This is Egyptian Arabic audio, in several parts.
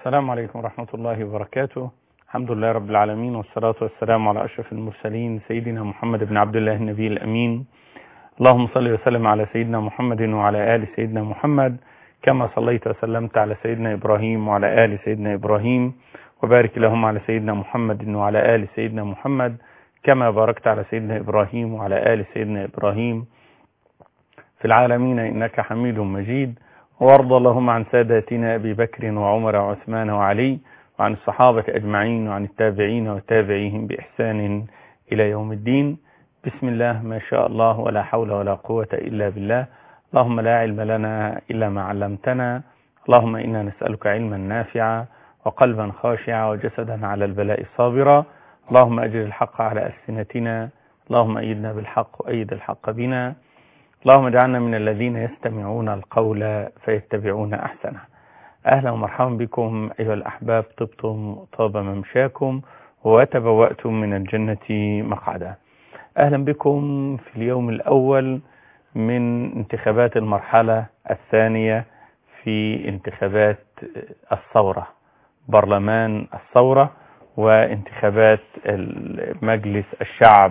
السلام عليكم ورحمة الله وبركاته الحمد لله رب العالمين والصلاة والسلام على أشرف المرسلين سيدنا محمد بن عبد الله النبي الأمين اللهم صل وسلم على سيدنا محمد وعلى آل سيدنا محمد كما صليت وسلمت على سيدنا إبراهيم وعلى آل سيدنا إبراهيم وبارك اللهم على سيدنا محمد وعلى آل سيدنا محمد كما باركت على سيدنا إبراهيم وعلى آل سيدنا إبراهيم في العالمين إنك حميد مجيد وارض اللهم عن ساداتنا أبي بكر وعمر وعثمان وعلي وعن الصحابة أجمعين وعن التابعين وتابعيهم بإحسان إلى يوم الدين بسم الله ما شاء الله ولا حول ولا قوة إلا بالله اللهم لا علم لنا إلا ما علمتنا اللهم إنا نسألك علما نافعا وقلبا خاشعا وجسدا على البلاء صابرا اللهم أجر الحق على ألسنتنا اللهم أيدنا بالحق وأيد الحق بنا اللهم اجعلنا من الذين يستمعون القول فيتبعون أحسنه أهلا ومرحبا بكم أيها الأحباب طبتم طاب ممشاكم وتبوأتم من الجنة مقعدا أهلا بكم في اليوم الأول من انتخابات المرحلة الثانية في انتخابات الثورة برلمان الثورة وانتخابات مجلس الشعب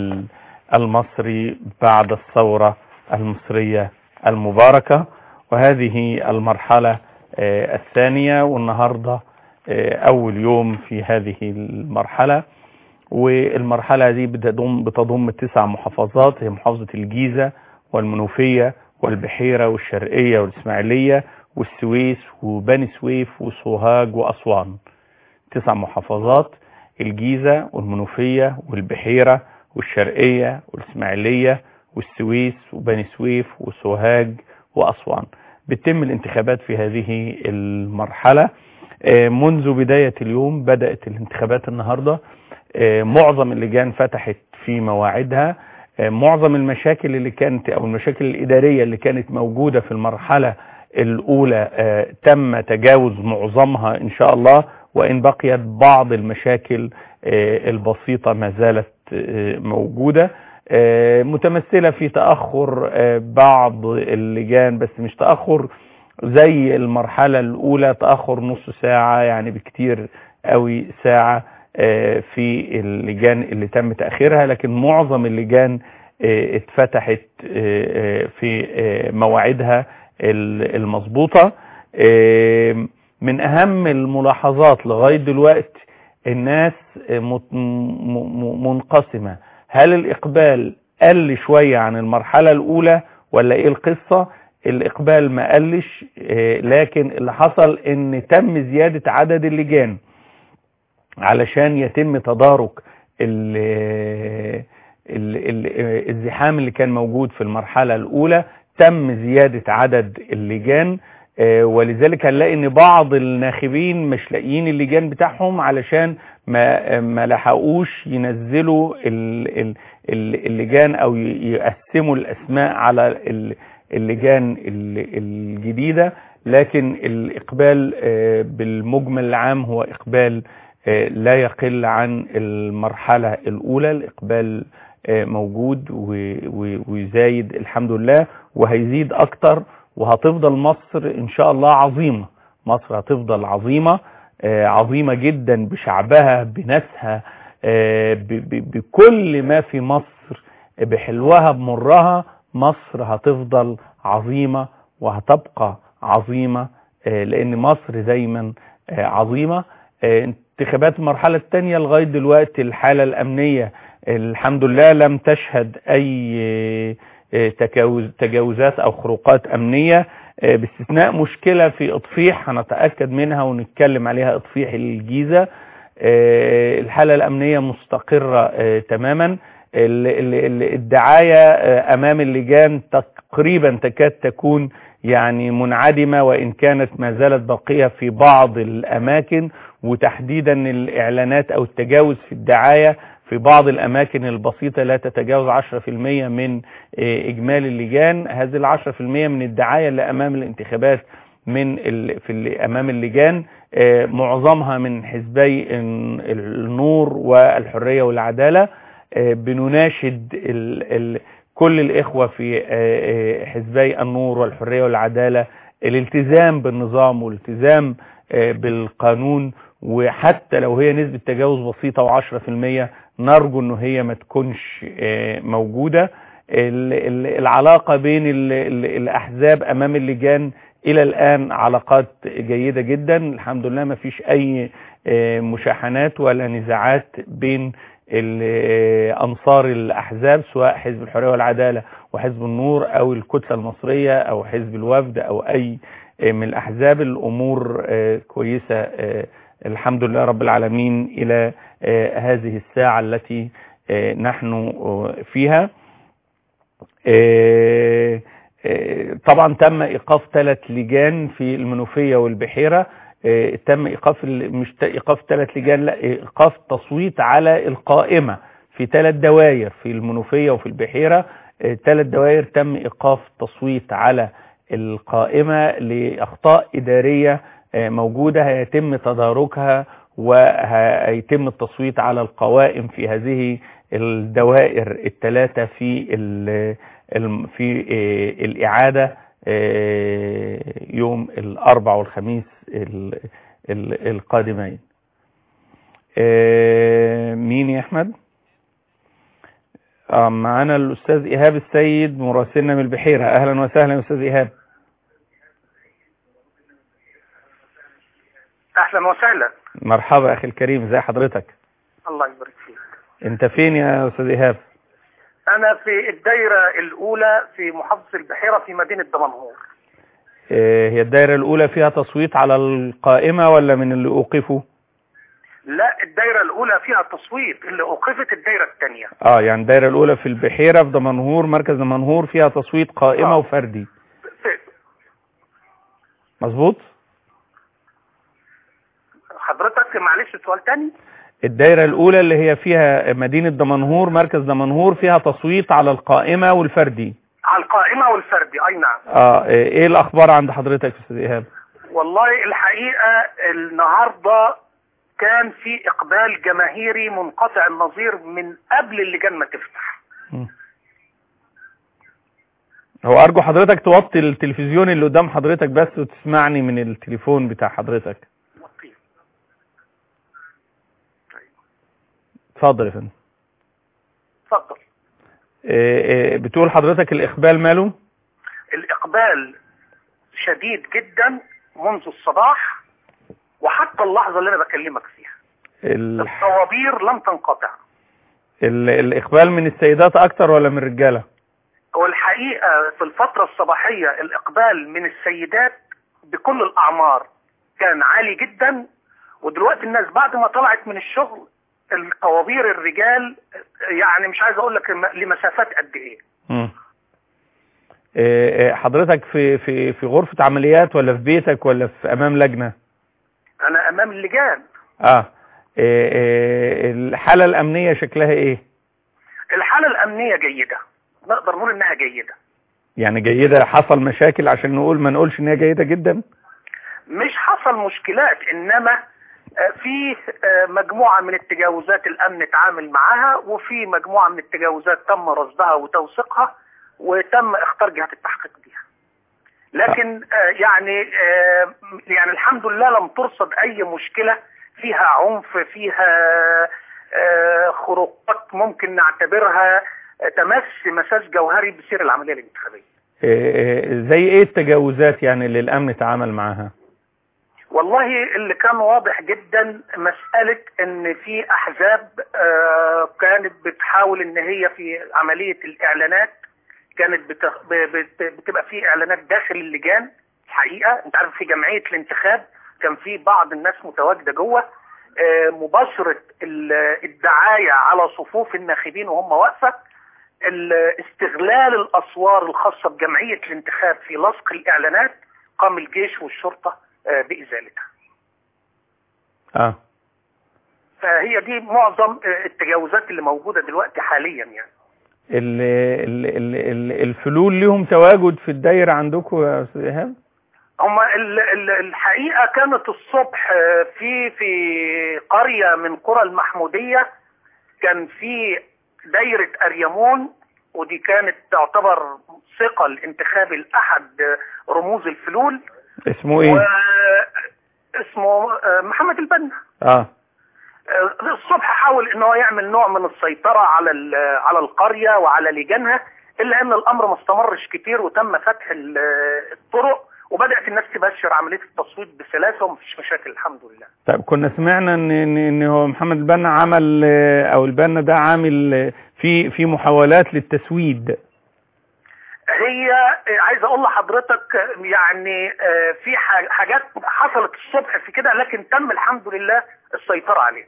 المصري بعد الثورة المصرية المباركة وهذه المرحلة الثانية والنهاردة أول يوم في هذه المرحلة والمرحلة دي بتضم, بتضم تسع محافظات هي محافظة الجيزة والمنوفية والبحيرة والشرقية والإسماعيلية والسويس وبني سويف وسوهاج وأسوان تسع محافظات الجيزة والمنوفية والبحيرة والشرقية والإسماعيلية والسويس وبني سويف وسوهاج وأسوان بتتم الانتخابات في هذه المرحلة منذ بداية اليوم بدأت الانتخابات النهاردة معظم اللجان فتحت في مواعيدها معظم المشاكل اللي كانت أو المشاكل الإدارية اللي كانت موجودة في المرحلة الأولى تم تجاوز معظمها إن شاء الله وإن بقيت بعض المشاكل البسيطة ما زالت موجودة متمثلة في تأخر بعض اللجان بس مش تأخر زي المرحلة الأولى تأخر نص ساعة يعني بكتير قوي ساعة في اللجان اللي تم تأخيرها لكن معظم اللجان اتفتحت في مواعيدها المظبوطة من أهم الملاحظات لغاية دلوقتي الناس منقسمة هل الإقبال قل شوية عن المرحلة الأولى ولا إيه القصة الإقبال ما قلش لكن اللي حصل إن تم زيادة عدد اللجان علشان يتم تدارك ال ال ال الزحام اللي كان موجود في المرحلة الأولى تم زيادة عدد اللجان ولذلك هنلاقي ان بعض الناخبين مش لاقيين اللجان بتاعهم علشان ما ما لحقوش ينزلوا اللجان او يقسموا الاسماء على اللجان الجديدة لكن الاقبال بالمجمل العام هو اقبال لا يقل عن المرحلة الاولى الاقبال موجود ويزايد الحمد لله وهيزيد اكتر وهتفضل مصر ان شاء الله عظيمة مصر هتفضل عظيمة عظيمة جدا بشعبها بناسها بكل ما في مصر بحلوها بمرها مصر هتفضل عظيمة وهتبقى عظيمة لان مصر دايما عظيمة انتخابات المرحلة الثانية لغاية دلوقتي الحالة الامنية الحمد لله لم تشهد اي تجاوزات او خروقات امنية باستثناء مشكلة في اطفيح هنتأكد منها ونتكلم عليها اطفيح الجيزة الحالة الامنية مستقرة تماما الدعاية امام اللجان تقريبا تكاد تكون يعني منعدمة وان كانت ما زالت باقية في بعض الاماكن وتحديدا الاعلانات او التجاوز في الدعاية في بعض الأماكن البسيطة لا تتجاوز 10% من إجمالي اللجان هذه العشرة في المية من الدعاية اللي أمام الانتخابات من ال... في ال... أمام اللجان معظمها من حزبي النور والحرية والعدالة بنناشد ال... ال... كل الإخوة في حزبي النور والحرية والعدالة الالتزام بالنظام والالتزام آه، بالقانون وحتى لو هي نسبة تجاوز بسيطة وعشرة في المية نرجو انه هي ما تكونش آه، موجودة ال- ال- العلاقة بين ال- ال- الأحزاب أمام اللجان إلى الآن علاقات جيدة جدا الحمد لله ما فيش أي آه، مشاحنات ولا نزاعات بين ال- آه، أنصار الأحزاب سواء حزب الحرية والعدالة وحزب النور أو الكتلة المصرية أو حزب الوفد أو أي آه، من الأحزاب الأمور آه، كويسة آه، الحمد لله رب العالمين إلى آه، هذه الساعة التي آه، نحن آه، فيها آه، آه، طبعا تم ايقاف ثلاث لجان في المنوفيه والبحيره آه، تم ايقاف ال- مش ت- ايقاف ثلاث لجان لا ايقاف تصويت على القائمه في ثلاث دوائر في المنوفيه وفي البحيره ثلاث دوائر تم ايقاف تصويت على القائمه لاخطاء اداريه آه، موجوده هيتم تداركها وهيتم التصويت على القوائم في هذه الدوائر الثلاثه في ال- الم- في آه، الإعادة آه، يوم الأربع والخميس ال- ال- القادمين آه، مين يا أحمد آه، معانا الأستاذ إيهاب السيد مراسلنا من البحيرة أهلا وسهلا يا أستاذ إيهاب اهلا وسهلا مرحبا أخي الكريم ازي حضرتك الله يبارك فيك أنت فين يا أستاذ إيهاب انا في الدايره الاولى في محافظه البحيره في مدينه دمنهور آه، هي الدائرة الأولى فيها تصويت على القائمة ولا من اللي أوقفوا لا الدايره الاولى فيها تصويت اللي اوقفت الدايره الثانيه اه يعني الدائرة الأولى في البحيرة في دمنهور مركز دمنهور فيها تصويت قائمة آه. وفردي مظبوط حضرتك معلش سؤال تاني الدائرة الأولى اللي هي فيها مدينة دمنهور مركز دمنهور فيها تصويت على القائمة والفردي على القائمه والفردي اي نعم اه ايه الأخبار عند حضرتك يا أستاذ إيهاب والله الحقيقه النهارده كان في اقبال جماهيري منقطع النظير من قبل اللجان ما تفتح مم. هو أرجو حضرتك توطي التلفزيون اللي قدام حضرتك بس وتسمعني من التليفون بتاع حضرتك اتفضل يا فندم اتفضل إيه إيه بتقول حضرتك الإقبال ماله الاقبال شديد جدا منذ الصباح وحتى اللحظه اللي انا بكلمك فيها ال... الطوابير لم تنقطع ال... الإقبال من السيدات أكتر ولا من الرجالة والحقيقه في الفتره الصباحيه الاقبال من السيدات بكل الاعمار كان عالي جدا ودلوقتي الناس بعد ما طلعت من الشغل الطوابير الرجال يعني مش عايز اقول لك لمسافات قد ايه مم. إيه إيه حضرتك في في في غرفة عمليات ولا في بيتك ولا في أمام لجنة انا امام اللجان اه إيه إيه الحالة الأمنية شكلها إيه الحاله الامنيه جيده نقدر نقول انها جيده يعني جيدة حصل مشاكل عشان نقول ما نقولش إن هي جيدة جدا مش حصل مشكلات انما آه، في آه، مجموعة من التجاوزات الامن اتعامل معاها وفي مجموعة من التجاوزات تم رصدها وتوثيقها وتم اختار جهات التحقيق بيها لكن آه، يعني آه، يعني الحمد لله لم ترصد اي مشكلة فيها عنف فيها آه، خروقات ممكن نعتبرها آه، تمس مساس جوهري بسير العملية الانتخابية إيه إيه زي إيه التجاوزات يعني اللي الأمن تعامل معاها والله اللي كان واضح جدا مسألة ان في احزاب آه، كانت بتحاول ان هي في عملية الاعلانات كانت بت- ب- بت- بتبقى في اعلانات داخل اللجان الحقيقة انت عارف في جمعية الانتخاب كان في بعض الناس متواجدة جوه آه، مباشرة ال- الدعاية على صفوف الناخبين وهم واقفة ال- استغلال الاسوار الخاصة بجمعية الانتخاب في لصق الاعلانات قام الجيش والشرطة آه، بازالتها اه فهي دي معظم آه، التجاوزات اللي موجودة دلوقتي حاليا يعني ال ال ال ال الفلول ليهم تواجد في الدايرة عندكم يا أستاذ إيهاب هما ال- ال- الحقيقة كانت الصبح آه، في في قرية من قرى المحمودية كان في دايرة أريمون ودي كانت تعتبر ثقل انتخابي لأحد آه، رموز الفلول اسمه إيه و اسمه آه، محمد البنا اه آه، الصبح حاول ان هو يعمل نوع من السيطره على ال- على القريه وعلى لجانها الا ان الامر ما استمرش كتير وتم فتح ال- الطرق وبدات الناس تبشر عمليه التصويت بسلاسه ومفيش مشاكل الحمد لله طيب كنا سمعنا ان ان إن هو محمد البنا عمل آه، او البنا ده عامل آه، في في محاولات للتسويد هي آه، عايز اقول لحضرتك آه، يعني آه، في ح- حاجات حصلت الصبح في كده لكن تم الحمد لله السيطره عليه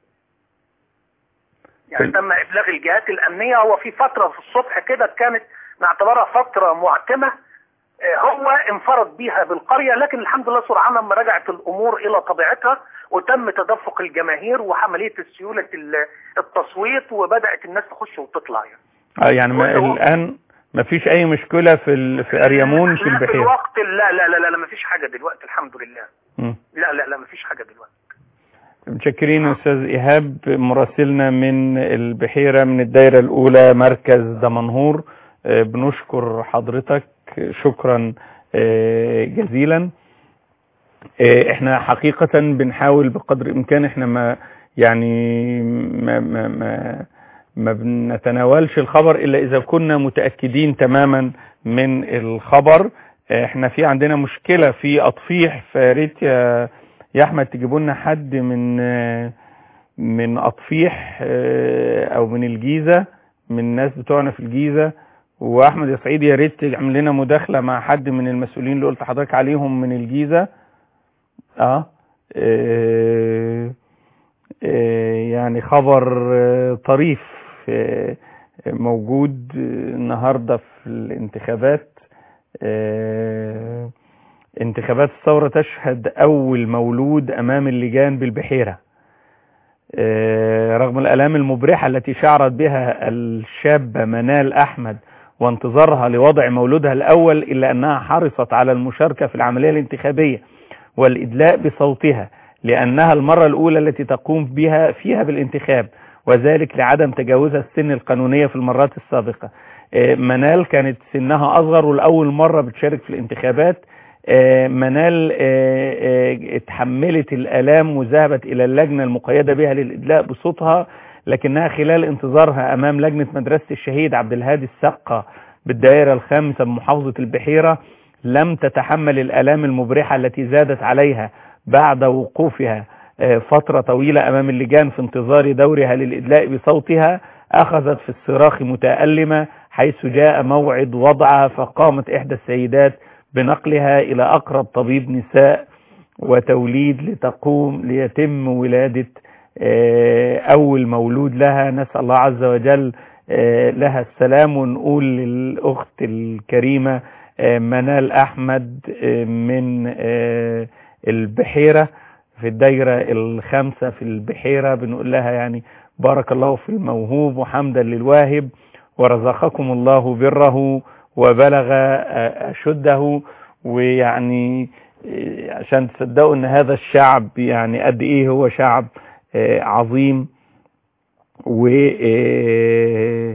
يعني طيب. تم ابلاغ الجهات الامنيه هو في فتره في الصبح كده كانت نعتبرها فتره معتمه آه، هو انفرد بيها بالقريه لكن الحمد لله سرعان ما رجعت الامور الى طبيعتها وتم تدفق الجماهير وعمليه سيوله ال- التصويت وبدات الناس تخش وتطلع يعني آه يعني ما هو- الان ما فيش اي مشكله في ال... في اريمون في لا، في البحيره الوقت لا لا لا لا, لا مفيش حاجه دلوقتي الحمد لله مم. لا لا لا مفيش حاجه دلوقتي متشكرين يا استاذ ايهاب مراسلنا من البحيره من الدايره الاولى مركز دمنهور آه، بنشكر حضرتك شكرا آه، جزيلا آه، احنا حقيقه بنحاول بقدر الامكان احنا ما يعني ما ما ما ما بنتناولش الخبر الا اذا كنا متاكدين تماما من الخبر آه، احنا في عندنا مشكله في اطفيح فياريت يا يا احمد تجيبوا لنا حد من آه، من اطفيح آه، او من الجيزه من الناس بتوعنا في الجيزه واحمد يا سعيد يا ريت تعمل لنا مداخله مع حد من المسؤولين اللي قلت حضرتك عليهم من الجيزه اه, آه آه، يعني خبر آه، طريف آه، موجود آه، النهارده في الانتخابات آه، انتخابات الثورة تشهد أول مولود أمام اللجان بالبحيرة آه، رغم الآلام المبرحة التي شعرت بها الشابة منال أحمد وانتظارها لوضع مولودها الأول إلا أنها حرصت على المشاركة في العملية الانتخابية والإدلاء بصوتها لأنها المرة الأولى التي تقوم بها فيها بالانتخاب وذلك لعدم تجاوزها السن القانونية في المرات السابقة آه، منال كانت سنها أصغر والأول مرة بتشارك في الانتخابات آه، منال آه، آه، اتحملت الآلام وذهبت إلى اللجنة المقيدة بها للإدلاء بصوتها لكنها خلال انتظارها أمام لجنة مدرسة الشهيد عبد الهادي السقة بالدائرة الخامسة بمحافظة البحيرة لم تتحمل الآلام المبرحة التي زادت عليها بعد وقوفها آه، فترة طويلة أمام اللجان في انتظار دورها للإدلاء بصوتها أخذت في الصراخ متألمة حيث جاء موعد وضعها فقامت إحدى السيدات بنقلها إلى أقرب طبيب نساء وتوليد لتقوم ليتم ولادة آه، أول مولود لها نسأل الله عز وجل آه، لها السلام ونقول للأخت الكريمة آه، منال أحمد آه، من آه، البحيرة في الدايرة الخامسة في البحيرة بنقول لها يعني بارك الله في الموهوب وحمدا للواهب ورزقكم الله بره وبلغ آه، أشده ويعني آه، عشان تصدقوا ان هذا الشعب يعني قد ايه هو شعب آه، عظيم و آه،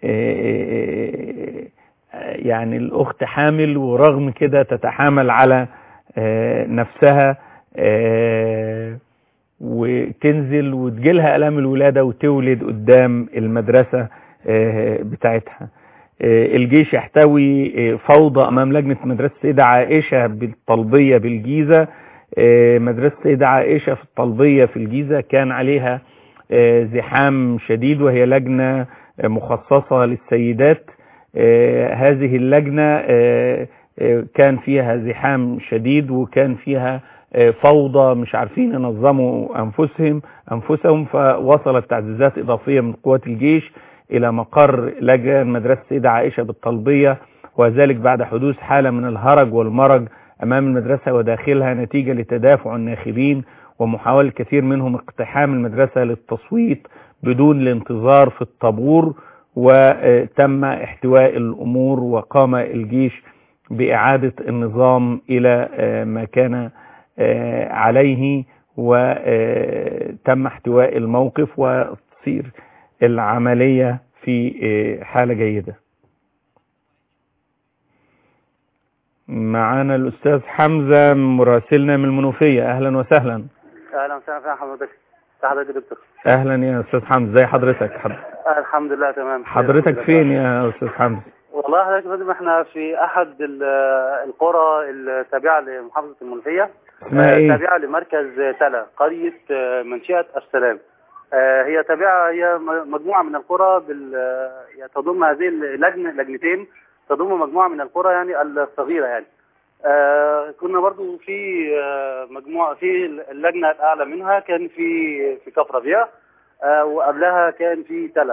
آه، يعني الاخت حامل ورغم كده تتحامل على آه، نفسها آه، وتنزل وتجيلها الام الولاده وتولد قدام المدرسه آه، بتاعتها آه، الجيش يحتوي آه، فوضى امام لجنه مدرسه سيده عائشه بالطلبيه بالجيزه آه، مدرسه سيده عائشه في الطلبيه في الجيزه كان عليها آه، زحام شديد وهي لجنه آه، مخصصه للسيدات آه، هذه اللجنه آه، آه، كان فيها زحام شديد وكان فيها آه، فوضى مش عارفين ينظموا انفسهم انفسهم فوصلت تعزيزات اضافيه من قوات الجيش الى مقر لجان مدرسه سيده عائشه بالطلبيه وذلك بعد حدوث حاله من الهرج والمرج امام المدرسه وداخلها نتيجه لتدافع الناخبين ومحاوله كثير منهم اقتحام المدرسه للتصويت بدون الانتظار في الطابور وتم احتواء الامور وقام الجيش باعاده النظام الى آه، ما كان آه، عليه وتم احتواء الموقف وتصير العملية في آه، حالة جيدة معانا الأستاذ حمزة مراسلنا من المنوفية أهلا وسهلا اهلا وسهلا فيها حضرتك حضرتك يا دكتور أهلا يا أستاذ حمزة زي حضرتك حض- آه الحمد لله تمام حضرتك فين يا أستاذ حمزة والله حضرتك يا فندم احنا في احد ال- القرى التابعه لمحافظه المنوفيه اسمها آه، إيه؟ تابعه لمركز تلا قريه آه، منشئه السلام آه، هي تابعه هي م- مجموعه من القرى بال آه، هي تضم هذه اللجنه لجنتين تضم مجموعه من القرى يعني الصغيره يعني آه كنا برضو في آه مجموعه في اللجنه الاعلى منها كان في في كفر ربيع آه وقبلها كان في تلا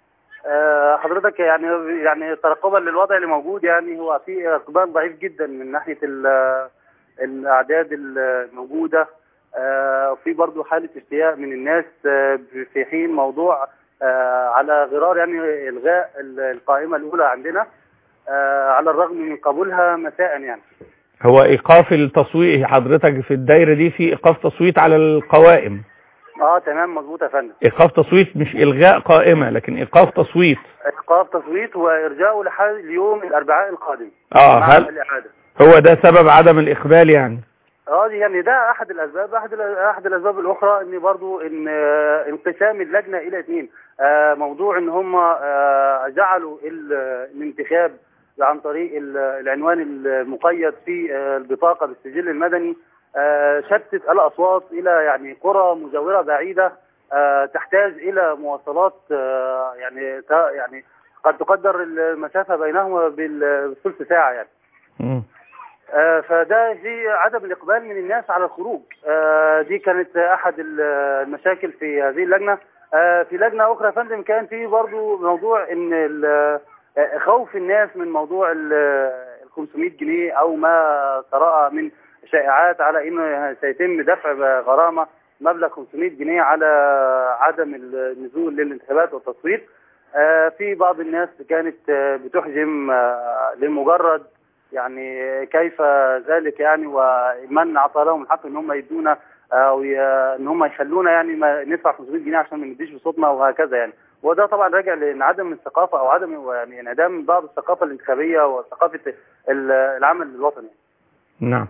آه حضرتك يعني يعني ترقبا للوضع اللي موجود يعني هو في اقبال ضعيف جدا من ناحيه ال- الاعداد الموجوده آه في برضو حاله استياء من الناس آه في حين موضوع آه على غرار يعني الغاء ال- القائمه الاولى عندنا آه على الرغم من قبولها مساء يعني هو إيقاف التصويت حضرتك في الدايرة دي في إيقاف تصويت على القوائم اه تمام مظبوط يا فندم إيقاف تصويت مش إلغاء قائمة لكن إيقاف تصويت ايقاف تصويت وارجاؤه لحد اليوم الاربعاء القادم آه مع هل الاعاده هو ده سبب عدم الإقبال يعني اه دي يعني ده احد الاسباب احد ال- احد الاسباب الاخرى ان برضو ان آه، انقسام اللجنه الى اثنين آه، موضوع ان هم آه، جعلوا ال- الانتخاب عن طريق ال- العنوان المقيد في آه، البطاقه بالسجل المدني آه، شتت الاصوات الى يعني قرى مجاوره بعيده آه، تحتاج الى مواصلات آه، يعني تا- يعني قد تقدر المسافه بينهما بال- بالثلث ساعه يعني مم. آه، فده في عدم الإقبال من الناس على الخروج آه، دي كانت أحد ال- المشاكل في هذه اللجنة آه، في لجنة أخرى يا فندم كان في برضو موضوع إن ال- آه، خوف الناس من موضوع ال ال 500 جنيه أو ما ترأى من شائعات على إنه سيتم دفع غرامة مبلغ 500 جنيه على عدم النزول للانتخابات والتصويت آه، في بعض الناس كانت آه، بتحجم آه، لمجرد يعني كيف ذلك يعني ومن اعطى لهم الحق ان هم يدونا او ي- ان هم يخلونا يعني ما ندفع 500 جنيه عشان ما نديش بصوتنا وهكذا يعني وده طبعا راجع لانعدام الثقافه او عدم يعني انعدام بعض الثقافه الانتخابيه وثقافه ال- العمل الوطني نعم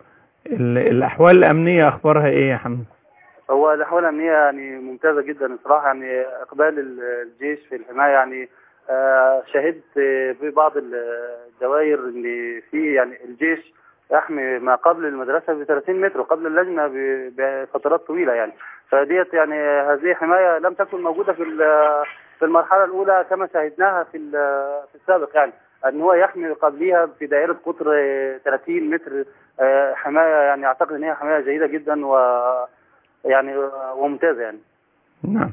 ال- الأحوال الأمنية أخبارها إيه يا حمزة هو الاحوال الامنيه يعني ممتازه جدا الصراحه يعني اقبال ال- الجيش في الحمايه يعني آه، شهدت آه، في بعض الدوائر ان في يعني الجيش يحمي ما قبل المدرسه ب 30 متر وقبل اللجنه ب- بفترات طويله يعني فديت يعني هذه حمايه لم تكن موجوده في ال- في المرحله الاولى كما شاهدناها في ال- في السابق يعني ان هو يحمي قبليها في دائره قطر آه، 30 متر آه، حمايه يعني اعتقد ان هي حمايه جيده جدا و يعني وممتازه يعني نعم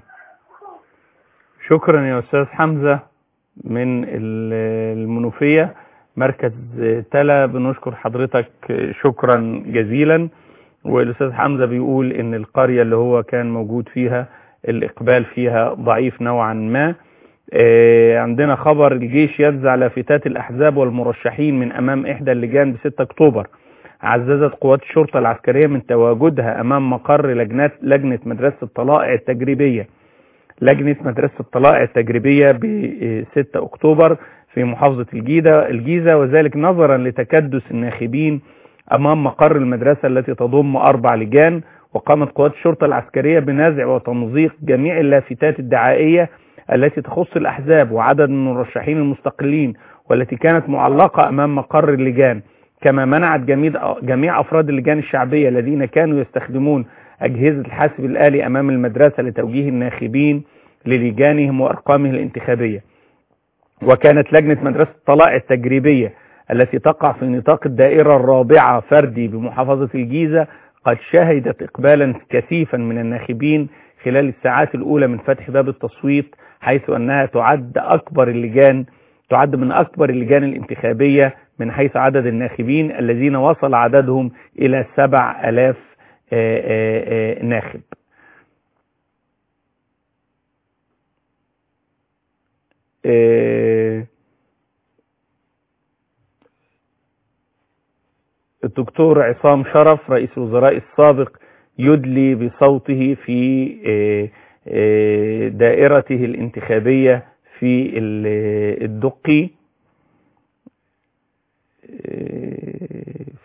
شكرا يا أستاذ حمزة من ال- المنوفية مركز تلا بنشكر حضرتك شكرا جزيلا والأستاذ حمزة بيقول إن القرية اللي هو كان موجود فيها الإقبال فيها ضعيف نوعا ما آه، عندنا خبر الجيش يجزع لافتات الأحزاب والمرشحين من أمام إحدى اللجان ب 6 أكتوبر عززت قوات الشرطة العسكرية من تواجدها أمام مقر لجنات لجنة مدرسة الطلائع التجريبية لجنة مدرسة الطلائع التجريبية ب 6 أكتوبر في محافظة الجيزة الجيزة وذلك نظرا لتكدس الناخبين أمام مقر المدرسة التي تضم أربع لجان وقامت قوات الشرطة العسكرية بنزع وتمزيق جميع اللافتات الدعائية التي تخص الأحزاب وعدد من المرشحين المستقلين والتي كانت معلقة أمام مقر اللجان كما منعت جميع جميع أفراد اللجان الشعبية الذين كانوا يستخدمون أجهزة الحاسب الآلي أمام المدرسة لتوجيه الناخبين للجانهم وأرقامهم الانتخابية وكانت لجنة مدرسة الطلائع التجريبية التي تقع في نطاق الدائرة الرابعة فردي بمحافظة الجيزة قد شهدت إقبالا كثيفا من الناخبين خلال الساعات الأولى من فتح باب التصويت حيث أنها تعد أكبر اللجان تعد من أكبر اللجان الانتخابية من حيث عدد الناخبين الذين وصل عددهم إلى سبع ألاف آه، آه، آه، ناخب آه، الدكتور عصام شرف رئيس الوزراء السابق يدلي بصوته في آه، آه، دائرته الانتخابية في ال- الدقي آه،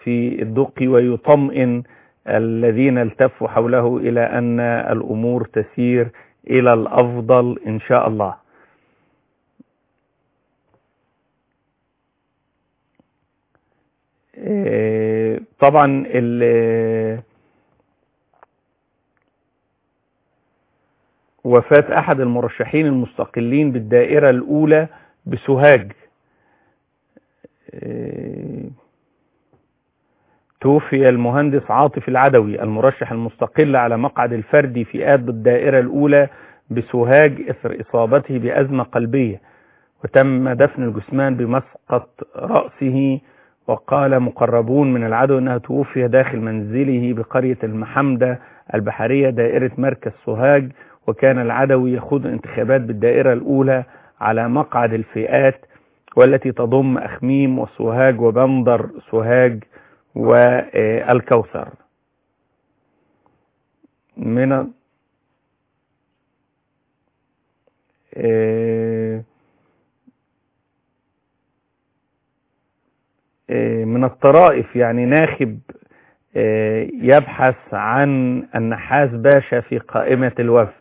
في الدقي ويطمئن الذين التفوا حوله إلى أن الأمور تسير إلى الأفضل إن شاء الله إيه، طبعا ال- وفاة أحد المرشحين المستقلين بالدائرة الأولى بسوهاج إيه، توفي المهندس عاطف العدوي المرشح المستقل على مقعد الفردي في آب الدائرة الأولى بسوهاج إثر إصابته بأزمة قلبية وتم دفن الجثمان بمسقط رأسه وقال مقربون من العدو أنها توفي داخل منزله بقرية المحمدة البحرية دائرة مركز سوهاج وكان العدوي يخوض انتخابات بالدائرة الأولى على مقعد الفئات والتي تضم أخميم وسوهاج وبندر سوهاج والكوثر من آه، آه، من الطرائف يعني ناخب آه، يبحث عن النحاس باشا في قائمة الوفد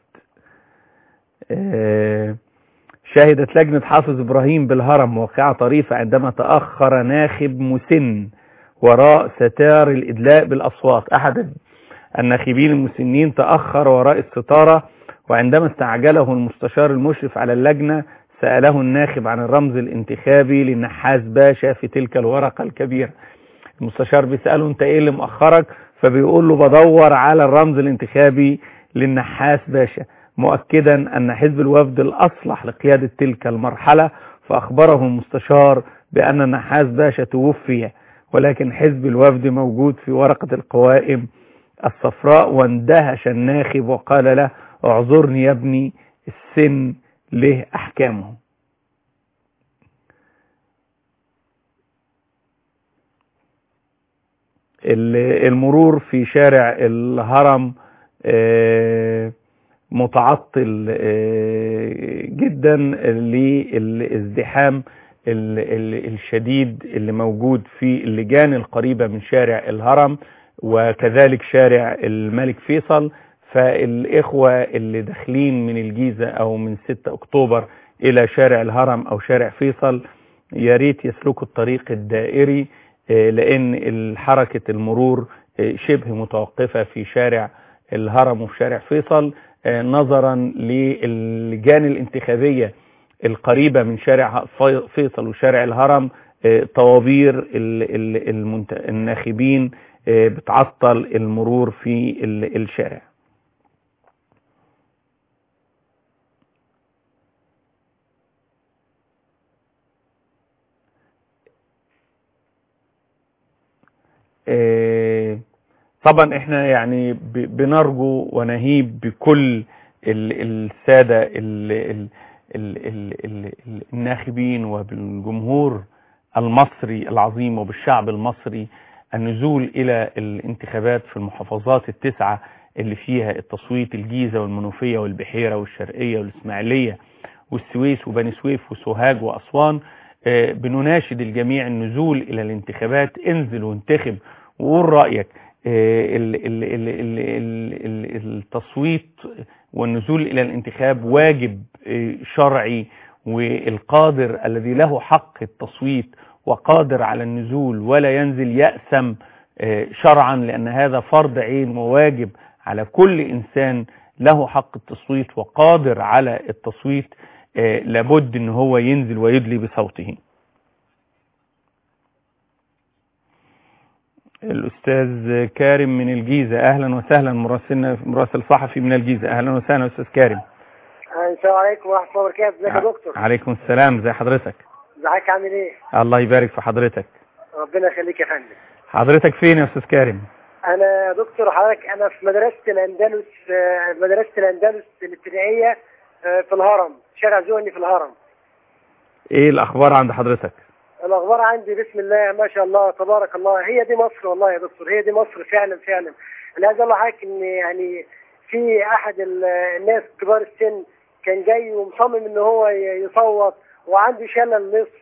آه، شهدت لجنة حافظ إبراهيم بالهرم واقعة طريفة عندما تأخر ناخب مسن وراء ستار الإدلاء بالأصوات أحد الناخبين المسنين تأخر وراء الستارة وعندما استعجله المستشار المشرف على اللجنة سأله الناخب عن الرمز الانتخابي للنحاس باشا في تلك الورقة الكبيرة المستشار بيسأله انت ايه اللي مؤخرك فبيقول له بدور على الرمز الانتخابي للنحاس باشا مؤكدا أن حزب الوفد الأصلح لقيادة تلك المرحلة فأخبره المستشار بأن النحاس باشا توفي ولكن حزب الوفد موجود في ورقة القوائم الصفراء واندهش الناخب وقال له اعذرني يا ابني السن له أحكامه ال- المرور في شارع الهرم آه، متعطل آه، جدا للازدحام ال- ال- الشديد اللي موجود في اللجان القريبة من شارع الهرم وكذلك شارع الملك فيصل فالإخوة اللي داخلين من الجيزة أو من 6 أكتوبر إلى شارع الهرم أو شارع فيصل يا ريت يسلكوا الطريق الدائري آه، لأن حركة المرور آه، شبه متوقفة في شارع الهرم وفي شارع فيصل آه، نظرا للجان الانتخابية القريبة من شارع في- فيصل وشارع الهرم آه، طوابير ال- ال- المنت- الناخبين آه، بتعطل المرور في ال- الشارع آه، طبعا احنا يعني ب- بنرجو ونهيب بكل ال- السادة ال- ال- ال- ال- ال- ال- الناخبين وبالجمهور المصري العظيم وبالشعب المصري النزول إلى الانتخابات في المحافظات التسعة اللي فيها التصويت الجيزة والمنوفية والبحيرة والشرقية والإسماعيلية والسويس وبني سويف وسوهاج وأسوان آه، بنناشد الجميع النزول إلى الانتخابات انزل وانتخب وقول رأيك آه، ال- ال- ال- ال- ال- ال- التصويت والنزول إلى الانتخاب واجب آه، شرعي والقادر الذي له حق التصويت وقادر على النزول ولا ينزل يأسم آه، شرعا لأن هذا فرض عين وواجب على كل إنسان له حق التصويت وقادر على التصويت آه، لابد ان هو ينزل ويدلي بصوته الاستاذ كارم من الجيزة اهلا وسهلا مراسلنا مراسل صحفي من الجيزة اهلا وسهلا استاذ كارم السلام عليكم ورحمة الله وبركاته ازيك يا دكتور عليكم السلام زي حضرتك ازيك عامل ايه الله يبارك في حضرتك ربنا يخليك يا فندم حضرتك فين يا استاذ كارم انا يا دكتور حضرتك انا في مدرسة الاندلس آه، مدرسة الاندلس الابتدائية آه، في الهرم شارع زهني في الهرم ايه الاخبار عند حضرتك الاخبار عندي بسم الله ما شاء الله تبارك الله هي دي مصر والله يا دكتور هي دي مصر فعلا فعلا انا عايز اقول لحضرتك ان يعني في احد ال- الناس كبار السن كان جاي ومصمم ان هو ي- يصوت وعنده شلل نصفي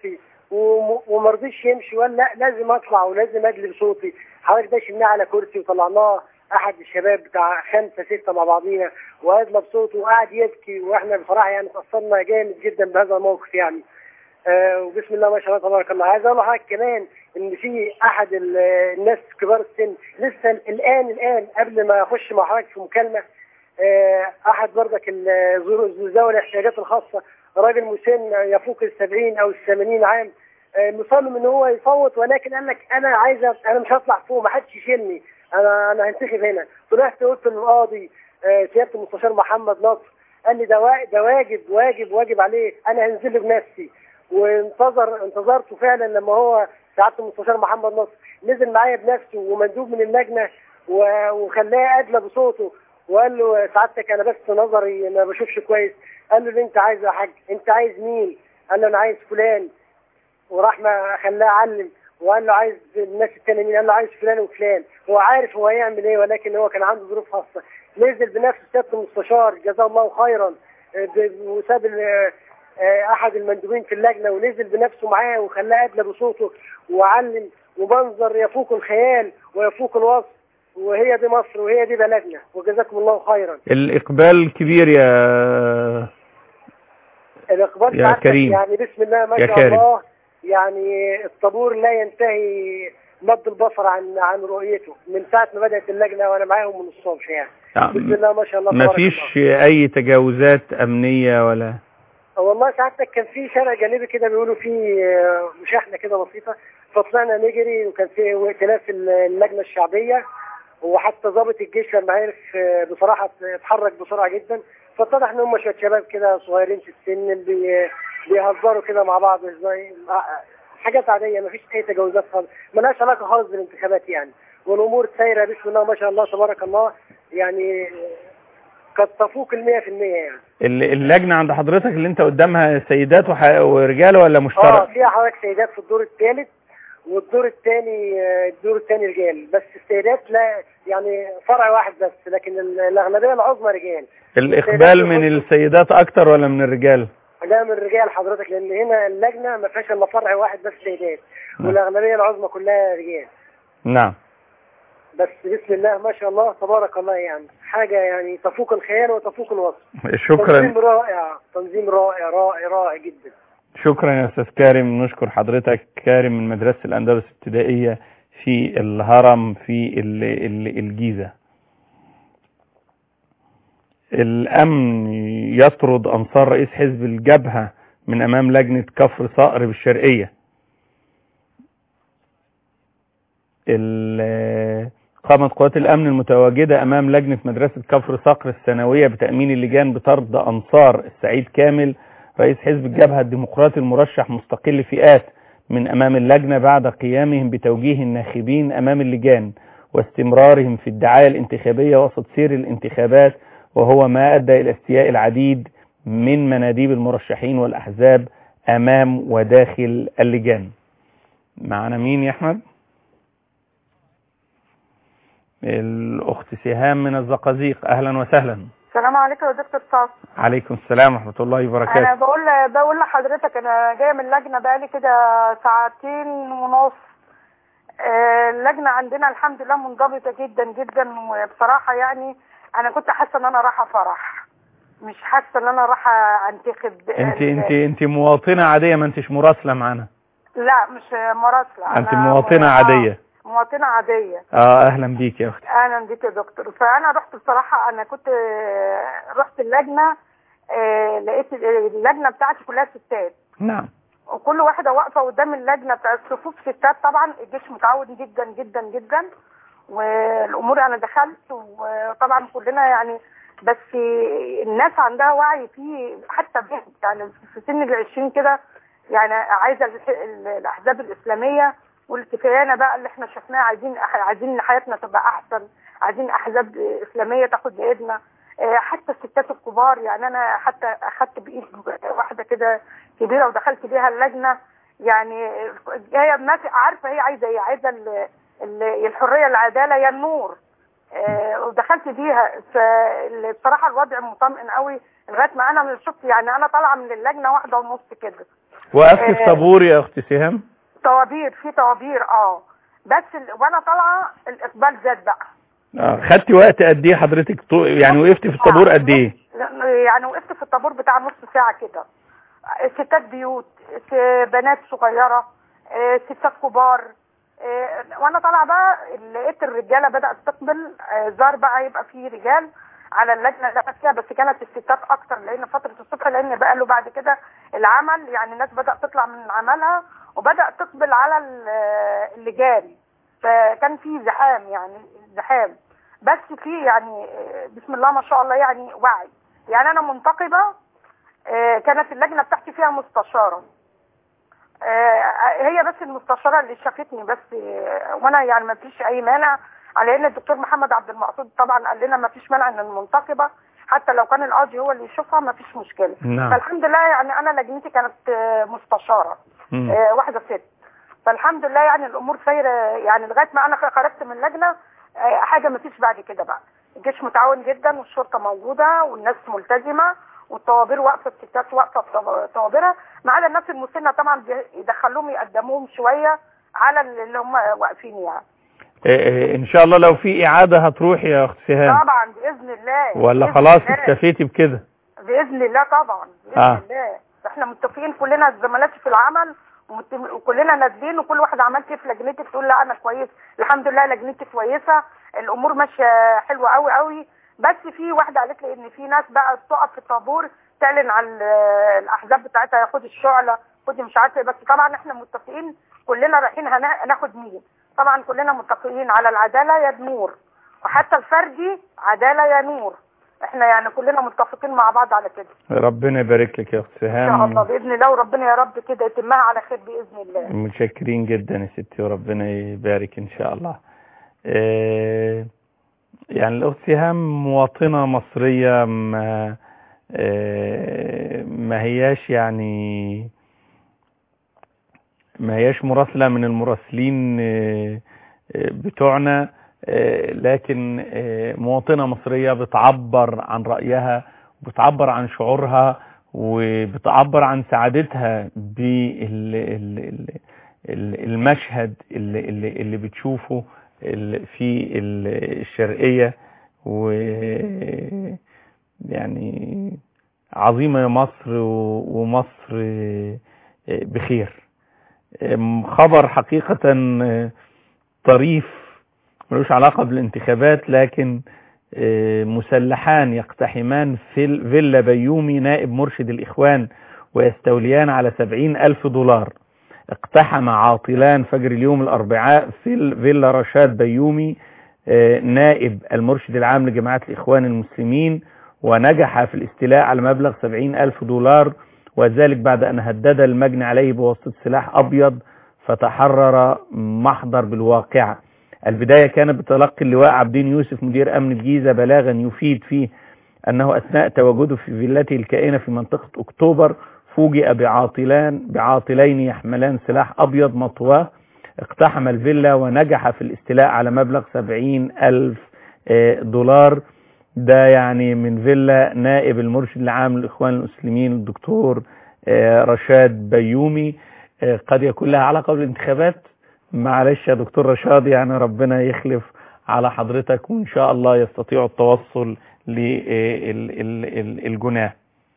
وم- وما رضيش يمشي ولا لا لازم اطلع ولازم اجلب صوتي حضرتك ده شلناه على كرسي وطلعناه احد الشباب بتاع خمسه سته مع بعضينا وادلب صوته وقعد يبكي واحنا بصراحه يعني تاثرنا جامد جدا بهذا الموقف يعني آه وبسم الله ما شاء الله تبارك الله عايز اقول لحضرتك كمان ان في احد ال- الناس كبار السن لسه الان الان قبل ما اخش مع حضرتك في مكالمه آه احد برضك ال- ذو- ذوي الاحتياجات الخاصه راجل مسن يفوق السبعين او الثمانين عام آه، مصمم ان هو يصوت ولكن قال لك انا عايز أ- انا مش هطلع فوق ما حدش يشيلني انا انا هنتخب هنا طلعت قلت للقاضي آه، سياده المستشار محمد نصر قال لي ده وا- ده واجب واجب واجب عليه انا هنزل له بنفسي وانتظر انتظرته فعلا لما هو سعاده المستشار محمد نصر نزل معايا بنفسه ومندوب من اللجنه و- وخلاه ادلى بصوته وقال له سعادتك انا بس نظري ما بشوفش كويس قال له اللي انت عايزه يا حاج انت عايز مين قال له انا عايز فلان وراح ما خلاه علم وقال له عايز الناس التانية مين قال له عايز فلان وفلان هو عارف هو هيعمل ايه ولكن هو كان عنده ظروف خاصه نزل بنفسه سياده المستشار جزاه الله خيرا آه، ب- وساب ال- آه، آه، احد المندوبين في اللجنه ونزل بنفسه معاه وخلاه ادلى بصوته وعلم ومنظر يفوق الخيال ويفوق الوصف وهي دي مصر وهي دي بلدنا وجزاكم الله خيرا الإقبال كبير يا الاقبال يا سعادتك كريم. يعني بسم الله ما يا شاء كريم. الله يعني الطابور لا ينتهي مد البصر عن عن رؤيته من ساعه ما بدات اللجنه وانا معاهم من الصبح يعني بسم الله ما شاء الله ما تبارك فيش الله. أي تجاوزات أمنية ولا والله سعادتك كان في شارع جانبي كده بيقولوا فيه آه، مشاحنه كده بسيطه فطلعنا نجري وكان في ائتلاف اللجنه الشعبيه وحتى ضابط الجيش لما عرف آه، بصراحه اتحرك بسرعه جدا فاتضح ان هم شويه شباب كده صغيرين في السن بي- بيهزروا كده مع بعض زي آه، حاجات عاديه ما فيش اي تجاوزات خالص ملهاش علاقه خالص بالانتخابات يعني والامور سايره بسم الله ما شاء الله تبارك الله يعني قد تفوق ال 100% يعني ال- اللجنة عند حضرتك اللي انت قدامها سيدات وح- ورجال ولا اه مشترك فيها حضرتك سيدات في الدور الثالث والدور الثاني الدور الثاني رجال بس السيدات لا يعني فرع واحد بس لكن ال- الاغلبيه العظمى رجال الإقبال من السيدات أكتر ولا من الرجال ده من الرجال حضرتك لان هنا اللجنه ما فيهاش الا فرع واحد بس سيدات والاغلبيه العظمى كلها رجال نعم بس بسم الله ما شاء الله تبارك الله يعني حاجه يعني تفوق الخيال وتفوق الوصف شكرا تنظيم رائع تنظيم رائع رائع رائع جدا شكرا يا أستاذ كارم نشكر حضرتك كارم من مدرسة الأندلس الابتدائية في الهرم في ال- ال- الجيزة الأمن يطرد أنصار رئيس حزب الجبهة من أمام لجنة كفر صقر بالشرقية ال- قامت قوات الأمن المتواجدة أمام لجنة مدرسة كفر صقر الثانوية بتأمين اللجان بطرد أنصار السعيد كامل رئيس حزب الجبهة الديمقراطي المرشح مستقل فئات من أمام اللجنة بعد قيامهم بتوجيه الناخبين أمام اللجان واستمرارهم في الدعاية الانتخابية وسط سير الانتخابات وهو ما أدى إلى استياء العديد من مناديب المرشحين والأحزاب أمام وداخل اللجان معنا مين يا أحمد؟ الأخت سهام من الزقازيق أهلا وسهلا السلام عليكم يا دكتور صاص عليكم السلام ورحمة الله انا وبركاته بقول بقول لحضرتك انا جايه من اللجنه بقالي كده ساعتين ونص آه، اللجنه عندنا الحمد لله منضبطه جدا جدا وبصراحه يعني انا كنت حاسه ان انا رايحه فرح مش حاسه ان انا رايحه انتخب انت ال- انت انت مواطنة عادية ما انتش مراسلة معانا لا مش مراسله انت أنا مواطنة آه، عادية مواطنه عاديه اه اهلا بيك يا اختي اهلا بيك يا دكتور فانا رحت بصراحه انا كنت آه، رحت اللجنه آه، لقيت اللجنه بتاعتي كلها ستات نعم وكل واحده واقفه قدام اللجنه بتاع الصفوف ستات طبعا الجيش متعود جدا جدا جدا والامور انا دخلت وطبعا كلنا يعني بس الناس عندها وعي فيه حتى بنت يعني في سن العشرين كده يعني عايزه الح- ال- الاحزاب الاسلاميه والكفايانا بقى اللي احنا شفناه عايزين أح- عايزين ان حياتنا تبقى احسن عايزين احزاب اسلاميه تاخد بايدنا آه، حتى الستات الكبار يعني انا حتى اخدت بايد واحده كده كبيره ودخلت بيها اللجنه يعني هي ما في- عارفه هي عايزه ايه عايزه ال- ال- الحريه العداله يا النور آه، ودخلت بيها فبصراحه الوضع مطمئن قوي لغايه ما انا من شفت يعني انا طالعه من اللجنه واحده ونص كده وقفت في آه. طابور يا اخت سهام طوابير في طوابير اه بس ال... وانا طالعه الاقبال زاد بقى اه خدتي وقت قد ايه حضرتك طو- يعني وقفتي في الطابور قد ايه يعني وقفت في الطابور بتاع نص ساعة كده ستات بيوت س- بنات صغيرة آه، ستات كبار آه، وانا طالعة بقى لقيت الرجالة بدأت تقبل آه، زار بقى يبقى في رجال على اللجنة اللي أنا فيها بس كانت الستات اكتر لان فترة الصبح لان بقى له بعد كده العمل يعني الناس بدأت تطلع من عملها وبدأت تقبل على ال- اللجان فكان في زحام يعني زحام بس في يعني آه، بسم الله ما شاء الله يعني وعي يعني انا منتقبه آه، كانت اللجنه بتاعتي فيها مستشاره آه، هي بس المستشاره اللي شافتني بس آه، وانا يعني ما فيش اي مانع على ان الدكتور محمد عبد المقصود طبعا قال لنا ما فيش مانع ان المنتقبه حتى لو كان القاضي هو اللي يشوفها ما فيش مشكله نعم. فالحمد لله يعني انا لجنتي كانت آه، مستشاره مم. آه، واحده ست فالحمد لله يعني الامور سايره يعني لغايه ما انا خرجت من اللجنه آه، حاجه ما فيش بعد كده بقى الجيش متعاون جدا والشرطه موجوده والناس ملتزمه والطوابير واقفه الستات واقفه في طوا- طوابيرها ما عدا الناس المسنه طبعا يدخلوهم يقدموهم شويه على اللي هم واقفين يعني آه، آه، ان شاء الله لو في اعادة هتروحي يا اخت سهام طبعا باذن الله ولا بإذن خلاص الله. اكتفيتي بكده باذن الله طبعا باذن آه. الله احنا متفقين كلنا زملاتي في العمل ومت- وكلنا نازلين وكل واحد عملت ايه في لجنتي تقول لا انا كويس الحمد لله لجنتي كويسه الامور ماشيه حلوه قوي قوي بس في واحده قالت لي ان في ناس بقى تقف في الطابور تعلن عن ال- الاحزاب بتاعتها خد الشعله خد مش عارفه إيه. بس طبعا احنا متفقين كلنا رايحين هنا- هناخد مين طبعا كلنا متفقين على العداله يا نور وحتى الفردي عداله يا نور احنا يعني كلنا متفقين مع بعض على كده ربنا يبارك لك يا اخت ان شاء الله سهام باذن الله وربنا يا رب كده يتمها على خير باذن الله متشكرين جدا يا ستي وربنا يبارك ان شاء الله آه، يعني الاخت سهام مواطنة مصرية ما آه، ما هياش يعني ما هياش مراسلة من المراسلين آه، آه، بتوعنا آه، لكن آه، مواطنة مصرية بتعبر عن رأيها بتعبر عن شعورها وبتعبر عن سعادتها بالمشهد اللي, اللي, اللي بتشوفه ال- في ال- الشرقية و يعني عظيمة يا مصر و- ومصر آه، بخير آم، خبر حقيقة آه، طريف ملوش علاقة بالانتخابات لكن آه، مسلحان يقتحمان في فيلا بيومي نائب مرشد الإخوان ويستوليان على سبعين ألف دولار اقتحم عاطلان فجر اليوم الأربعاء في فيلا رشاد بيومي آه، نائب المرشد العام لجماعة الإخوان المسلمين ونجح في الاستيلاء على مبلغ سبعين ألف دولار وذلك بعد أن هدد المجني عليه بواسطة سلاح أبيض فتحرر محضر بالواقعة البداية كانت بتلقي اللواء عبدين يوسف مدير أمن الجيزة بلاغا يفيد فيه أنه أثناء تواجده في فيلته الكائنة في منطقة أكتوبر فوجئ بعاطلان بعاطلين يحملان سلاح أبيض مطواه اقتحم الفيلا ونجح في الاستيلاء على مبلغ سبعين ألف آه، دولار ده يعني من فيلا نائب المرشد العام للإخوان المسلمين الدكتور آه، رشاد بيومي آه، قد يكون لها علاقة بالانتخابات معلش يا دكتور رشاد يعني ربنا يخلف على حضرتك وإن شاء الله يستطيع التوصل للجناه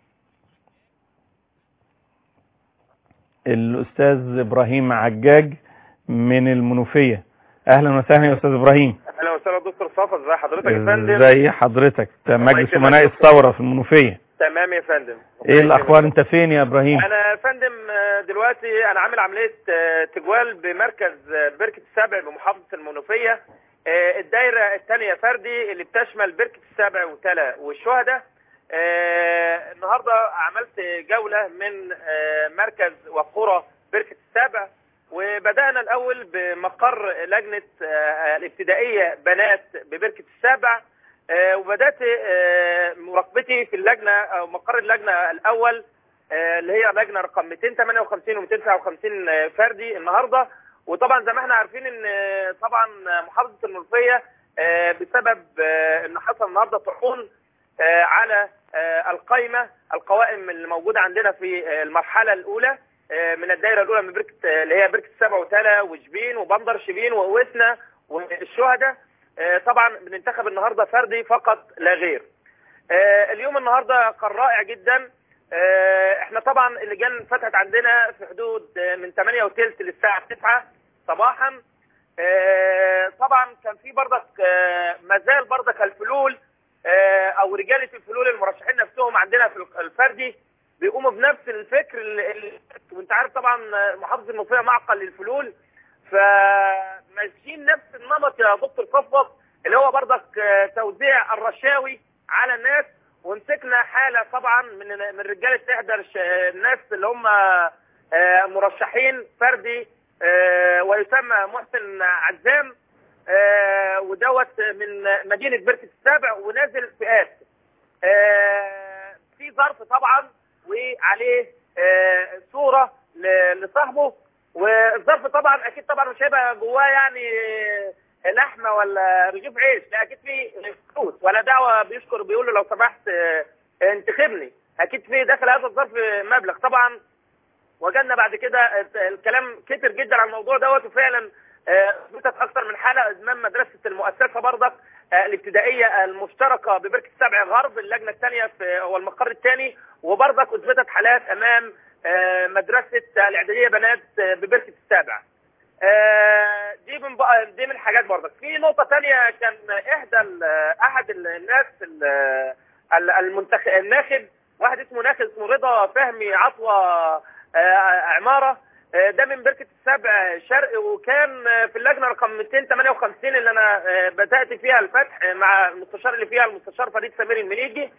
الأستاذ إبراهيم عجاج من المنوفية أهلا وسهلا يا أستاذ إبراهيم اهلا وسهلا دكتور صفا ازي حضرتك يا فندم ازي حضرتك ده مجلس يكرمك أمناء يا دكتور. الثورة في المنوفية تمام يا فندم ايه الأخبار انت فين يا إبراهيم انا يا فندم آه، دلوقتي انا عامل عمليه آه، تجوال بمركز آه، بركه السبع بمحافظه المنوفيه آه، الدايره الثانيه فردي اللي بتشمل بركه السبع وتلا والشهداء آه، النهارده عملت جوله من آه، مركز وقرى بركه السبع وبدانا الاول بمقر لجنه آه، الابتدائيه بنات ببركه السبع آه، وبدات آه، مراقبتي في اللجنه او مقر اللجنه الاول آه، اللي هي لجنه رقم 258 و 259 آه، فردي النهارده وطبعا زي ما احنا عارفين ان آه، طبعا محافظه المنوفيه آه، بسبب آه، ان حصل النهارده طاعون آه، على آه، القائمه القوائم اللي موجوده عندنا في آه، المرحله الاولى آه، من الدايره الاولى من بركه آه، اللي هي بركه السبع وتلا وشبين وبندر شبين ووسنا والشهداء آه، طبعا بننتخب النهارده فردي فقط لا غير آه، اليوم النهارده كان رائع جدا آه، احنا طبعا اللجان فتحت عندنا في حدود آه، من 8 وثلث للساعه 9 صباحا آه، طبعا كان في بردك آه، مازال بردك الفلول آه، او رجاله الفلول المرشحين نفسهم عندنا في الفردي بيقوموا بنفس الفكر اللي اللي- وانت عارف طبعا آه، محافظه المنوفيه معقل للفلول فماشيين نفس النمط يا دكتور صفوت اللي هو بردك آه، توزيع الرشاوي على الناس ومسكنا حاله طبعا من من رجاله احدى الش- الناس اللي هم آه، مرشحين فردي آه، ويسمى محسن عزام آه، ودوت من مدينه بركه السابع ونازل فئات آه، في ظرف طبعا وعليه آه، صوره ل- لصاحبه والظرف طبعا اكيد طبعا مش هيبقى جواه يعني لحمه ولا رغيف عيش لا اكيد في فلوس ولا دعوه بيشكر بيقول له لو سمحت آه، انتخبني اكيد في داخل هذا الظرف مبلغ طبعا وجدنا بعد كده الكلام كتر جدا على الموضوع دوت وفعلا آه، اثبتت اكثر من حاله امام مدرسه المؤسسه برضك آه، الابتدائيه المشتركه ببركه السبع غرب اللجنه الثانيه في هو المقر الثاني وبرضك اثبتت حالات امام آه، مدرسه الاعداديه بنات آه، ببركه السابع. آه، دي من بقى دي من الحاجات برضك في نقطه ثانيه كان احدى ال- احد ال- الناس ال- ال- المنتخ... الناخب واحد اسمه ناخب اسمه رضا فهمي عطوه آه، عماره آه، ده من بركه السبع شرق وكان آه، في اللجنه رقم 258 اللي انا آه، بدات فيها الفتح آه، مع المستشار اللي فيها المستشار فريد سمير المليجي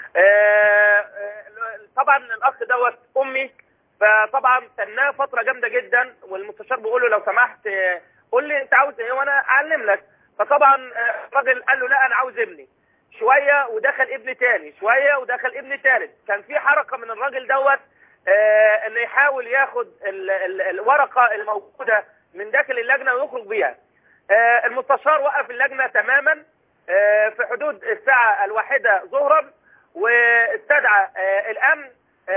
آه، آه، طبعا الاخ دوت امي فطبعا تناه فتره جامده جدا والمستشار بيقول له لو سمحت آه، قول لي انت عاوز ايه وانا اعلم لك فطبعا آه، الراجل قال له لا انا عاوز ابني شويه ودخل ابن تاني شويه ودخل ابن تالت كان في حركه من الراجل دوت آه، انه يحاول ياخد ال- ال- الورقه الموجوده من داخل اللجنه ويخرج بيها آه، المستشار وقف اللجنه تماما آه، في حدود الساعه الواحده ظهرا واستدعى آه، الامن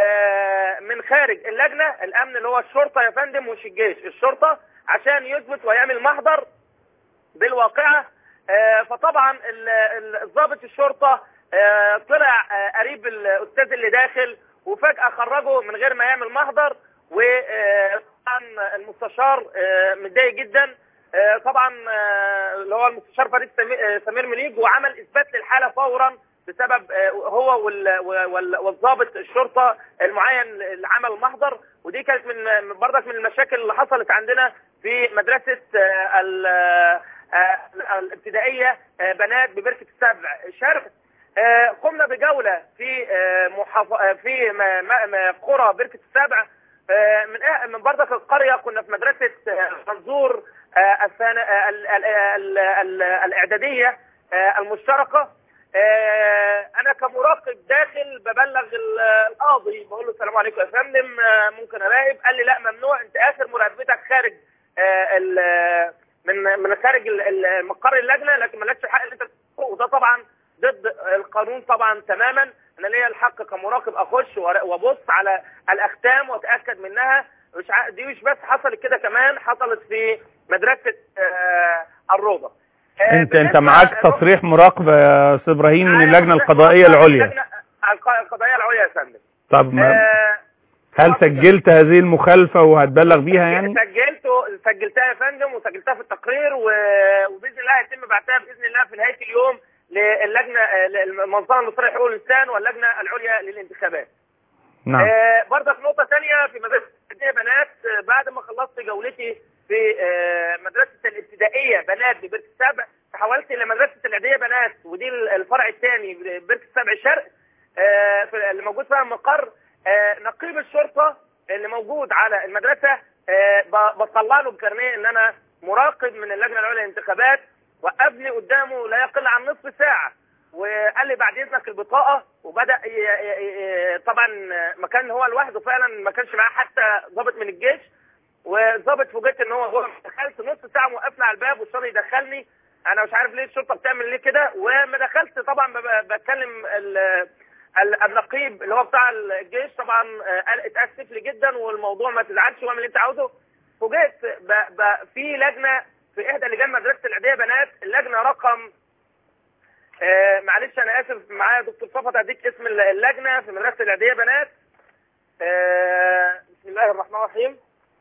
آه، من خارج اللجنه الامن اللي هو الشرطه يا فندم مش الجيش الشرطه عشان يثبت ويعمل محضر بالواقعه آه، فطبعا ال- ال- الضابط الشرطه آه، طلع آه، قريب الاستاذ اللي داخل وفجاه خرجه من غير ما يعمل محضر وطبعا المستشار آه، متضايق جدا آه، طبعا آه، اللي هو المستشار فريد سمي- آه، سمير منيج وعمل اثبات للحاله فورا بسبب آه، هو وال- وال- والضابط الشرطه المعين اللي عمل المحضر ودي كانت من من- برضك من المشاكل اللي حصلت عندنا في مدرسه آه، ال- آه، الابتدائيه آه، بنات ببركه السبع شرق آه، قمنا بجوله في آه، محافظ آه، في م- م- م- قرى بركه السبع آه، من إح- من برضك القريه كنا في مدرسه آه، منظور آه، الثان- آه، ال- ال- ال- ال- الاعداديه آه، المشتركه آه، انا كمراقب داخل ببلغ ال- القاضي بقول له السلام عليكم يا فندم آه، ممكن اراقب قال لي لا ممنوع انت اخر مراقبتك خارج آه، ال- من من خارج ال- ال- مقر اللجنه لكن مالكش الحق ان انت تدخل. وده طبعا ضد القانون طبعا تماما انا ليا الحق كمراقب اخش وأر- وابص على الاختام واتاكد منها مش ع- دي مش بس حصلت كده كمان حصلت في مدرسه آه، الروضه آه، انت انت بالنسبة- معاك تصريح مراقبه يا استاذ ابراهيم من اللجنه القضائيه العليا اللجنة الق- القضائيه العليا يا فندم طب ما آه، هل سجلت هذه المخالفه وهتبلغ بيها يعني سجلته سجلتها يا فندم وسجلتها في التقرير و... وباذن الله هيتم بعتها باذن الله في نهايه اليوم للجنه المنظمه المصريه لحقوق الانسان واللجنه العليا للانتخابات. نعم آه برضك نقطه ثانيه في مدرسه الابتدائيه بنات آه بعد ما خلصت جولتي في آه مدرسه الابتدائيه بنات ببركه السبع تحولت الى مدرسه الاعداديه بنات ودي الفرع الثاني بركه السبع الشرق آه في- اللي موجود فيها المقر آه نقيب الشرطه اللي موجود على المدرسه آه ب- بطلع له بكارنيه ان انا مراقب من اللجنه العليا للانتخابات وقفني قدامه لا يقل عن نصف ساعه وقال لي بعد اذنك البطاقه وبدا ي- ي- ي- طبعا ما كان هو لوحده فعلا ما كانش معاه حتى ضابط من الجيش والضابط فوجئت ان هو هو دخلت نص ساعه موقفنا على الباب والشرطه يدخلني انا مش عارف ليه الشرطه بتعمل ليه كده وما دخلت طبعا ب- بتكلم ال- ال- النقيب اللي هو بتاع الجيش طبعا آه، قال اتاسف لي جدا والموضوع ما تزعلش واعمل اللي انت عاوزه فوجئت ب- ب- في لجنه في احدى لجان مدرسه الاعداديه بنات اللجنه رقم آه، معلش انا اسف معايا دكتور صفت هديك اسم اللجنه في مدرسه الاعداديه بنات آه، بسم الله الرحمن الرحيم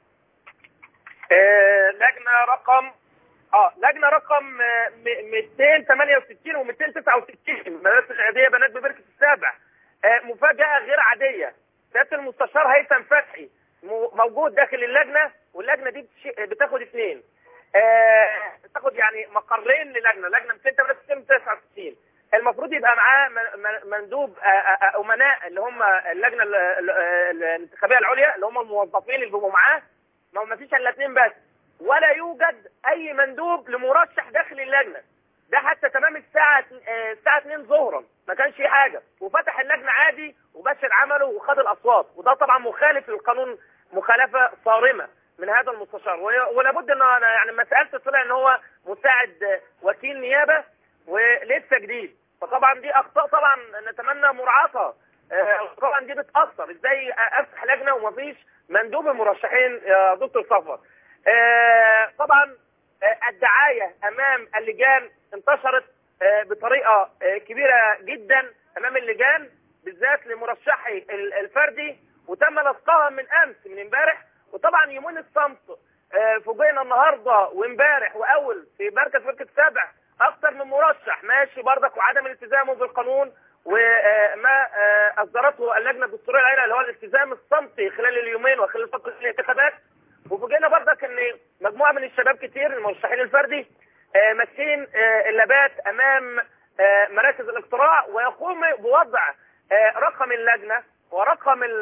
آه، لجنه رقم اه لجنه رقم آه، م- 268 و 269 مدرسه الاعداديه بنات ببركه السابع آه، مفاجاه غير عاديه سياده المستشار هيثم فتحي م- موجود داخل اللجنه واللجنه دي بتش- بتاخد اثنين آه، بتاخد يعني مقرين للجنه لجنه 268 269 المفروض يبقى معاه من- من- مندوب آه، آه، آه، امناء اللي هم اللجنه ال- ال- ال- الانتخابيه العليا اللي هم الموظفين اللي بيبقوا معاه ما ما فيش الا اثنين بس ولا يوجد اي مندوب لمرشح داخل اللجنه ده حتى تمام الساعه آه، الساعه 2 ظهرا ما كانش في حاجه وفتح اللجنه عادي وبشر عمله وخد الاصوات وده طبعا مخالف للقانون مخالفه صارمه من هذا المستشار وي- ولابد ان انا يعني ما سالت طلع ان هو مساعد آه، وكيل نيابه ولسه جديد فطبعا دي اخطاء طبعا نتمنى مراعاتها آه، طبعا دي بتاثر ازاي افتح لجنه ومفيش مندوب المرشحين يا دكتور صفوت آه، طبعا آه، الدعايه امام اللجان انتشرت آه، بطريقه آه، كبيره جدا امام اللجان بالذات لمرشحي ال- الفردي وتم لصقها من امس من امبارح وطبعا يومين الصمت آه، فوجئنا النهارده وامبارح واول في مركز بركه سبع اكثر من مرشح ماشي برضك وعدم الالتزامه بالقانون وما آه، اصدرته اللجنه الدستوريه العليا اللي هو الالتزام الصمتي خلال اليومين وخلال فتره الانتخابات وفوجئنا برضك ان مجموعه من الشباب كتير المرشحين الفردي آه، ماسكين آه، اللابات امام آه، مراكز الاقتراع ويقوم بوضع آه، رقم اللجنه ورقم ال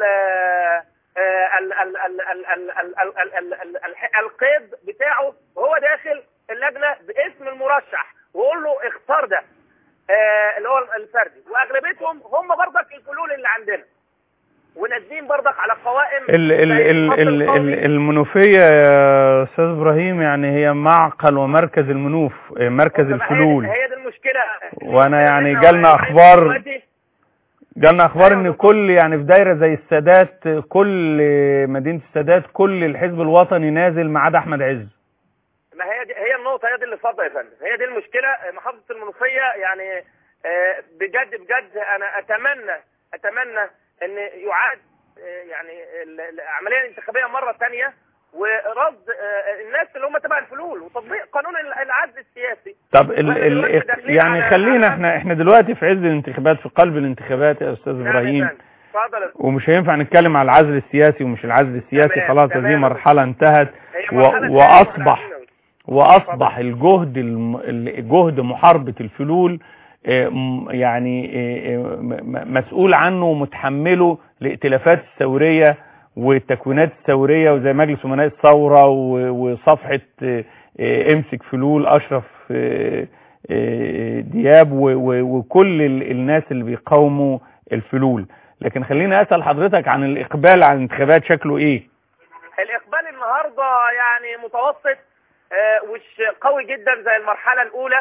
آه، ال- ال- ال- ال- ال- ال- ال- ال- ال- ال- الح- القيد بتاعه وهو داخل اللجنه باسم المرشح ويقول له اختار ده آه، اللي هو الفردي واغلبيتهم هم برضك الفلول اللي عندنا ونازلين برضك على قوائم ال ال زي ال الخط ال القومي. ال المنوفية يا أستاذ إبراهيم يعني هي معقل ومركز المنوف آه، مركز طب هي- الفلول هي دي المشكله وأنا يعني إحنا جالنا واقعين أخبار دلوقتي جالنا اخبار أيوة ان بالظبط. كل يعني في دايره زي السادات كل مدينه السادات كل الحزب الوطني نازل ما عدا احمد عز ما هي دي هي النقطة هي دي اللي فاضلة يا فندم هي دي المشكلة آه، محافظة المنوفية يعني آه، بجد بجد أنا أتمنى أتمنى أن يعاد آه، يعني ال- العملية الانتخابية مرة ثانية ورد آه، الناس اللي هم تبع الفلول وتطبيق قانون ال- العدل السياسي طب ال وإحنا ال دلوقتي داخلين يعني على- خلينا على- احنا احنا دلوقتي في عز الانتخابات في قلب الانتخابات يا استاذ نعم يا ابراهيم فندم. اتفضل يا ومش هينفع نتكلم على العزل السياسي ومش العزل السياسي تمام، خلاص تمام هذه يا مرحله انتهت هي و- مرحلة ثانية واصبح وإحنا عارفين. واصبح الجهد الم... ال- جهد محاربه الفلول آه، م- يعني آه، آه، م- م- مسؤول عنه ومتحمله الائتلافات الثوريه والتكوينات الثوريه وزي مجلس امناء الثوره و- وصفحه آه، آه، امسك فلول اشرف آه، آه، دياب و- و- وكل ال- الناس اللي بيقاوموا الفلول لكن خليني اسال حضرتك عن الاقبال على الانتخابات شكله ايه الإقبال النهاردة يعني متوسط آه، وش قوي جدا زي المرحلة الأولى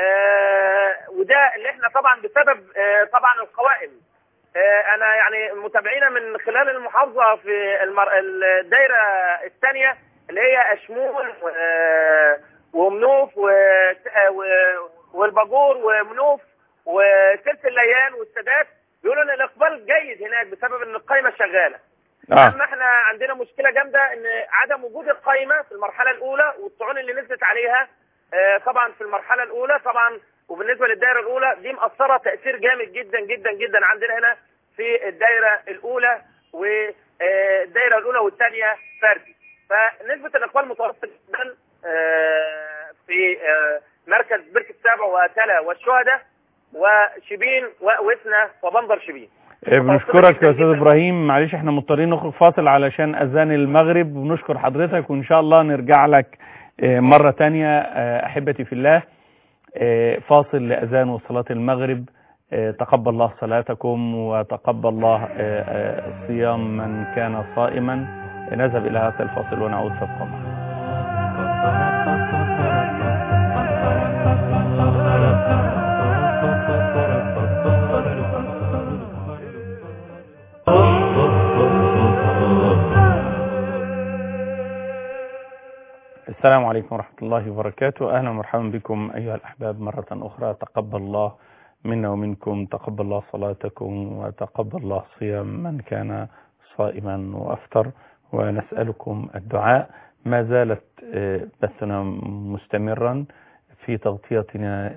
آه، وده اللي احنا طبعا بسبب آه، طبعا القوائم آه، أنا يعني متابعينا من خلال المحافظة في المر... الدايرة الثانية اللي هي أشمون و- ومنوف و... و... والباجور ومنوف وسلس الليان والسادات بيقولوا ان الاقبال جيد هناك بسبب ان القايمه شغاله اه اما احنا عندنا مشكله جامده ان عدم وجود القايمه في المرحله الاولى والطعون اللي نزلت عليها آه، طبعا في المرحله الاولى طبعا وبالنسبه للدائره الاولى دي مأثره تاثير جامد جدا جدا جدا عندنا هنا في الدائره الاولى والدائره الاولى والثانيه فردي فنسبه الاقبال متوسط جدا آه، في آه، مركز بركه سبع وتلا والشهداء وشبين ووسنا وبندر شبين آه، بنشكرك يا استاذ ابراهيم معلش احنا مضطرين نخرج فاصل علشان اذان المغرب ونشكر حضرتك وان شاء الله نرجع لك آه، مرة تانية آه، احبتي في الله آه، فاصل لاذان وصلاة المغرب آه، تقبل الله صلاتكم وتقبل الله آه، آه، صيام من كان صائما نذهب الى هذا الفاصل ونعود فابقوا معنا السلام عليكم ورحمة الله وبركاته أهلا ومرحبا بكم أيها الأحباب مرة أخرى تقبل الله منا ومنكم تقبل الله صلاتكم وتقبل الله صيام من كان صائما وأفطر ونسألكم الدعاء ما زالت آه، بثنا مستمرا في تغطيتنا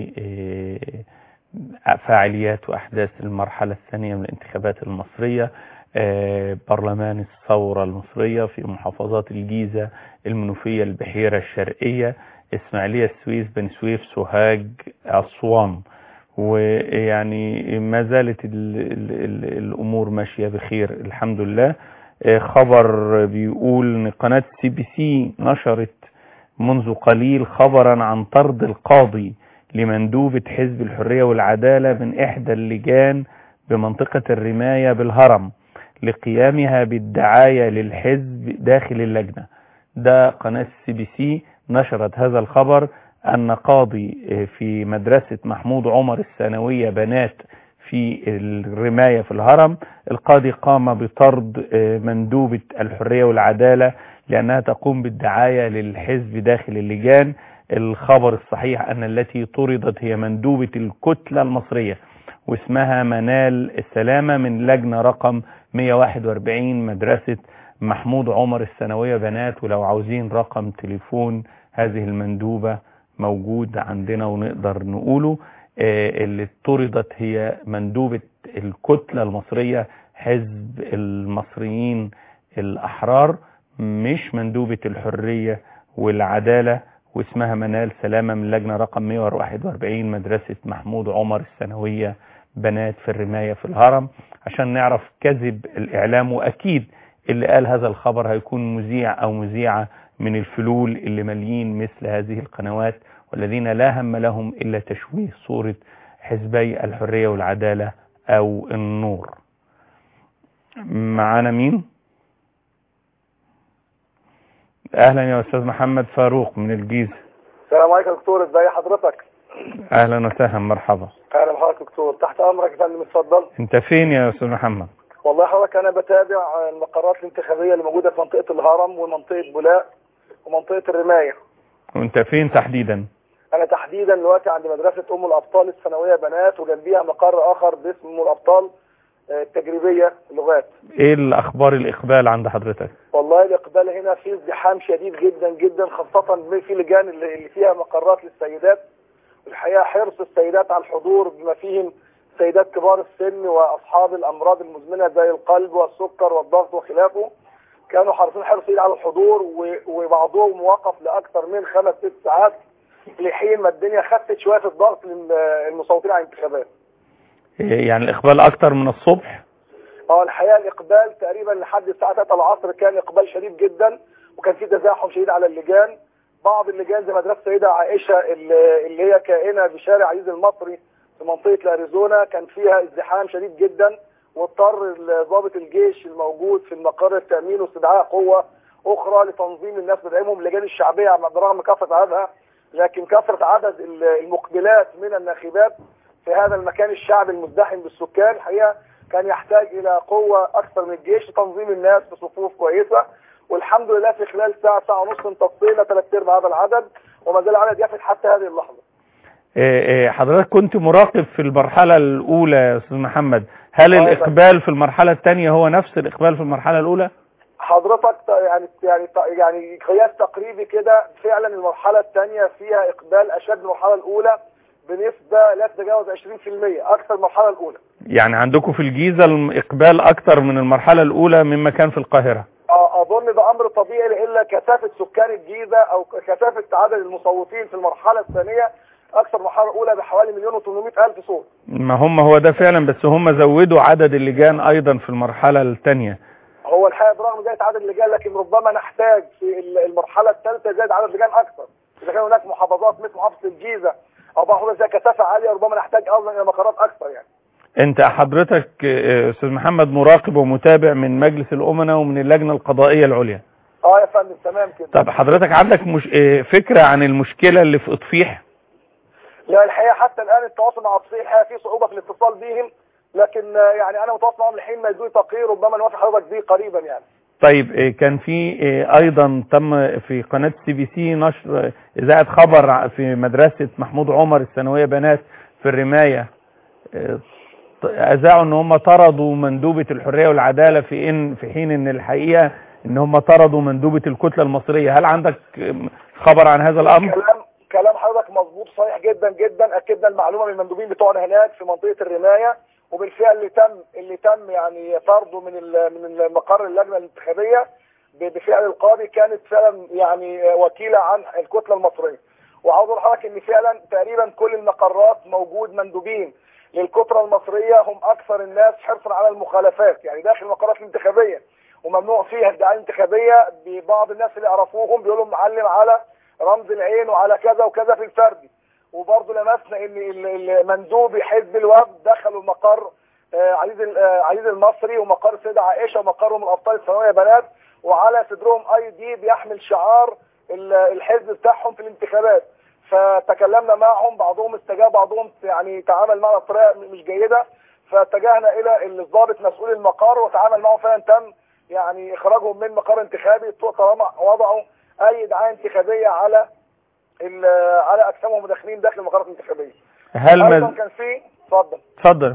لفاعليات وأحداث المرحلة الثانية من الانتخابات المصرية آه، برلمان الثورة المصرية في محافظات الجيزة المنوفية البحيرة الشرقية إسماعيلية السويس بن سويف سوهاج أسوان ويعني ما زالت ال ال ال الأمور ماشية بخير الحمد لله آه، خبر بيقول ان قناة سي بي سي نشرت منذ قليل خبرا عن طرد القاضي لمندوبة حزب الحرية والعدالة من إحدى اللجان بمنطقة الرماية بالهرم لقيامها بالدعاية للحزب داخل اللجنة ده قناة سي بي سي نشرت هذا الخبر أن قاضي في مدرسة محمود عمر الثانوية بنات في الرماية في الهرم القاضي قام بطرد مندوبة الحرية والعدالة لأنها تقوم بالدعاية للحزب داخل اللجان الخبر الصحيح أن التي طردت هي مندوبة الكتلة المصرية واسمها منال السلامة من لجنة رقم 141 مدرسة محمود عمر الثانوية بنات ولو عاوزين رقم تليفون هذه المندوبة موجود عندنا ونقدر نقوله آه، اللي طردت هي مندوبة الكتلة المصرية حزب المصريين الأحرار مش مندوبة الحرية والعدالة واسمها منال سلامة من لجنة رقم 141 مدرسة محمود عمر الثانوية بنات في الرماية في الهرم عشان نعرف كذب الإعلام وأكيد اللي قال هذا الخبر هيكون مذيع أو مذيعة من الفلول اللي ماليين مثل هذه القنوات والذين لا هم لهم إلا تشويه صورة حزبي الحرية والعدالة أو النور معانا مين أهلا يا أستاذ محمد فاروق من الجيزة السلام عليكم يا دكتور ازي حضرتك أهلا وسهلا مرحبا اهلا بحضرتك دكتور تحت امرك يا فندم اتفضل أنت فين يا أستاذ محمد والله حضرتك انا بتابع المقرات الانتخابيه اللي موجوده في منطقه الهرم ومنطقه بولاق ومنطقه الرمايه وأنت فين تحديدا انا تحديدا دلوقتي عند مدرسه ام الابطال الثانويه بنات وجنبيها مقر اخر باسم ام الابطال آه، التجريبيه لغات إيه الأخبار الإقبال عند حضرتك والله الاقبال هنا في ازدحام شديد جدا جدا خاصه في لجان اللي اللي فيها مقرات للسيدات الحقيقه حرص السيدات على الحضور بما فيهم سيدات كبار السن واصحاب الامراض المزمنه زي القلب والسكر والضغط وخلافه كانوا حريصين حرص شديد على الحضور و- وبعضهم وقف لاكثر من خمس ست ساعات لحين ما الدنيا خفت شويه في الضغط للمصوتين على الانتخابات. إيه يعني الإقبال أكتر من الصبح اه الحقيقه الاقبال تقريبا لحد الساعه 3 العصر كان اقبال شديد جدا وكان في تزاحم شديد على اللجان بعض اللجان زي مدرسه السيده عائشه اللي اللي هي كائنه بشارع عزيز المصري في منطقه الاريزونا كان فيها ازدحام شديد جدا واضطر ضابط الجيش الموجود في المقر التامين واستدعاء قوه اخرى لتنظيم الناس بدعمهم اللجان الشعبيه برغم كثره عددها لكن كثره عدد المقبلات من الناخبات في هذا المكان الشعبي المزدحم بالسكان الحقيقه كان يحتاج الى قوه اكثر من الجيش لتنظيم الناس بصفوف كويسه والحمد لله في خلال ساعه ساعه ونص امتصينا ثلاث ارباع هذا العدد وما زال العدد يفد حتى هذه اللحظه. إيه إيه حضرتك كنت مراقب في المرحلة الأولى يا أستاذ محمد هل آه، الإقبال في المرحلة الثانية هو نفس الإقبال في المرحلة الأولى؟ حضرتك ت- يعني يعني ت- يعني قياس تقريبي كده فعلا المرحله الثانيه فيها اقبال اشد من المرحله الاولى بنسبه لا تتجاوز 20% اكثر من المرحله الاولى. يعني عندكم في الجيزة الإقبال أكتر من المرحلة الأولى مما كان في القاهرة آه، اظن ده امر طبيعي لان كثافه سكان الجيزه او كثافه عدد المصوتين في المرحله الثانيه اكثر من المرحله الاولى بحوالي مليون و800 الف صوت. ما هم هو ده فعلا بس هم زودوا عدد اللجان أيضا في المرحلة الثانية هو الحقيقه برغم زياده عدد اللجان لكن ربما نحتاج في ال- المرحله الثالثه زياده عدد اللجان اكثر. اذا كان هناك محافظات مثل محافظه الجيزه او بعض زي كثافه عاليه ربما نحتاج ايضا الى مقرات اكثر يعني. أنت حضرتك آه، أستاذ محمد مراقب ومتابع من مجلس الأمناء ومن اللجنة القضائية العليا اه يا فندم تمام كده. طب حضرتك عندك مش... آه، فكرة عن المشكلة اللي في إطفيح؟ لا الحقيقه حتى الان التواصل مع التصحيح الحقيقه في صعوبه في الاتصال بهم لكن آه، يعني انا متواصل معهم لحين ما يدوني تقرير ربما نوافق حضرتك به قريبا يعني. طيب إيه، كان في إيه، ايضا تم في قناة سي بي سي نشر آه، اذاعة خبر ع- في مدرسة محمود عمر الثانوية بنات في الرماية آه، ط- اذاعوا ان هم طردوا مندوبة الحرية والعدالة في ان في حين ان الحقيقة ان هم طردوا مندوبة الكتلة المصرية هل عندك آم، خبر عن هذا الامر كلام كلام حضرتك مظبوط صحيح جدا جدا اكدنا المعلومه من المندوبين بتوعنا هناك في منطقه الرمايه وبالفعل اللي تم اللي تم يعني طرده من ال- من المقر اللجنه الانتخابيه ب- بفعل القاضي كانت فعلا يعني وكيله عن الكتله المصريه وعاوز اقول لحضرتك ان فعلا تقريبا كل المقرات موجود مندوبين للكتله المصريه هم اكثر الناس حرصا على المخالفات يعني داخل المقرات الانتخابيه وممنوع فيها الدعايه الانتخابيه ببعض الناس اللي يعرفوهم بيقولوا معلم على رمز العين وعلى كذا وكذا في الفردي وبرضه لمسنا ان ال- ال- مندوبي حزب الوفد دخلوا مقر آه، عزيز ال- آه، عزيز المصري ومقر السيده عائشه ومقرهم الابطال الثانويه بنات وعلى صدرهم اي دي بيحمل شعار ال- الحزب بتاعهم في الانتخابات فتكلمنا معهم بعضهم استجاب بعضهم يعني تعامل معنا بطريقه م- مش جيده فاتجهنا الى الضابط مسؤول المقر وتعامل معهم فعلا تم يعني اخراجهم من مقر انتخابي طالما وضعوا اي دعايه انتخابيه على ال- على اجسامهم داخلين داخل المقرات الانتخابيه هل ايضا مز... كان في اتفضل اتفضل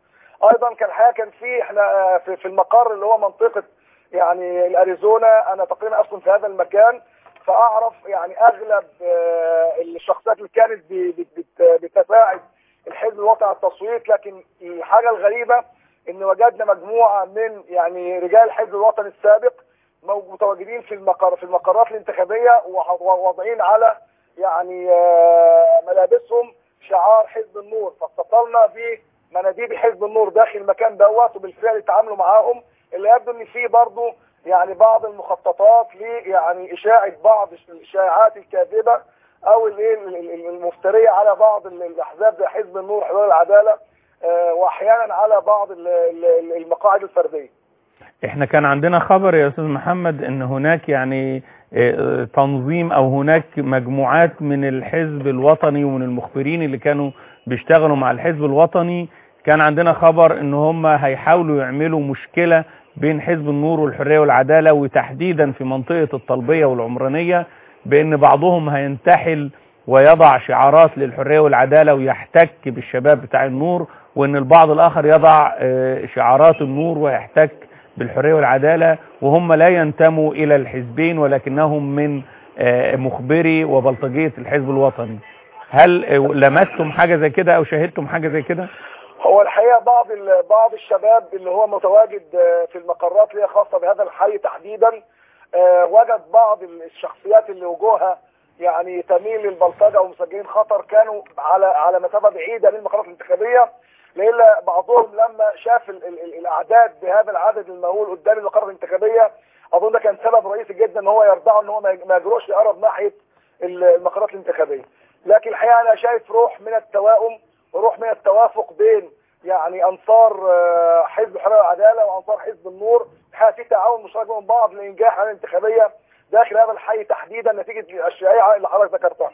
ايضا كان الحقيقه كان في احنا آه، في, في المقر اللي هو منطقه يعني الاريزونا انا تقريبا اسكن في هذا المكان فاعرف يعني اغلب آه، الشخصيات اللي كانت ب- بت- بت- بتساعد الحزب الوطني على التصويت لكن الحاجه الغريبه ان وجدنا مجموعه من يعني رجال الحزب الوطني السابق مو- متواجدين في المقر في المقرات الانتخابيه وح- وواضعين على يعني آه، ملابسهم شعار حزب النور فاتصلنا بمناديب حزب النور داخل المكان دوت وبالفعل تعاملوا معاهم اللي يبدو ان في برضه يعني بعض المخططات ل يعني اشاعه بعض الشائعات الكاذبه او الايه ال- ال- المفتريه على بعض ال- الاحزاب زي حزب النور حزب العداله آه، واحيانا على بعض ال- ال- المقاعد الفرديه احنا كان عندنا خبر يا استاذ محمد ان هناك يعني اه، تنظيم او هناك مجموعات من الحزب الوطني ومن المخبرين اللي كانوا بيشتغلوا مع الحزب الوطني كان عندنا خبر ان هم هيحاولوا يعملوا مشكلة بين حزب النور والحرية والعدالة وتحديدا في منطقة الطلبية والعمرانية بان بعضهم هينتحل ويضع شعارات للحرية والعدالة ويحتك بالشباب بتاع النور وان البعض الاخر يضع اه، شعارات النور ويحتك بالحرية والعدالة وهم لا ينتموا إلى الحزبين ولكنهم من آه، مخبري وبلطجية الحزب الوطني هل آه، لمستم حاجة زي كده أو شاهدتم حاجة زي كده؟ هو الحقيقه بعض ال- بعض الشباب اللي هو متواجد آه، في المقرات اللي هي خاصه بهذا الحي تحديدا آه، وجد بعض الشخصيات اللي وجوهها يعني تميل للبلطجه ومسجلين خطر كانوا على على مسافه بعيده من المقرات الانتخابيه لان بعضهم لما شاف ال ال ال الاعداد بهذا العدد المهول قدام المقرات الانتخابيه اظن ده كان سبب رئيسي جدا ان هو يرضعه ان هو ما ما يجروش يقرب ناحيه ال- المقرات الانتخابيه لكن الحقيقه انا شايف روح من التوائم وروح من التوافق بين يعني انصار آه، حزب الحريه والعداله وانصار حزب النور الحقيقه في تعاون مشترك بين بعض لانجاح الانتخابيه داخل هذا الحي تحديدا نتيجه الشائعه اللي حضرتك ذكرتها.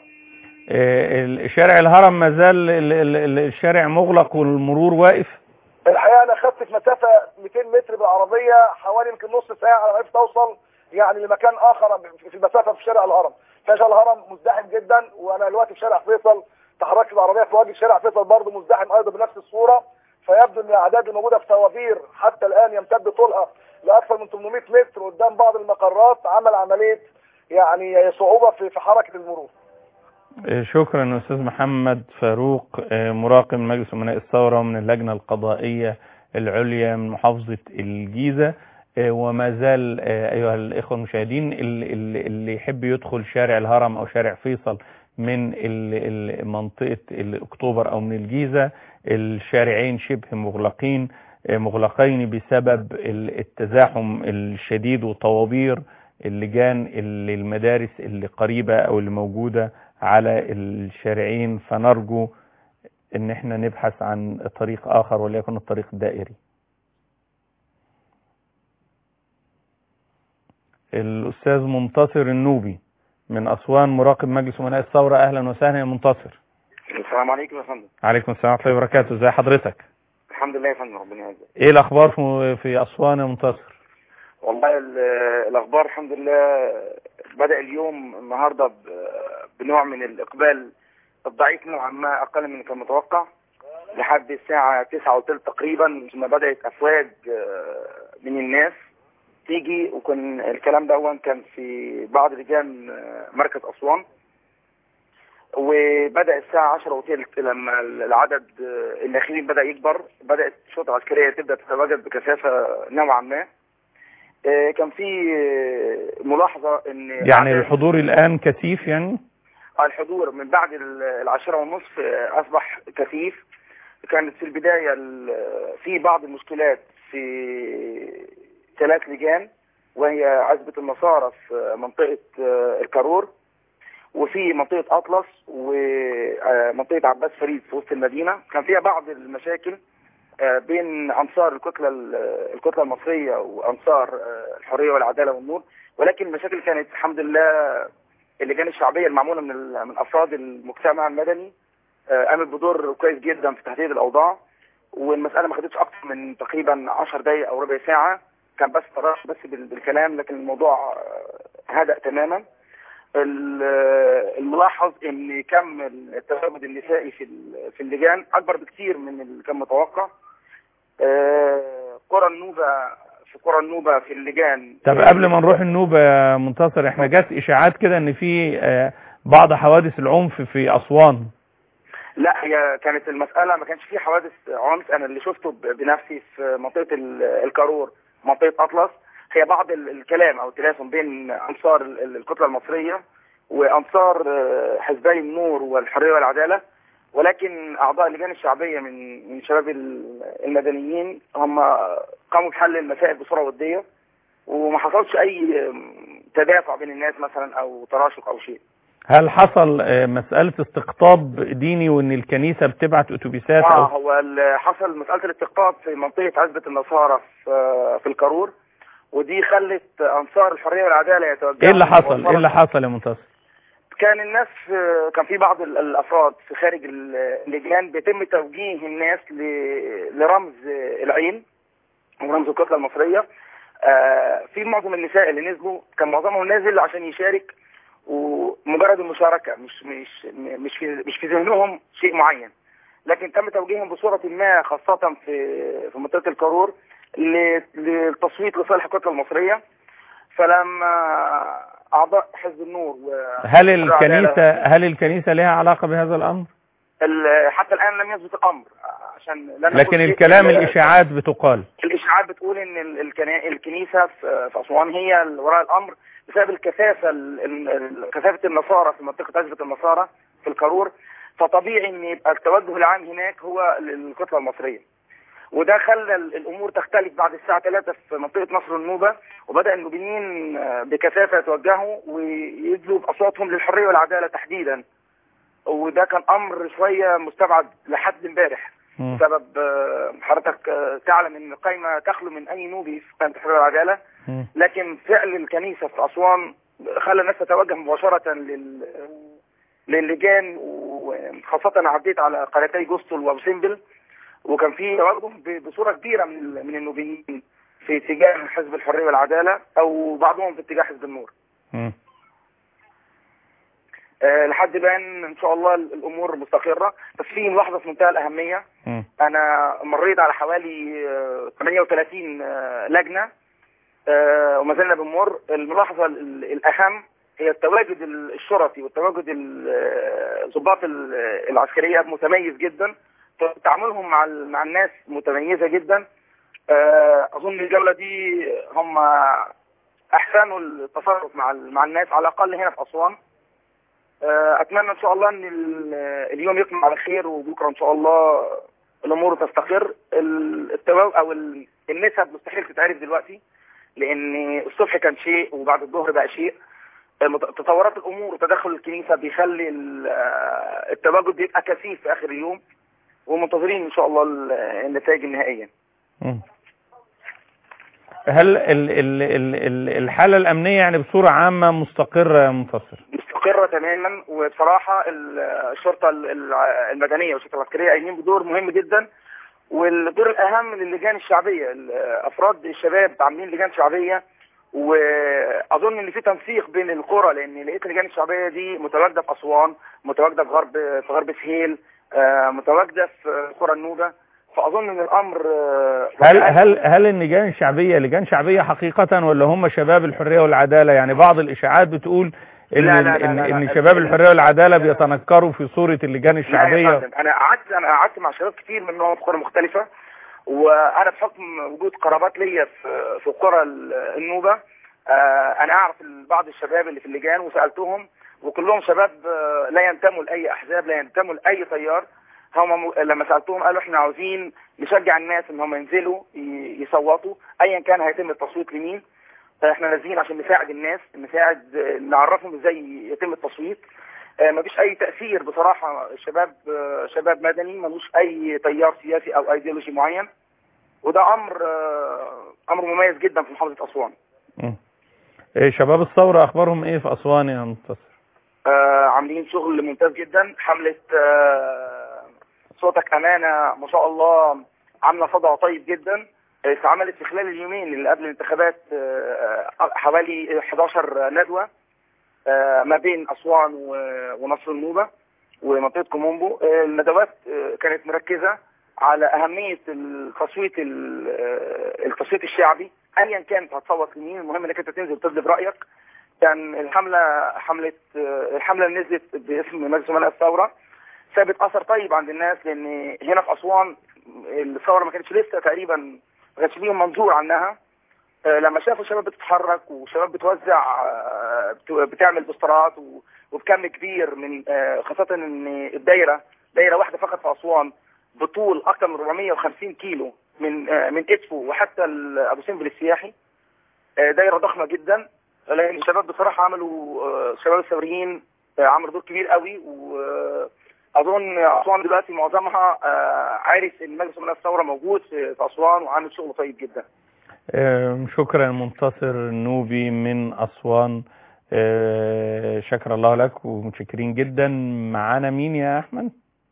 آه، ال- شارع الهرم ما زال ال- ال- ال- الشارع مغلق والمرور واقف الحقيقه انا خدت في مسافه 200 متر بالعربيه حوالي يمكن نص ساعه على ما عرفت اوصل يعني لمكان اخر في المسافه في شارع الهرم. شارع الهرم مزدحم جدا وانا دلوقتي في شارع فيصل تحركت بالعربيه في وجه شارع فيصل برضه مزدحم ايضا بنفس الصوره فيبدو ان الاعداد الموجوده في طوابير حتى الان يمتد طولها لاكثر من 800 متر قدام بعض المقرات عمل عمليه يعني صعوبه في في حركه المرور. آه، شكرا أستاذ محمد فاروق آه، مراقب مجلس أمناء الثورة من اللجنة القضائية العليا من محافظة الجيزة آه، وما زال آه، أيها الإخوة المشاهدين ال- ال- اللي يحب يدخل شارع الهرم أو شارع فيصل من ال- ال- منطقة الأكتوبر أو من الجيزة الشارعين شبه مغلقين آه، مغلقين بسبب ال- التزاحم الشديد وطوابير اللجان اللي المدارس اللي قريبة أو اللي موجودة على الشارعين فنرجو ان احنا نبحث عن طريق اخر وليكن الطريق الدائري الاستاذ منتصر النوبي من اسوان مراقب مجلس امناء الثوره اهلا وسهلا يا منتصر السلام عليكم يا فندم عليكم السلام ورحمه الله وبركاته ازي حضرتك الحمد لله يا فندم ربنا يعزك ايه الاخبار في في اسوان يا منتصر والله ال- الاخبار الحمد لله بدا اليوم النهارده ب- بنوع من الاقبال الضعيف نوعا ما اقل من كان متوقع لحد الساعه 9 وثلث تقريبا ثم بدات افواج آه، من الناس تيجي وكان الكلام ده كان في بعض لجان آه، مركز اسوان وبدا الساعه 10 وثلث لما العدد آه، الناخبين بدا يكبر بدات الشرطه العسكريه تبدا تتواجد بكثافه نوعا ما آه، كان في آه، ملاحظه ان يعني عدد- الحضور الآن كثيف يعني الحضور من بعد ال- العاشرة ونصف آه، أصبح كثيف كانت في البداية ال- في بعض المشكلات في ثلاث لجان وهي عزبة النصارى في منطقة آه، الكارور وفي منطقة أطلس ومنطقة عباس فريد في وسط المدينة كان فيها بعض المشاكل آه، بين أنصار الكتلة ال- الكتلة المصرية وأنصار آه، الحرية والعدالة والنور ولكن المشاكل كانت الحمد لله اللجان الشعبيه المعموله من ال- من افراد المجتمع المدني آه، قامت بدور كويس جدا في تهديد الاوضاع والمساله ما خدتش اكتر من تقريبا 10 دقائق او ربع ساعه كان بس تراش بس بال- بالكلام لكن الموضوع آه، هدأ تماما ال- آه، الملاحظ ان كم التواجد النسائي في ال- في اللجان اكبر بكثير من اللي كان متوقع آه، قرى النوبه في قرى النوبه في اللجان طب قبل ما نروح النوبة يا منتصر احنا جات اشاعات كده ان في آه، بعض حوادث العنف في اسوان لا هي كانت المسألة ما كانش فيه حوادث عنف أنا اللي شفته ب- بنفسي في منطقة ال- الكارور منطقة أطلس هي بعض ال- الكلام أو التلافن بين أنصار ال- ال- الكتلة المصرية وأنصار آه، حزبي النور والحرية والعدالة ولكن أعضاء اللجان الشعبية من من شباب ال- المدنيين هم قاموا بحل المسائل بصورة ودية وما حصلش أي آم، تدافع بين الناس مثلا أو تراشق أو شيء هل حصل آه، مسألة استقطاب ديني وان الكنيسة بتبعت اتوبيسات اه او هو ال- حصل مسألة الاستقطاب في منطقة عزبة النصارى في في الكارور ودي خلت أنصار الحرية والعدالة يتوجهوا ايه اللي حصل مباشرة. ايه اللي حصل يا منتصر كان الناس آه، كان في بعض ال- الأفراد في خارج ال- اللجان بيتم توجيه الناس ل- لرمز آه، العين ورمز الكتلة المصرية آه، في معظم النساء اللي نزلوا كان معظمهم نازل عشان يشارك ومجرد المشاركة مش مش مش في مش في ذهنهم شيء معين لكن تم توجيههم بصورة ما خاصة في في منطقة الكارور ل- للتصويت لصالح الكتلة المصرية فلما أعضاء حزب النور و هل الكنيسة هل الكنيسة لها علاقة بهذا الامر ال- حتى الآن لم يثبت الأمر عشان لا نقول لكن شيء الكلام ال- الاشاعات بتقال الاشاعات بتقول ان ال- الكنا- الكنيسه في في اسوان هي اللي وراء الامر بسبب الكثافه ال- ال- ال- كثافه النصارى في منطقه عزبه النصارى في الكارور فطبيعي ان يبقى التوجه العام هناك هو للكتله المصريه وده خلى ال- الامور تختلف بعد الساعه 3 في منطقه نصر النوبه وبدا النوبيين آه، بكثافه يتوجهوا ويدلوا باصواتهم للحريه والعداله تحديدا وده كان امر شويه مستبعد لحد امبارح مم. بسبب آه، حضرتك آه، تعلم ان القائمه تخلو من اي نوبي في قائمه الحريه والعداله مم. لكن فعل الكنيسه في اسوان خلى الناس تتوجه مباشره لل للجان وخاصه عديت على قريتي جوستل وابو وكان في تواجد ب- بصوره كبيره من ال- من النوبيين في اتجاه حزب الحريه والعداله او بعضهم في اتجاه حزب النور مم. أه لحد الان ان شاء الله ال- الامور مستقره بس في ملاحظه في منتهى الاهميه مم. انا مريت على حوالي آه، 38 آه، لجنه آه، وما زلنا بنمر الملاحظه ال- الاهم هي التواجد ال- الشرطي والتواجد ال- آه، الضباط ال- العسكريه متميز جدا تعاملهم مع ال- مع الناس متميزه جدا آه، اظن الجوله دي هم احسنوا التصرف مع ال- مع الناس على الاقل هنا في اسوان آه، اتمنى ان شاء الله ان ال- اليوم يكمل على خير وبكره ان شاء الله الامور تستقر ال- التواو او ال- النسب مستحيل تتعرف دلوقتي لان الصبح كان شيء وبعد الظهر بقى شيء المت- تطورات الامور وتدخل الكنيسه بيخلي ال- آه، التواجد يبقى كثيف في اخر اليوم ومنتظرين ان شاء الله ال- النتائج النهائيه مم. هل ال ال ال ال الحالة الأمنية يعني بصورة عامة مستقرة يا منتصر مستقرة تماما وبصراحة ال- الشرطة ال- ال- المدنية والشرطة العسكرية قايمين بدور مهم جدا والدور الاهم للجان الشعبيه ال- افراد الشباب عاملين لجان شعبيه واظن ان في تنسيق بين القرى لان لقيت اللجان الشعبيه دي متواجده في اسوان متواجده في غرب في غرب سهيل آه، متواجده في قرى النوبه فاظن ان الامر آه، هل هل هل اللجان الشعبيه لجان شعبيه حقيقه ولا هم شباب الحريه والعداله يعني بعض الاشاعات بتقول ان لا، لا، لا، ان لا، لا. ان شباب الحريه والعداله بيتنكروا في صوره اللجان لا يا الشعبيه فندم، انا قعدت انا قعدت مع شباب كتير منهم في قرى مختلفه وانا بحكم وجود قرابات ليا في في قرى ال- النوبه آه، انا اعرف ال- بعض الشباب اللي في اللجان وسالتهم وكلهم شباب آه، لا ينتموا لاي احزاب لا ينتموا لاي تيار هم م- لما سالتهم قالوا احنا عاوزين نشجع الناس ان هم ينزلوا ي- يصوتوا ايا كان هيتم التصويت لمين احنا نازلين عشان نساعد الناس نساعد آه، نعرفهم ازاي يتم التصويت آه، مفيش اي تاثير بصراحه شباب آه، شباب مدني ملوش اي تيار سياسي او ايديولوجي معين وده امر آه، امر مميز جدا في محافظه اسوان مم. إيه شباب الثوره اخبارهم ايه في اسوان يا منتصر آه، عاملين شغل ممتاز جدا حمله آه، صوتك امانه ما شاء الله عامله صدى طيب جدا آه، اتعملت في خلال اليومين اللي قبل الانتخابات آه، حوالي 11 ندوه آه، ما بين اسوان و- ونصر النوبه ومنطقه كومومبو آه، الندوات آه، كانت مركزه على اهميه التصويت ال- آه، التصويت الشعبي ايا كانت هتصوت لمين المهم انك انت تنزل تبدي برايك كان الحمله حمله آه، الحمله اللي نزلت باسم مجلس امناء الثوره سابت اثر طيب عند الناس لان هنا في اسوان الثوره ما كانتش لسه تقريبا ما كانش ليهم منظور عنها آه، لما شافوا شباب بتتحرك وشباب بتوزع آه، بت- بتعمل بوسترات و- وبكم كبير من آه، خاصة ان الدايرة دايرة واحدة فقط في اسوان بطول اكثر من 450 كيلو من آه، من ادفو وحتى ال- ابو سمبل السياحي آه، دايرة ضخمة جدا لان الشباب بصراحة عملوا آه، الشباب الثوريين آه، عملوا دور كبير قوي واظن اسوان دلوقتي معظمها آه، عارف ان مجلس امناء الثورة موجود في في اسوان وعامل شغل طيب جدا آه، شكرا منتصر النوبي من أسوان آه، شكر الله لك ومتشكرين جدا معانا مين يا أحمد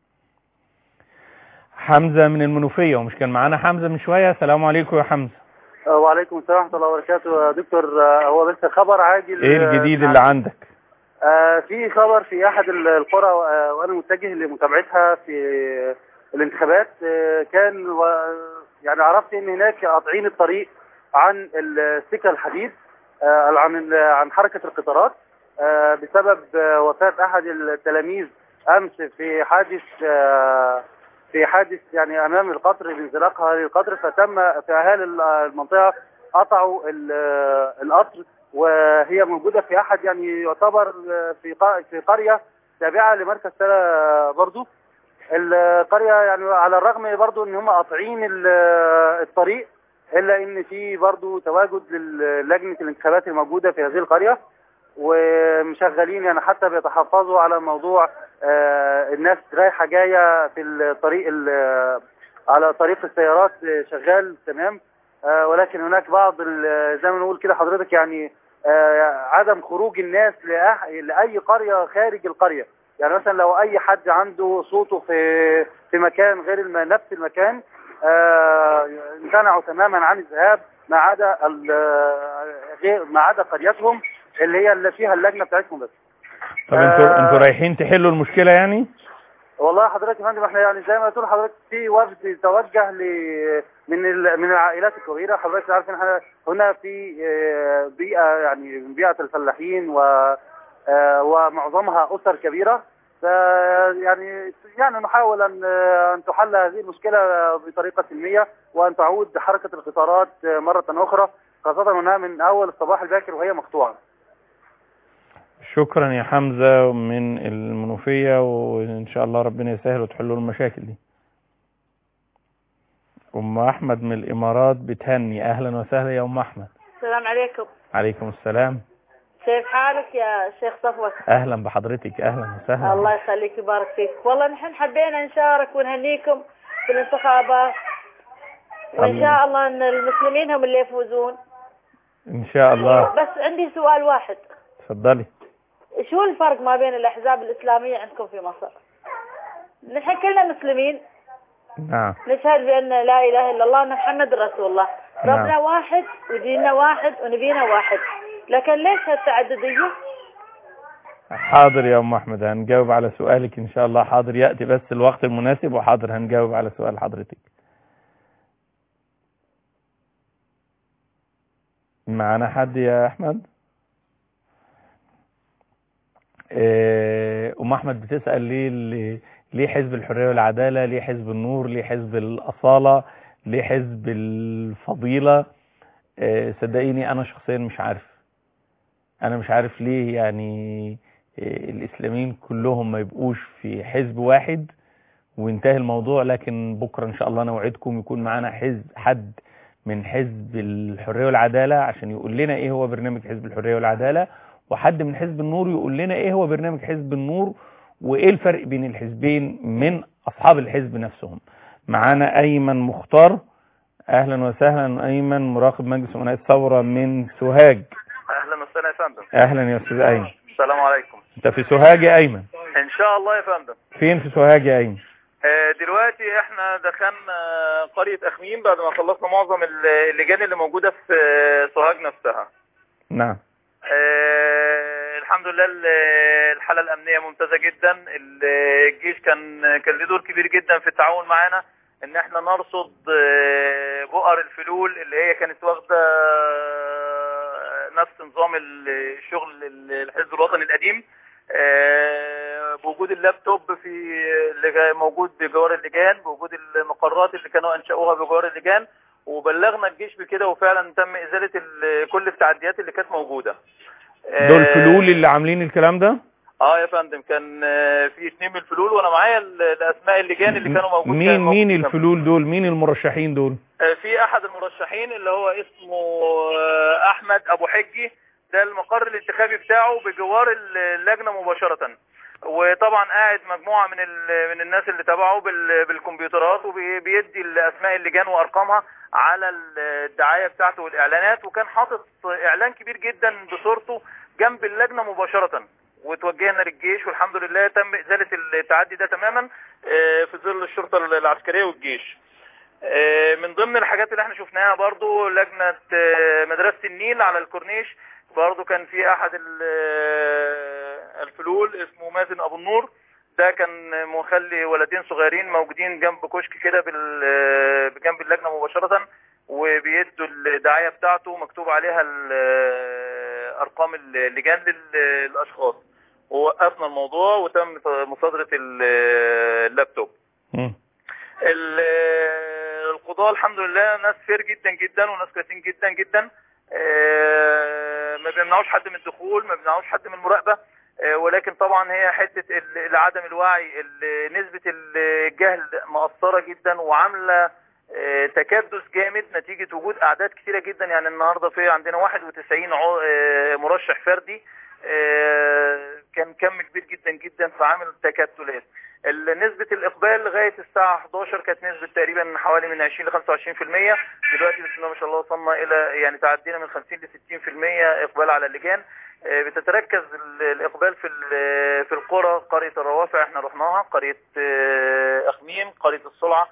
حمزة من المنوفية ومش كان معانا حمزة من شوية السلام عليكم يا حمزة آه، وعليكم السلام ورحمه الله وبركاته يا دكتور آه، هو بس خبر عاجل ايه آه، الجديد اللي عندك آه، في خبر في احد ال- القرى آه، وانا متجه لمتابعتها في الانتخابات آه، كان و- يعني عرفت ان هناك قاطعين الطريق عن السكه الحديد آه، عن ال- عن حركه القطارات آه، بسبب آه، وفاه احد التلاميذ امس في حادث آه، في حادث يعني امام القطر بانزلاقها للقطر فتم في اهالي المنطقه قطعوا ال- القطر وهي موجودة في أحد يعني يعتبر في قا- في قرية تابعة لمركز سلا برضو القرية يعني على الرغم برضو ان هم قاطعين ال- الطريق الا ان في برضو تواجد للجنة الانتخابات الموجودة في هذه القرية ومشغلين يعني حتى بيتحفظوا على موضوع آه، الناس رايحة جاية في الطريق ال- على طريق السيارات آه، شغال تمام آه، ولكن هناك بعض ال- زي ما نقول كده حضرتك يعني آه، عدم خروج الناس لأح- لأي قرية خارج القرية يعني مثلا لو أي حد عنده صوته في في مكان غير الم- نفس المكان آه، امتنعوا تماما عن الذهاب ما عدا ال- غير ما عدا قريتهم اللي هي اللي فيها اللجنة بتاعتهم بس طب انتوا آه. انتوا رايحين تحلوا المشكلة يعني والله حضرتك يا فندم احنا يعني زي ما تقول حضرتك في وفد توجه ل من ال... من العائلات الكبيره حضرتك عارف ان احنا هنا في آه، بيئه يعني بيئه الفلاحين و آه، ومعظمها اسر كبيره ف يعني يعني نحاول ان ان تحل هذه المشكله بطريقه سلميه وان تعود حركه القطارات مره اخرى خاصه انها من اول الصباح الباكر وهي مقطوعه شكرا يا حمزة من المنوفية وإن شاء الله ربنا يسهل وتحلوا المشاكل دي أم أحمد من الإمارات بتهني أهلا وسهلا يا أم أحمد السلام عليكم عليكم السلام كيف حالك يا شيخ صفوت أهلا بحضرتك أهلا وسهلا الله يخليك ويبارك فيك والله نحن حبينا نشارك ونهنيكم في الانتخابات وان الله. شاء الله ان المسلمين هم اللي يفوزون إن شاء الله بس عندي سؤال واحد تفضلي شو الفرق ما بين الاحزاب الاسلاميه عندكم في مصر نحن كلنا مسلمين نعم نشهد بأن لا إله إلا الله وأن محمد رسول الله نعم. ربنا واحد وديننا واحد ونبينا واحد لكن ليش هالتعددية حاضر يا ام احمد هنجاوب على سؤالك ان شاء الله حاضر ياتي بس الوقت المناسب وحاضر هنجاوب على سؤال حضرتك معنا حد يا احمد إيه، ام احمد بتسال ليه ليه- ليه حزب الحريه والعداله ليه حزب النور ليه حزب الاصاله ليه حزب الفضيله إيه، صدقيني انا شخصيا مش عارف انا مش عارف ليه يعني إيه، الاسلاميين كلهم ما يبقوش في حزب واحد وينتهي الموضوع لكن بكره ان شاء الله نوعدكم يكون معانا حزب حد من حزب الحريه والعداله عشان يقول لنا ايه هو برنامج حزب الحريه والعداله وحد من حزب النور يقول لنا ايه هو برنامج حزب النور وايه الفرق بين الحزبين من اصحاب الحزب نفسهم معانا ايمن مختار اهلا وسهلا ايمن مراقب مجلس امناء الثوره من سوهاج اهلا وسهلا يا فندم اهلا يا استاذ ايمن السلام عليكم انت في سوهاج يا ايمن ان شاء الله يا فندم فين في سوهاج يا ايمن آه، دلوقتي احنا دخلنا قرية اخميم بعد ما خلصنا معظم ال- اللجان اللي موجودة في آه، سوهاج نفسها نعم آه، الحمد لله ال- الحالة الامنية ممتازة جدا ال- الجيش كان كان له دور كبير جدا في التعاون معانا ان احنا نرصد آه، بؤر الفلول اللي هي كانت واخدة آه، نفس نظام الشغل الحزب الوطني القديم آه، بوجود اللابتوب في اللي جا- موجود بجوار اللجان بوجود المقرات اللي كانوا انشأوها بجوار اللجان وبلغنا الجيش بكده وفعلا تم ازالة ال- كل التعديات اللي كانت موجودة آه، دول فلول اللي عاملين الكلام ده اه يا فندم كان آه، في اتنين من الفلول وانا معايا ال- الاسماء اللجان اللي كانوا موجود مين كان مين موجود الفلول دول مين المرشحين دول آه، في احد المرشحين اللي هو اسمه آه، احمد ابو حجي ده المقر الانتخابي بتاعه بجوار اللجنه مباشره وطبعا قاعد مجموعه من ال- من الناس اللي تبعه بال- بالكمبيوترات وبيدي الاسماء اللجان وارقامها على الدعايه بتاعته والاعلانات وكان حاطط اعلان كبير جدا بصورته جنب اللجنه مباشره وتوجهنا للجيش والحمد لله تم ازاله التعدي ده تماما آه، في ظل الشرطه العسكريه والجيش آه، من ضمن الحاجات اللي احنا شفناها برضو لجنة آه، مدرسة النيل على الكورنيش برضو كان في احد ال- آه، الفلول اسمه مازن ابو النور ده كان مخلي ولدين صغيرين موجودين جنب كشك كده بال- آه، بجنب اللجنة مباشرة وبيدوا الدعاية بتاعته مكتوب عليها ال- آه، ارقام اللجان للاشخاص ووقفنا الموضوع وتم مصادرة ال- آه، اللابتوب مم. ال- القضاة الحمد لله ناس فير جدا جدا وناس كويسين جدا جدا آه، ما بيمنعوش حد من الدخول ما بيمنعوش حد من المراقبة آه، ولكن طبعا هي حتة ال- عدم الوعي ال- نسبة الجهل مقصرة جدا وعاملة آه، تكدس جامد نتيجة وجود أعداد كثيرة جدا يعني النهاردة في عندنا 91 عو- آه، مرشح فردي آه، كان كم كبير جدا جدا فعامل تكتلات ال- نسبة الإقبال لغاية الساعة 11 كانت نسبة تقريبا حوالي من 20 ل 25% دلوقتي بسم الله ما شاء الله وصلنا إلى يعني تعدينا من 50 ل 60% إقبال على اللجان آه، بتتركز ال- الإقبال في ال- في القرى قرية الروافع احنا رحناها قرية آه، أخميم قرية الصلعة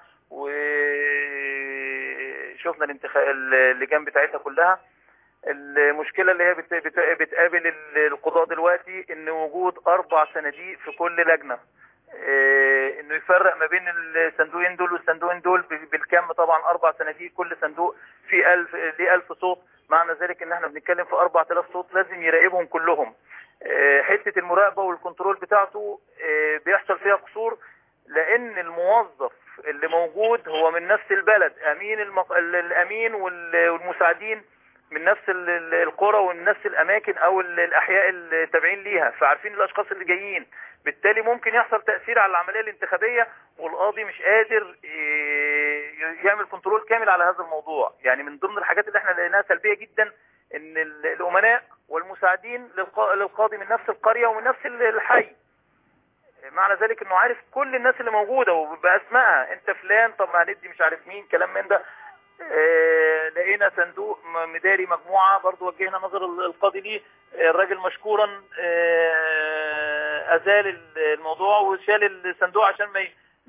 وشفنا الانتخاب اللجان بتاعتها كلها المشكلة اللي هي بت- بت- بتقابل ال- القضاء دلوقتي ان وجود اربع صناديق في كل لجنة إيه، انه يفرق ما بين الصندوقين دول والصندوقين دول ب- بالكم طبعا اربع صناديق كل صندوق فيه 1000 ليه 1000 صوت معنى ذلك ان احنا بنتكلم في 4000 صوت لازم يراقبهم كلهم إيه، حتة المراقبة والكنترول بتاعته إيه، بيحصل فيها قصور لان الموظف اللي موجود هو من نفس البلد امين المق... ال- الامين وال- والمساعدين من نفس ال- ال- القرى ومن نفس الاماكن او ال- الاحياء التابعين ليها فعارفين الاشخاص اللي جايين بالتالي ممكن يحصل تاثير على العمليه الانتخابيه والقاضي مش قادر إيه، يعمل كنترول كامل على هذا الموضوع يعني من ضمن الحاجات اللي احنا لقيناها سلبيه جدا ان ال- الامناء والمساعدين للقا- للقاضي من نفس القريه ومن نفس ال- الحي معنى ذلك انه عارف كل الناس اللي موجوده وباسمائها انت فلان طب هندي مش عارف مين كلام من ده آه، لقينا صندوق م- مداري مجموعة برضو وجهنا نظر ال- القاضي ليه آه، الراجل مشكورا آه، أزال ال- الموضوع وشال الصندوق عشان ما ي-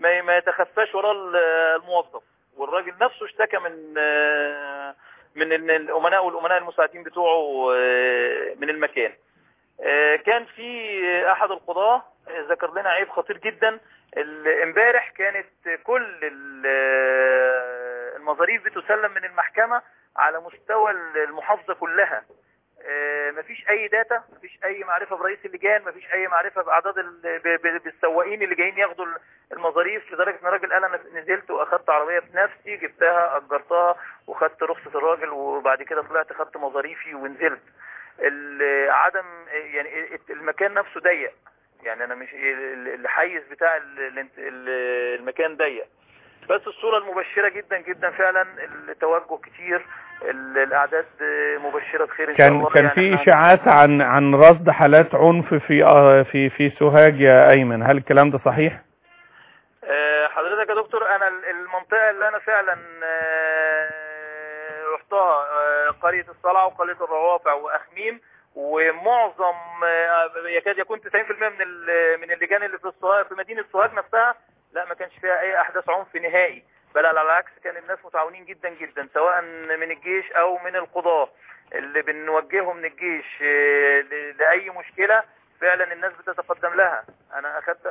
ما ما يتخفاش وراء ال- الموظف والراجل نفسه اشتكى من آه، من ان الامناء والامناء المساعدين بتوعه آه، من المكان آه، كان في احد القضاة آه، ذكر لنا عيب خطير جدا ال- امبارح كانت كل ال- آه، المظاريف بتسلم من المحكمة على مستوى المحافظة كلها آه، مفيش اي داتا مفيش اي معرفة برئيس اللجان مفيش اي معرفة باعداد ال- ب- ب- بالسواقين اللي جايين ياخدوا المظاريف لدرجة ان الراجل قال انا نزلت واخدت عربية بنفسي جبتها اجرتها وخدت رخصة الراجل وبعد كده طلعت خدت مظاريفي ونزلت ال- عدم يعني المكان نفسه ضيق يعني انا مش ال- الحيز بتاع ال- ال- المكان ضيق بس الصورة المبشرة جدا جدا فعلا التوجه كتير ال- الاعداد مبشرة بخير ان شاء كان الله كان يعني في إحنا- اشاعات عن عن رصد حالات عنف في آه، في في سوهاج يا ايمن هل الكلام ده صحيح آه، حضرتك يا دكتور انا ال- المنطقه اللي انا فعلا آه، رحتها آه، قريه الصلع وقريه الروافع واخميم ومعظم آه، يكاد يكون 90% من ال- من اللجان اللي في السوهاج في مدينه سوهاج نفسها لا ما كانش فيها اي احداث عنف نهائي بل على العكس كان الناس متعاونين جدا جدا سواء من الجيش او من القضاه اللي بنوجهه من الجيش آه، ل- لاي مشكله فعلا الناس بتتقدم لها انا اخدت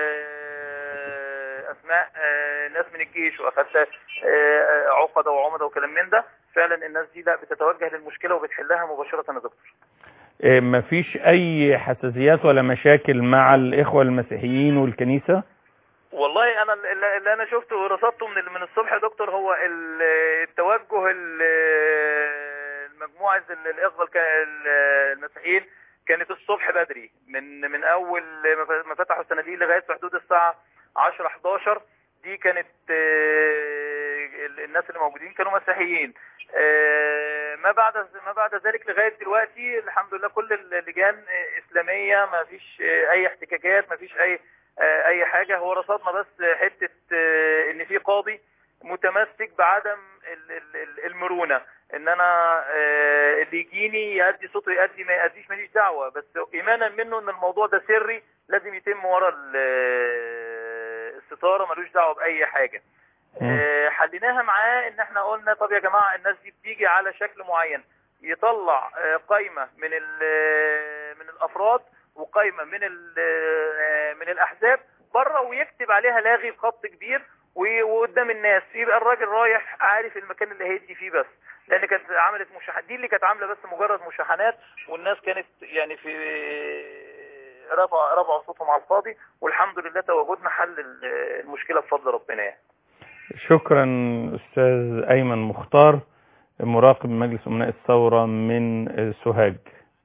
آه، اسماء آه، ناس من الجيش واخدت آه، عقده وعمده وكلام من ده فعلا الناس دي لا بتتوجه للمشكله وبتحلها مباشره يا دكتور آه، مفيش اي حساسيات ولا مشاكل مع الاخوة المسيحيين والكنيسة والله انا ال- اللي انا شفته ورصدته من ال- من الصبح يا دكتور هو ال- التوجه ال- المجموعه ال- الاخوه الك- ال- المسيحيين كانت الصبح بدري من من اول ما ف- ما فتحوا الصناديق لغايه في حدود الساعه 10 11 دي كانت آه، ال- الناس اللي موجودين كانوا مسيحيين آه، ما بعد ما بعد ذلك لغايه دلوقتي الحمد لله كل اللجان آه، اسلاميه ما فيش آه، اي احتكاكات ما فيش اي آه، اي حاجه هو رصدنا بس حته آه، ان في قاضي متمسك بعدم ال- ال- ال- المرونه ان انا آه، اللي يجيني يأدي صوته يأدي ما يأديش ماليش دعوه بس ايمانا منه ان الموضوع ده سري لازم يتم ورا ال- الستاره ملوش دعوه باي حاجه آه، حليناها معاه ان احنا قلنا طب يا جماعه الناس دي بتيجي على شكل معين يطلع آه، قائمه من ال- من الافراد وقائمه من ال- آه، من الاحزاب بره ويكتب عليها لاغي بخط كبير و- وقدام الناس يبقى الراجل رايح عارف المكان اللي هيدي فيه بس لان كانت عملت مشاحنات دي اللي كانت عامله بس مجرد مشاحنات والناس كانت يعني في رفع رفعوا صوتهم على الفاضي والحمد لله تواجدنا حل ال- المشكله بفضل ربنا يعني شكرا استاذ ايمن مختار مراقب مجلس امناء الثورة من آه، سوهاج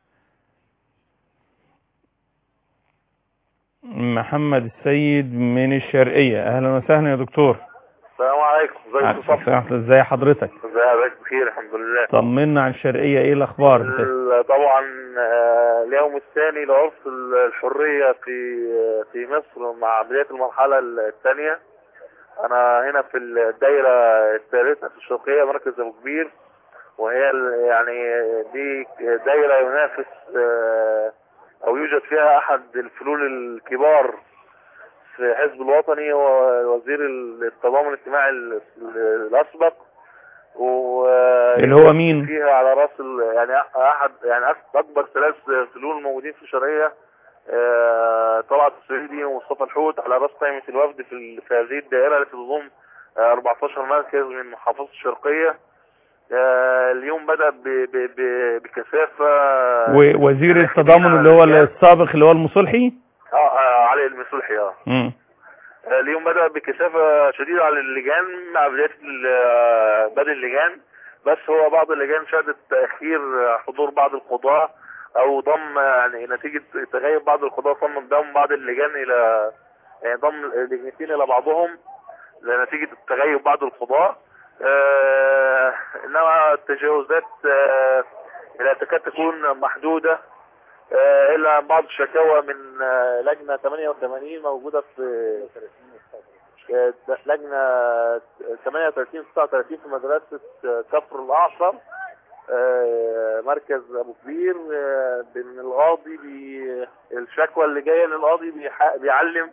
محمد السيد من الشرقية اهلا وسهلا يا دكتور السلام عليكم ازيك يا صاحبي ازي حضرتك ازيك بخير الحمد لله طمنا عن الشرقية ايه الاخبار ال- طبعا آه، اليوم الثاني لعرس ال- الحرية في في مصر مع بداية المرحلة الثانية انا هنا في الدايرة الثالثة في الشرقية مركز ابو كبير وهي ال- يعني دي دايرة ينافس آه، او يوجد فيها احد الفلول الكبار في حزب الوطني ووزير التضامن الاجتماعي ال- الاسبق و اللي هو مين؟ فيها على راس ال... يعني احد يعني أك- اكبر ثلاث فلول موجودين في الشرقيه آه، طلعت السويدي ومصطفى الحوت على راس قائمه الوفد في, ال... في هذه الدائره التي تضم آه، 14 مركز من محافظه الشرقيه آه، اليوم بدا ب... ب... ب... بكثافه ووزير التضامن اللي هو السابق اللي هو المصلحي اه آه، علي المصلحي اه مم. آه، اليوم بدأ بكثافة شديدة على اللجان مع بداية ال- آه، بدء اللجان بس هو بعض اللجان شهدت تأخير آه، حضور بعض القضاة أو ضم آه، يعني نتيجة تغيب بعض القضاة تم ضم بعض اللجان إلى يعني ضم لجنتين إلى بعضهم نتيجة تغيب بعض القضاة آه، إنما التجاوزات آه، لا تكاد تكون محدودة آه، إلا بعض الشكاوى من آه، لجنة 88 موجودة في آه، لجنة 38 39 في مدرسة آه، كفر الأعصر آه، مركز أبو كبير آه، بأن القاضي بي- الشكوى اللي جاية للقاضي بيح- بيعلم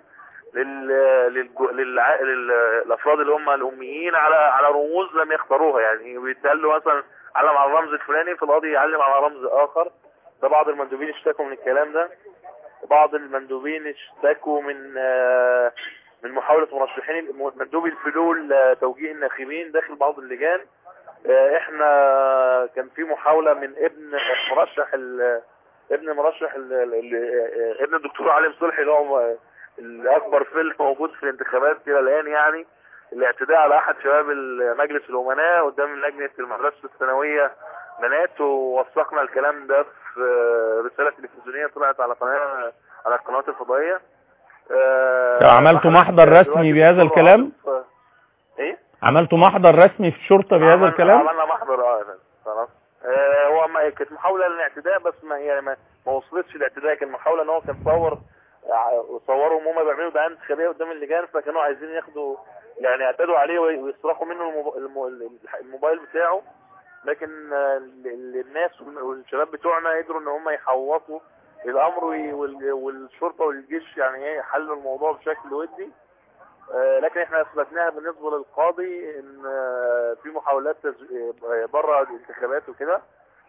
لل للج- للع... للافراد اللي هم الاميين على على رموز لم يختاروها يعني بيتقال له مثلا علم على الرمز الفلاني في القاضي يعلم على رمز اخر ده بعض المندوبين اشتكوا من الكلام ده بعض المندوبين اشتكوا من آه، من محاولة مرشحين مندوب الفلول آه، توجيه الناخبين داخل بعض اللجان آه، احنا كان في محاولة من ابن مرشح ال- ابن مرشح ال- ال- ال- ابن الدكتور علي صلحي اللي هو الاكبر فيلم موجود في الانتخابات الى الان يعني الاعتداء على احد شباب مجلس الامناء قدام لجنه المدرسه الثانويه بنات ووثقنا الكلام ده في رساله تلفزيونيه طلعت على قناه على القنوات الفضائيه آه، عملتوا محضر رسمي دلوقتي بهذا الدكتور الكلام عاطف- ايه عملتوا محضر رسمي في الشرطة بهذا عملنا- الكلام عملنا محضر اه يا فندم. خلاص آه، هو ما كانت محاولة للاعتداء بس ما يعني ما, ما وصلتش الاعتداء كان محاولة ان هو كان صور ع- صورهم هم بيعملوا دعاية انتخابية قدام اللجان فكانوا عايزين ياخدوا يعني اعتدوا عليه وي- ويسرقوا منه الموب- الم- الموبايل بتاعه لكن آه، ال- ال- الناس والم- والشباب بتوعنا قدروا ان هم يحوطوا الامر وي- وال- والشرطة والجيش يعني ايه حلوا الموضوع بشكل ودي آه، لكن احنا اثبتناها بالنسبه للقاضي ان آه، في محاولات تز- آه، بره الانتخابات وكده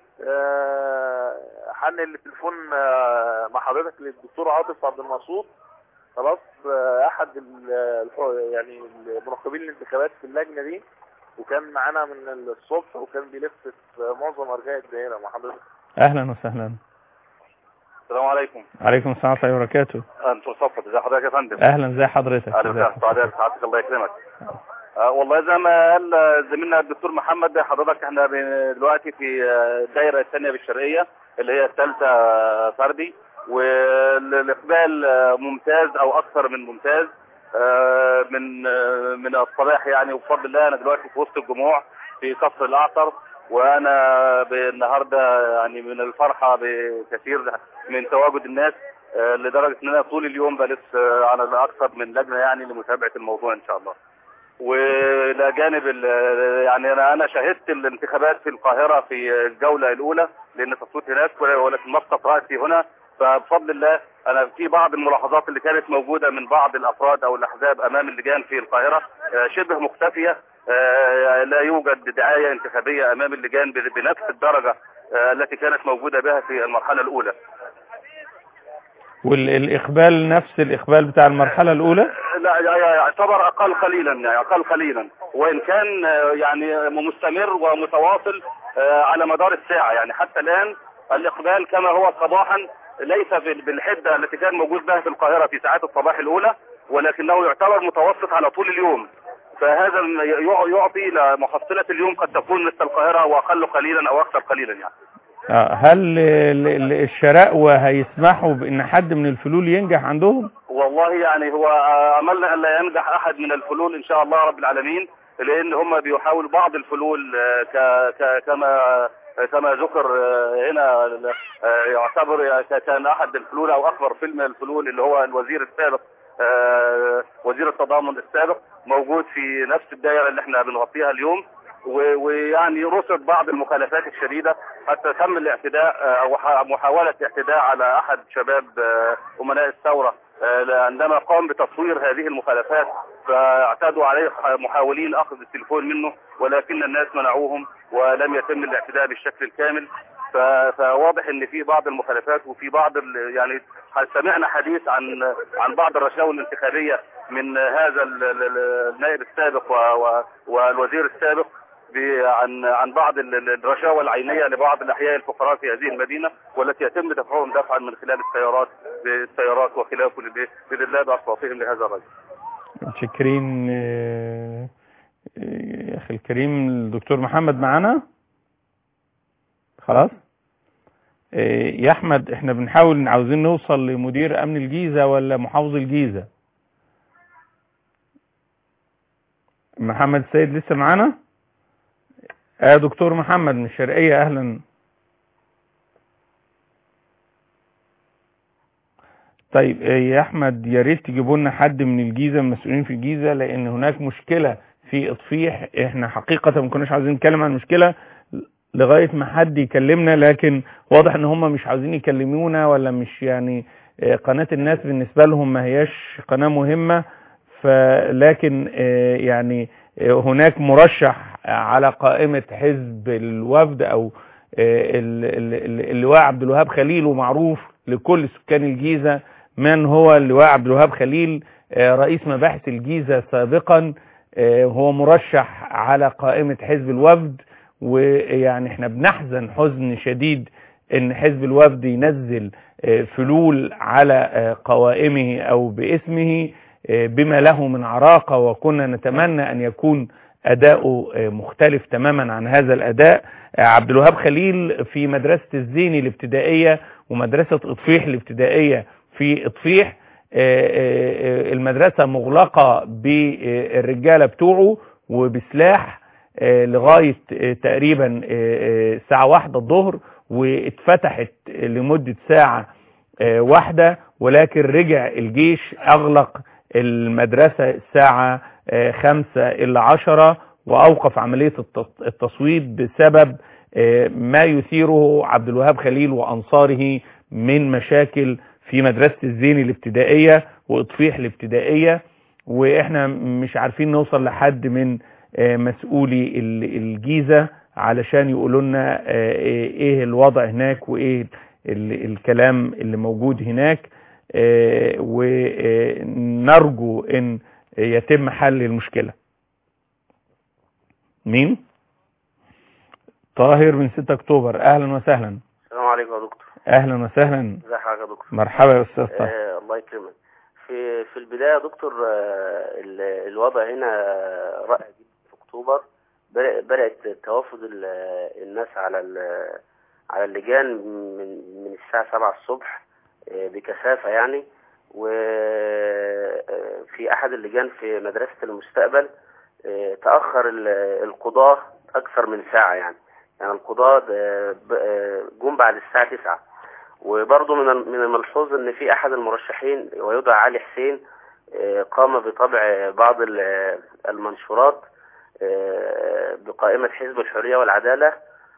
آه، حن التليفون آه، مع حضرتك للدكتور عاطف عبد المقصود خلاص آه، احد ال- الح- يعني المراقبين الانتخابات في اللجنه دي وكان معانا من الصبح وكان بيلف في معظم ارجاء الدائره مع حضرتك اهلا وسهلا السلام عليكم عليكم السلام ورحمة الله وبركاته انت صفت ازي حضرتك يا فندم اهلا زي حضرتك اهلا وسهلا سعداء سعادتك الله يكرمك آه والله زي ما قال آه، زميلنا الدكتور محمد حضرتك احنا ب- دلوقتي في آه، الدايره الثانيه بالشرقيه اللي هي الثالثه آه، فردي والاقبال آه، ممتاز او اكثر من ممتاز آه، من آه، من الصباح يعني وبفضل الله انا دلوقتي في وسط الجموع في قصر الاعصر وانا النهارده يعني من الفرحه بكثير من تواجد الناس آه، لدرجه ان انا طول اليوم بلف آه، على اكثر من لجنه يعني لمتابعه الموضوع ان شاء الله. والى جانب ال- يعني انا انا شهدت الانتخابات في القاهره في الجوله الاولى لان تصويت هناك ولكن مسقط راسي هنا فبفضل الله انا في بعض الملاحظات اللي كانت موجوده من بعض الافراد او الاحزاب امام اللجان في القاهره آه، شبه مختفيه آه، لا يوجد دعايه انتخابيه امام اللجان ب- بنفس الدرجه آه، التي كانت موجوده بها في المرحله الاولى والاقبال نفس الاقبال بتاع المرحلة الاولى لا يعتبر اقل قليلا يعني اقل قليلا وان كان آه، يعني مستمر ومتواصل آه، على مدار الساعه يعني حتى الان الاقبال كما هو صباحا ليس بال- بالحده التي كان موجود بها في القاهره في ساعات الصباح الاولى ولكنه يعتبر متوسط على طول اليوم فهذا ي- يعطي لمحصله اليوم قد تكون مثل القاهره واقل قليلا او اكثر قليلا يعني آه، هل ال- ال- الشراء هيسمحوا بان حد من الفلول ينجح عندهم والله يعني هو املنا ان لا ينجح احد من الفلول ان شاء الله رب العالمين لان هم بيحاولوا بعض الفلول آه، ك ك كما كما ذكر آه، هنا آه، يعتبر ك- كان احد الفلول او اكبر فيلم من الفلول اللي هو الوزير السابق آه، وزير التضامن السابق موجود في نفس الدائره اللي احنا بنغطيها اليوم و- ويعني رصد بعض المخالفات الشديده حتى تم الاعتداء آه، او ح- محاوله اعتداء على احد شباب آه، امناء الثوره آه، عندما قام بتصوير هذه المخالفات فاعتدوا عليه محاولين اخذ التليفون منه ولكن الناس منعوهم ولم يتم الاعتداء بالشكل الكامل ف- فواضح ان في بعض المخالفات وفي بعض ال- يعني سمعنا حديث عن عن بعض الرشاوى الانتخابيه من هذا ال- ال- ال- النائب السابق و- و- والوزير السابق ب- عن عن بعض ال- ال- الرشاوى العينيه لبعض الاحياء الفقراء في هذه المدينه والتي يتم دفعهم دفعا من خلال السيارات بالسيارات وخلافه لب- باذن الله باصواتهم لهذا الرجل. متشكرين آه، آه، يا اخي الكريم الدكتور محمد معانا خلاص آه، يا احمد احنا بنحاول عاوزين نوصل لمدير امن الجيزة ولا محافظ الجيزة محمد السيد لسه معانا اه دكتور محمد من الشرقية اهلا طيب آه، يا احمد يا ريت تجيبوا لنا حد من الجيزه من المسؤولين في الجيزه لان هناك مشكله في اطفيح احنا حقيقه ما كناش عايزين نتكلم عن المشكله لغايه ما حد يكلمنا لكن واضح ان هم مش عاوزين يكلمونا ولا مش يعني آه، قناة الناس بالنسبة لهم ما هياش قناة مهمة فلكن آه، يعني آه، هناك مرشح على قائمة حزب الوفد او آه، ال- ال- ال- اللواء عبد الوهاب خليل ومعروف لكل سكان الجيزة من هو اللواء عبد الوهاب خليل آه، رئيس مباحث الجيزة سابقا آه، هو مرشح على قائمة حزب الوفد ويعني احنا بنحزن حزن شديد ان حزب الوفد ينزل آه، فلول على آه، قوائمه او باسمه آه، بما له من عراقة وكنا نتمنى ان يكون اداؤه آه، مختلف تماما عن هذا الاداء آه، عبد الوهاب خليل في مدرسة الزيني الابتدائية ومدرسة اطفيح الابتدائية في اطفيح آه، آه، آه، المدرسة مغلقة بالرجالة بتوعه وبسلاح آه، لغاية آه، تقريبا آه، آه، الساعة واحدة الظهر واتفتحت لمدة ساعة آه، واحدة ولكن رجع الجيش أغلق المدرسة الساعة آه، خمسة إلا عشرة وأوقف عملية الت- التصويت بسبب آه، ما يثيره عبد الوهاب خليل وأنصاره من مشاكل في مدرسة الزين الابتدائية وإطفيح الابتدائية وإحنا مش عارفين نوصل لحد من آه، مسؤولي ال- الجيزة علشان يقولوا لنا آه، ايه الوضع هناك وايه ال- الكلام اللي موجود هناك آه، ونرجو ان يتم حل المشكلة مين طاهر من 6 اكتوبر اهلا وسهلا السلام عليكم يا دكتور اهلا وسهلا ازي حضرتك يا دكتور مرحبا يا استاذ طاهر آه الله يكرمك في في البدايه يا دكتور آه ال- الوضع هنا رائع جدا في اكتوبر بدأ- بدات توافد ال- الناس على ال- على اللجان من من الساعه 7 الصبح آه بكثافه يعني وفي احد اللجان في مدرسه المستقبل آه تاخر ال- القضاه اكثر من ساعه يعني يعني القضاه آه، ب- آه، جم بعد الساعه 9 وبرضه من ال- من الملحوظ ان في احد المرشحين ويدعى علي حسين آه، قام بطبع بعض ال- المنشورات آه، بقائمة حزب الحرية والعدالة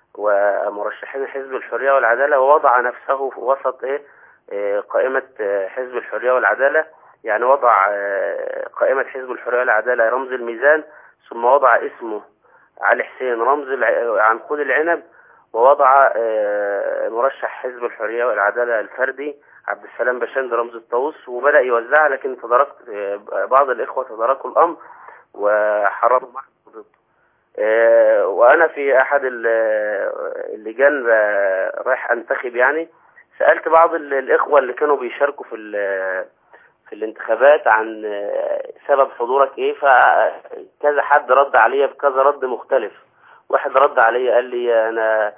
ومرشحين حزب الحرية والعدالة ووضع نفسه في وسط ايه آه، قائمة آه، حزب الحرية والعدالة يعني وضع آه، قائمة حزب الحرية والعدالة رمز الميزان ثم وضع اسمه علي حسين رمز الع- عنقود العنب ووضع آه، مرشح حزب الحرية والعدالة الفردي عبد السلام بشند رمز الطاووس وبدأ يوزعها لكن تداركت آه، بعض الإخوة تداركوا الأمر وحرروا محض ضده آه، وأنا في أحد ال- اللجان آه، رايح أنتخب يعني سألت بعض ال- الإخوة اللي كانوا بيشاركوا في ال- في الانتخابات عن آه، سبب حضورك إيه فكذا حد رد عليا بكذا رد مختلف واحد رد عليا قال لي أنا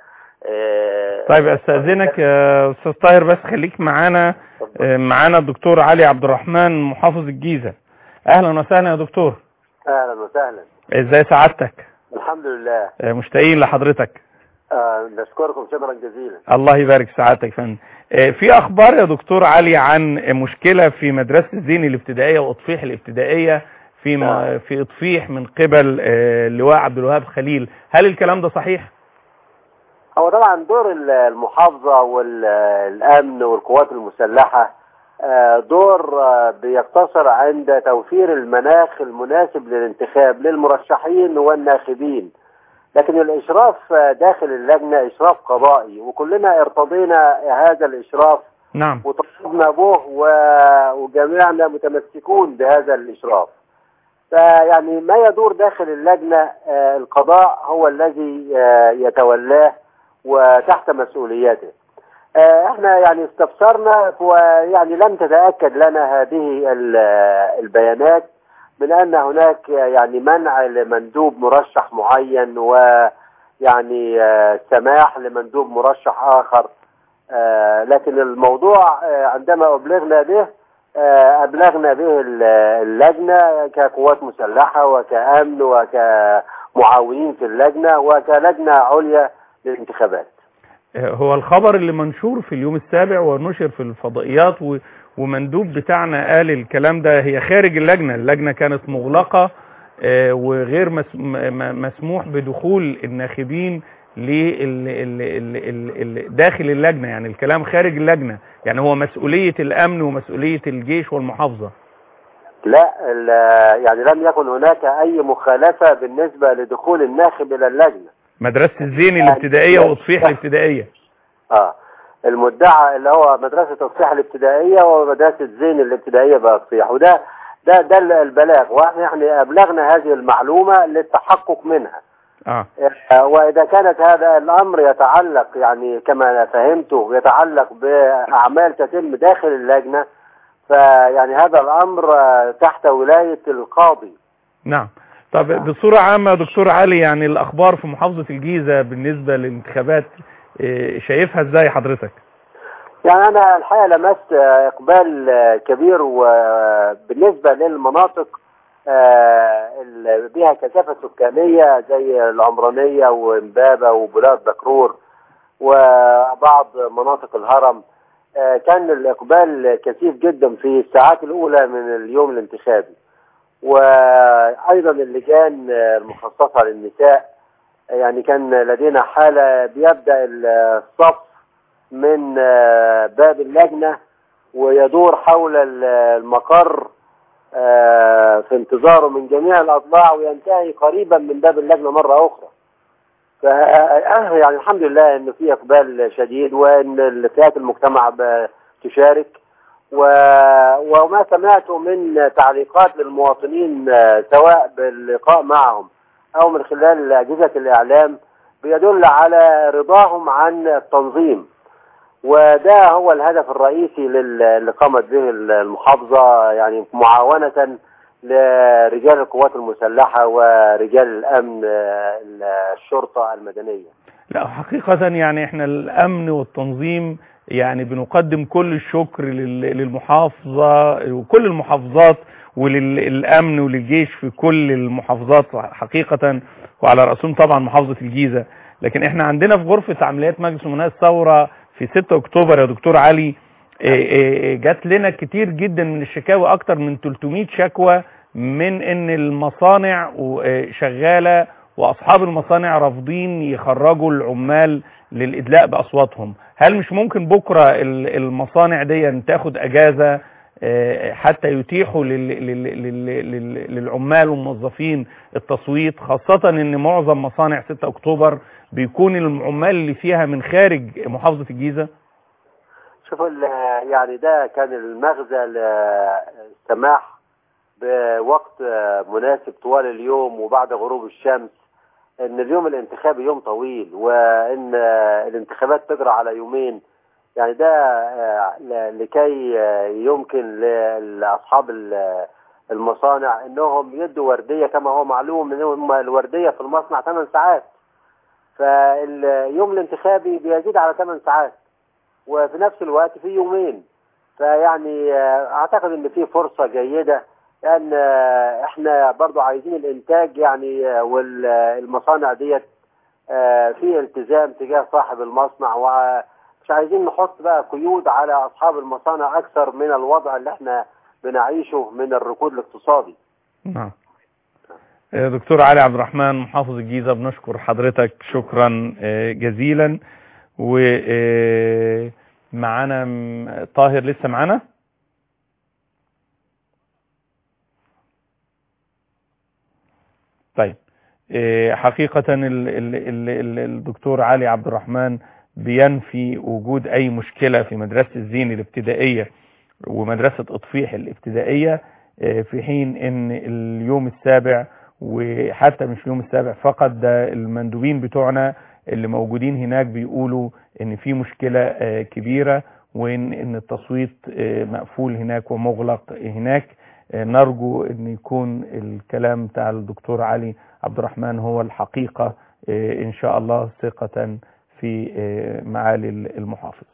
آه، طيب استاذنك يا استاذ طاهر بس خليك معانا آه، معانا الدكتور علي عبد الرحمن محافظ الجيزة اهلا وسهلا يا دكتور اهلا وسهلا ازاي سعادتك الحمد لله آه، مشتاقين لحضرتك آه نشكركم شكرا جزيلا الله يبارك في سعادتك يا فندم آه، في اخبار يا دكتور علي عن مشكلة في مدرسة الزين الابتدائية واطفيح الابتدائية في م... في اطفيح من قبل آه، اللواء عبد الوهاب خليل هل الكلام ده صحيح هو طبعا دور ال- المحافظة والأمن والقوات المسلحة آه، دور آه، بيقتصر عند توفير المناخ المناسب للانتخاب للمرشحين والناخبين لكن الإشراف آه، داخل اللجنة إشراف قضائي وكلنا ارتضينا هذا الإشراف نعم وطلبنا به و- وجميعنا متمسكون بهذا الإشراف فيعني ما يدور داخل اللجنة آه، القضاء هو الذي آه، يتولاه وتحت مسؤوليته آه، احنا يعني استفسرنا ويعني لم تتأكد لنا هذه ال- البيانات من أن هناك يعني منع لمندوب مرشح معين ويعني آه، سماح لمندوب مرشح آخر آه، لكن الموضوع آه، عندما أبلغنا به آه، أبلغنا به ال- اللجنة كقوات مسلحة وكأمن وكمعاونين في اللجنة وكلجنة عليا للانتخابات هو الخبر اللي منشور في اليوم السابع ونشر في الفضائيات و... ومندوب بتاعنا قال الكلام ده هي خارج اللجنة اللجنة كانت مغلقة آه، وغير مس... م- م- مسموح بدخول الناخبين داخل اللجنة يعني الكلام خارج اللجنة يعني هو مسؤولية الأمن ومسؤولية الجيش والمحافظة لا ال- يعني لم يكن هناك أي مخالفة بالنسبة لدخول الناخب إلى اللجنة مدرسة الزين الابتدائية وأطفيح الابتدائية اه المدعى اللي هو مدرسة تصحيح الابتدائية ومدرسة زين الابتدائية بتصحيح وده ده ده البلاغ واحنا يعني أبلغنا هذه المعلومة للتحقق منها اه آه، وإذا كانت هذا الأمر يتعلق يعني كما فهمته يتعلق بأعمال تتم داخل اللجنة فيعني هذا الأمر آه، تحت ولاية القاضي نعم طب بصورة عامة يا دكتور علي يعني الأخبار في محافظة الجيزة بالنسبة للانتخابات إيه، شايفها ازاي حضرتك يعني أنا الحقيقة لمست آه، إقبال آه، كبير وبالنسبة للمناطق آه، اللي بها كثافة سكانية زي العمرانية وإمبابة وبلاد دكرور وبعض مناطق الهرم آه، كان الإقبال كثيف جدا في الساعات الأولى من اليوم الانتخابي وأيضا اللجان آه، المخصصة للنساء يعني كان لدينا حالة بيبدأ الصف من آه، باب اللجنة ويدور حول ال- المقر آه، في انتظاره من جميع الأضلاع وينتهي قريبا من باب اللجنة مرة أخرى ف آه، يعني الحمد لله ان في اقبال شديد وان الفئات المجتمع ب- تشارك و... وما سمعته من تعليقات للمواطنين آه، سواء باللقاء معهم او من خلال اجهزه الاعلام بيدل على رضاهم عن التنظيم وده هو الهدف الرئيسي لل- اللي قامت به المحافظه يعني معاونه لرجال القوات المسلحه ورجال الامن آه، الشرطه المدنيه لا حقيقة يعني احنا الأمن والتنظيم يعني بنقدم كل الشكر لل- للمحافظة وكل المحافظات وللأمن وللجيش في كل المحافظات حقيقة وعلى رأسهم طبعا محافظة الجيزة لكن احنا عندنا في غرفة عمليات مجلس أمناء الثورة في 6 أكتوبر يا دكتور علي إيه إيه جات لنا كتير جدا من الشكاوى أكتر من 300 شكوى من ان المصانع و- إيه شغالة واصحاب المصانع رافضين يخرجوا العمال للادلاء باصواتهم هل مش ممكن بكرة ال- المصانع دي تاخد اجازة آه، حتى يتيحوا لل- لل- لل- لل- للعمال والموظفين التصويت خاصة ان معظم مصانع 6 اكتوبر بيكون العمال اللي فيها من خارج محافظة الجيزة شوفوا ال- يعني ده كان المغزى للسماح بوقت مناسب طوال اليوم وبعد غروب الشمس ان اليوم الانتخابي يوم طويل وان الانتخابات تجرى على يومين يعني ده آه، ل- لكي آه، يمكن ل- لاصحاب ال- المصانع انهم يدوا ورديه كما هو معلوم ان هم الورديه في المصنع 8 ساعات فاليوم الانتخابي بيزيد على 8 ساعات وفي نفس الوقت في يومين فيعني آه، اعتقد ان في فرصه جيده لان آه، احنا برضو عايزين الانتاج يعني آه، والمصانع ديت آه، في التزام تجاه صاحب المصنع ومش عايزين نحط بقى قيود على اصحاب المصانع اكثر من الوضع اللي احنا بنعيشه من الركود الاقتصادي نعم آه، دكتور علي عبد الرحمن محافظ الجيزة بنشكر حضرتك شكرا آه، جزيلا ومعانا طاهر لسه معانا طيب آه، حقيقة ال- ال- ال- ال- الدكتور علي عبد الرحمن بينفي وجود أي مشكلة في مدرسة الزين الابتدائية ومدرسة اطفيح الابتدائية آه، في حين ان اليوم السابع وحتى مش اليوم السابع فقط ده المندوبين بتوعنا اللي موجودين هناك بيقولوا ان في مشكلة آه، كبيرة وان ان التصويت آه، مقفول هناك ومغلق هناك آه، نرجو ان يكون الكلام بتاع الدكتور علي عبد الرحمن هو الحقيقة آه، ان شاء الله ثقة في آه، معالي المحافظ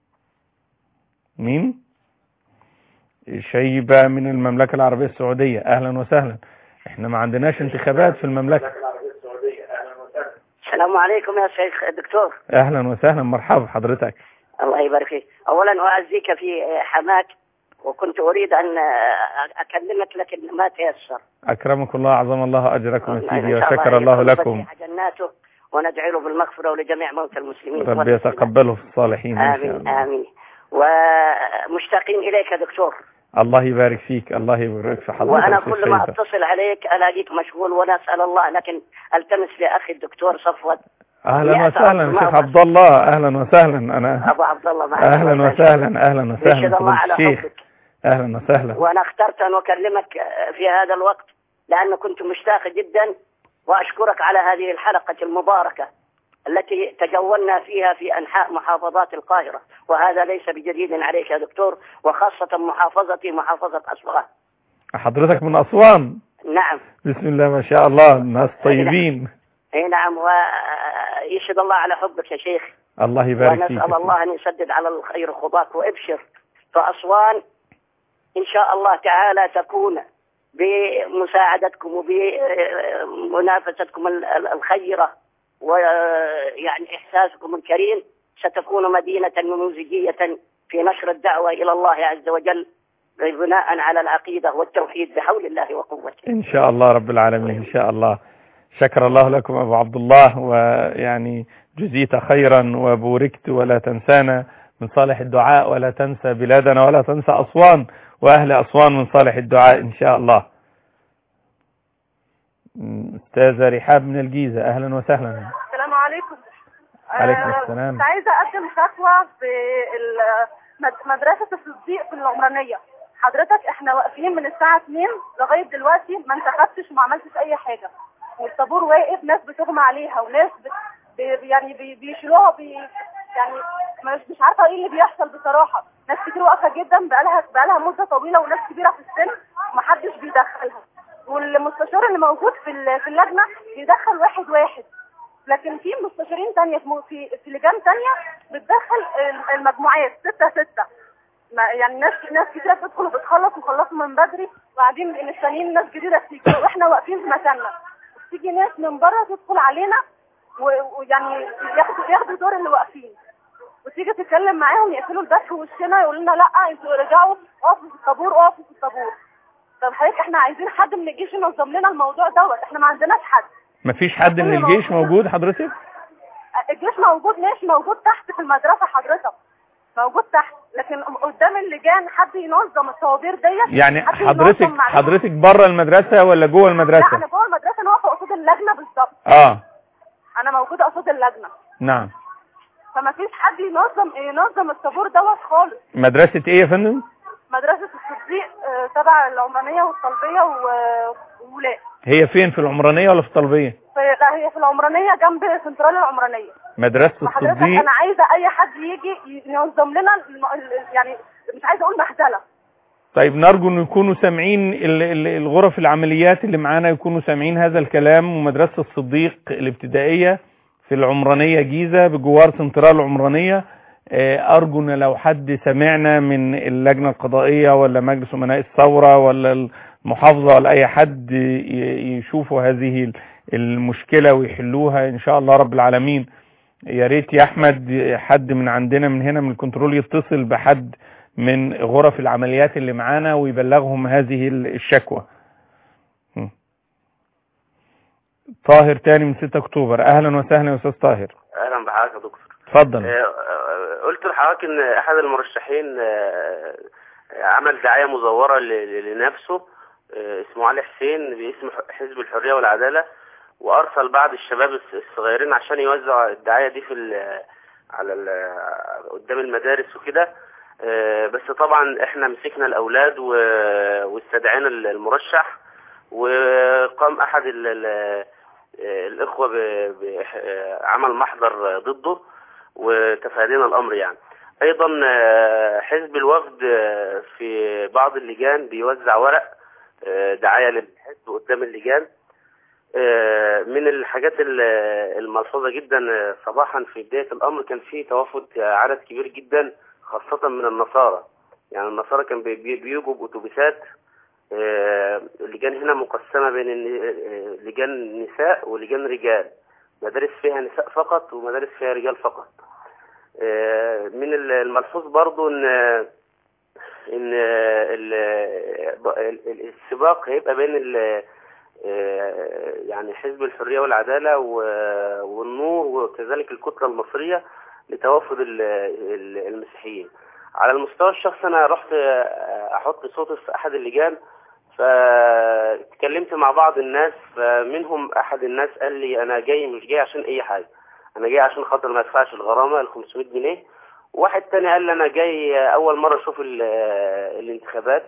مين شيبة من المملكة العربية السعودية اهلا وسهلا احنا ما عندناش انتخابات في المملكة السلام عليكم يا شيخ دكتور اهلا وسهلا مرحبا حضرتك الله يبارك فيك اولا اعزيك في حماك وكنت اريد ان اكلمك لكن ما تيسر اكرمك الله اعظم الله اجركم يا سيدي إن شاء وشكر الله يكون لكم فتح جناته وندعي له بالمغفرة ولجميع موتى المسلمين ربي يتقبله في الصالحين إن شاء آمين الله آمين ومشتاقين إليك يا دكتور الله يبارك فيك الله يبارك في حضرتك وأنا أستاذ كل ما شيبة. أتصل عليك ألاقيك مشغول وأنا أسأل الله لكن ألتمس لأخي الدكتور صفوت اهلا يا وسهلا سلام. شيخ عبد الله اهلا وسهلا انا أبو عبد الله معك اهلا وسهلا اهلا يشهد وسهلا الله فضيلة على الشيخ حبك اهلا وسهلا وأنا اخترت أن أكلمك في هذا الوقت لأن كنت مشتاق جدا وأشكرك على هذه الحلقة المباركة التي تجولنا فيها في أنحاء محافظات القاهرة وهذا ليس بجديد عليك يا دكتور وخاصة محافظتي محافظة أسوان حضرتك من اسوان نعم بسم الله ما شاء الله ناس طيبين اي نعم ويشهد الله على حبك يا شيخ الله يبارك فيك ونسأل الله أن يسدد على الخير خطاك وابشر فأسوان إن شاء الله تعالى تكون بمساعدتكم وبمنافستكم ال- ال- الخيرة ويعني إحساسكم الكريم ستكون مدينة نموذجية في نشر الدعوة إلى الله عز وجل بناء على العقيدة والتوحيد بحول الله وقوته ان شاء الله رب العالمين ان شاء الله شكر الله لكم ابو عبد الله ويعني جزيت خيرا وبوركت ولا تنسانا من صالح الدعاء ولا تنسى بلادنا ولا تنسى اسوان واهل اسوان من صالح الدعاء ان شاء الله استاذه رحاب من الجيزه اهلا وسهلا السلام عليكم عليكم آه، السلام. كنت عايزه اقدم شكوى في ال- مد- مدرسه الصديق في العمرانيه حضرتك احنا واقفين من الساعه 2 لغايه دلوقتي ما انتخبتش وما عملتش اي حاجه والطابور واقف ناس بتغمى عليها وناس بت... بي- يعني بي- بيشيلوها بي... يعني مش مش عارفه ايه اللي بيحصل بصراحه ناس كتير واقفه جدا بقالها بقالها مده طويله وناس كبيره في السن ومحدش بيدخلها والمستشار اللي موجود في ال- في اللجنه بيدخل واحد واحد لكن في مستشارين تانية في م- في في لجان تانية بتدخل ال- المجموعات ستة ستة ما يعني ناس ناس كتيرة بتدخل وبتخلص وخلصوا من بدري وبعدين مستنيين ناس جديدة تيجي واحنا واقفين في مكاننا تيجي ناس من بره تدخل علينا و- ويعني ياخدوا ياخدوا دور اللي واقفين وتيجي تتكلم معاهم يقفلوا الباب في وشنا يقولوا لنا لا انتوا رجعوا اقفوا في الطابور اقفوا في الطابور طب حضرتك احنا عايزين حد من الجيش ينظم لنا الموضوع دوت احنا ما عندناش حد مفيش حد من الجيش موجود حضرتك الجيش موجود ماشي موجود تحت في المدرسة حضرتك موجود تحت لكن قدام اللجان حد ينظم الطوابير ديت يعني حد ينظم حضرتك معلومات. حضرتك بره المدرسه ولا جوه لا المدرسه انا جوه المدرسة انا واقفة قصاد اللجنة بالظبط اه انا موجودة قصاد اللجنة نعم فما فيش حد ينظم ينظم الطابور دوت خالص مدرسه ايه يا فندم مدرسة الصديق آه، تبع العمرانية والطلبية و- وولاء هي فين في العمرانيه ولا في الطلبيه في- لا هي في العمرانية جنب سنترال العمرانية مدرسه فحضرتك الصديق انا عايزة اي حد يجي ينظم لنا الم- ال- يعني مش عايزة اقول مهزلة طيب نرجو ان يكونوا سامعين ال- ال- الغرف العمليات اللي معانا يكونوا سامعين هذا الكلام ومدرسة الصديق الابتدائية في العمرانية جيزة بجوار سنترال العمرانية آه، ارجو ان لو حد سمعنا من اللجنة القضائية ولا مجلس امناء الثورة ولا المحافظة ولا اي حد ي- يشوفوا هذه ال- المشكلة ويحلوها ان شاء الله رب العالمين يا ريت يا احمد حد من عندنا من هنا من الكنترول يتصل بحد من غرف العمليات اللي معانا ويبلغهم هذه ال- الشكوى م. طاهر تاني من 6 اكتوبر اهلا وسهلا يا استاذ طاهر اهلا بحضرتك يا دكتور اتفضل آه، آه، قلت لحضرتك ان احد المرشحين آه، آه، عمل دعايه مزوره ل- ل- لنفسه آه، اسمه علي حسين باسم ح- حزب الحريه والعداله وارسل بعض الشباب الص- الصغيرين عشان يوزع الدعايه دي في ال- على ال- قدام المدارس وكده آه، بس طبعا احنا مسكنا الاولاد و- واستدعينا ال- المرشح وقام احد ال- ال- الاخوه ب- بعمل محضر ضده وتفادينا الامر يعني ايضا آه، حزب الوفد آه، في بعض اللجان بيوزع ورق آه، دعايه للحزب قدام اللجان آه، من الحاجات ال- الملحوظه جدا آه، صباحا في بدايه الامر كان في توافد آه، عدد كبير جدا خاصه من النصارى يعني النصارى كان بي- بي- بيجوا باتوبيسات آه، اللجان هنا مقسمه بين الن- آه، لجان نساء ولجان رجال مدارس فيها نساء فقط ومدارس فيها رجال فقط آه، من ال- الملحوظ برضو ان ان ال- ال- السباق هيبقى بين ال- آه، يعني حزب الحرية والعدالة و- والنور وكذلك الكتلة المصرية لتوافد ال- ال- المسيحيين على المستوى الشخصي أنا رحت آه، أحط صوتي في أحد اللجان فاتكلمت مع بعض الناس فمنهم أحد الناس قال لي أنا جاي مش جاي عشان أي حاجة أنا جاي عشان خاطر ما أدفعش الغرامة ال 500 جنيه واحد تاني قال لي أنا جاي أول مرة أشوف ال- الانتخابات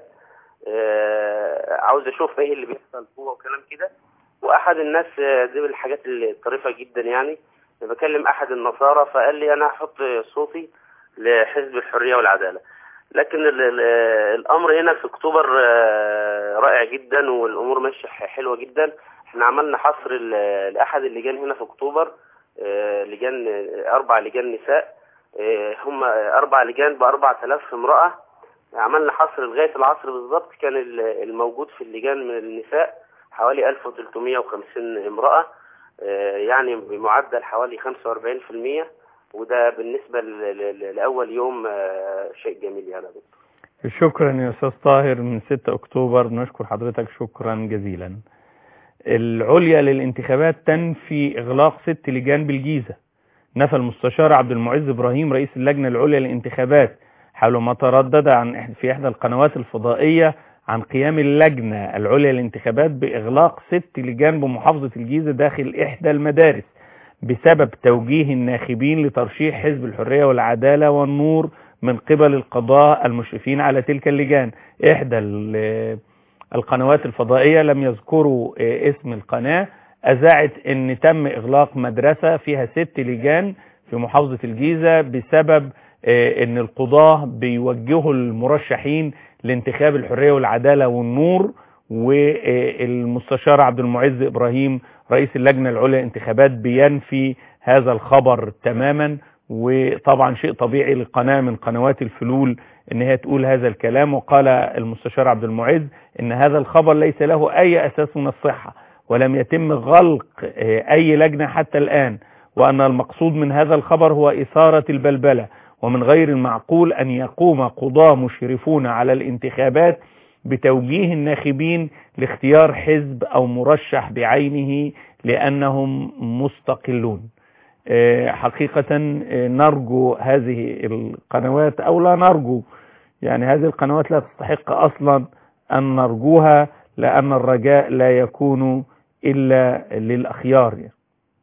آه، عاوز اشوف ايه اللي بيحصل جوه وكلام كده واحد الناس آه، دي من الحاجات الطريفه جدا يعني بكلم احد النصارى فقال لي انا هحط صوتي لحزب الحريه والعداله لكن ال ال الامر هنا في اكتوبر آه، رائع جدا والامور ماشيه حلوه جدا احنا عملنا حصر ال- لاحد اللجان هنا في اكتوبر آه، لجان آه، اربع لجان نساء آه، هم اربع لجان ب 4000 امراه عملنا حصر لغاية العصر بالظبط كان ال- الموجود في اللجان من النساء حوالي 1350 امرأة آه، يعني بمعدل حوالي 45% وده بالنسبة ل- ل- لأول يوم آه، شيء جميل يعني يا دكتور. شكرا يا استاذ طاهر من 6 اكتوبر نشكر حضرتك شكرا جزيلا العليا للانتخابات تنفي اغلاق ست لجان بالجيزه نفى المستشار عبد المعز ابراهيم رئيس اللجنه العليا للانتخابات حول ما تردد عن إح- في احدى القنوات الفضائيه عن قيام اللجنه العليا للانتخابات باغلاق ست لجان بمحافظه الجيزه داخل احدى المدارس بسبب توجيه الناخبين لترشيح حزب الحريه والعداله والنور من قبل القضاء المشرفين على تلك اللجان احدى ال- القنوات الفضائية لم يذكروا آه، اسم القناة أذاعت أن تم إغلاق مدرسة فيها ست لجان في محافظة الجيزة بسبب آه، أن القضاة بيوجهوا المرشحين لانتخاب الحرية والعدالة والنور والمستشار عبد المعز إبراهيم رئيس اللجنة العليا للانتخابات بينفي هذا الخبر تماما وطبعا شيء طبيعي لقناة من قنوات الفلول ان هي تقول هذا الكلام وقال المستشار عبد المعز ان هذا الخبر ليس له اي اساس من الصحة ولم يتم غلق آه، اي لجنة حتى الان وان المقصود من هذا الخبر هو اثارة البلبلة ومن غير المعقول ان يقوم قضاة مشرفون على الانتخابات بتوجيه الناخبين لاختيار حزب او مرشح بعينه لانهم مستقلون آه، حقيقة آه، نرجو هذه القنوات أو لا نرجو يعني هذه القنوات لا تستحق أصلا أن نرجوها لأن الرجاء لا يكون إلا للأخيار يعني.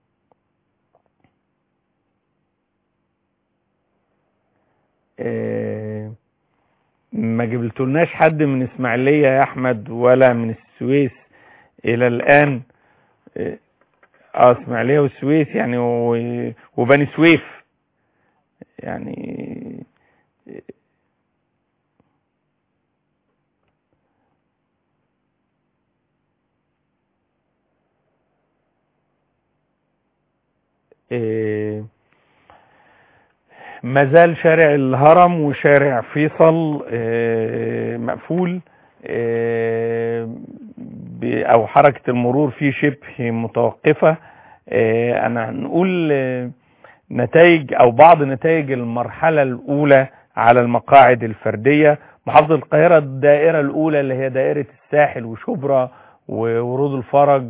آه، ما جبتولناش حد من اسماعيلية يا أحمد ولا من السويس إلى الآن آه، اه اسماعيليه والسويس يعني و- وبني سويف يعني إيه ما زال شارع الهرم وشارع فيصل إيه مقفول إيه ب- او حركة المرور فيه شبه متوقفة إيه انا هنقول إيه نتائج او بعض نتائج المرحلة الاولى على المقاعد الفردية محافظة القاهرة الدائرة الاولى اللي هي دائرة الساحل وشبرا وورود الفرج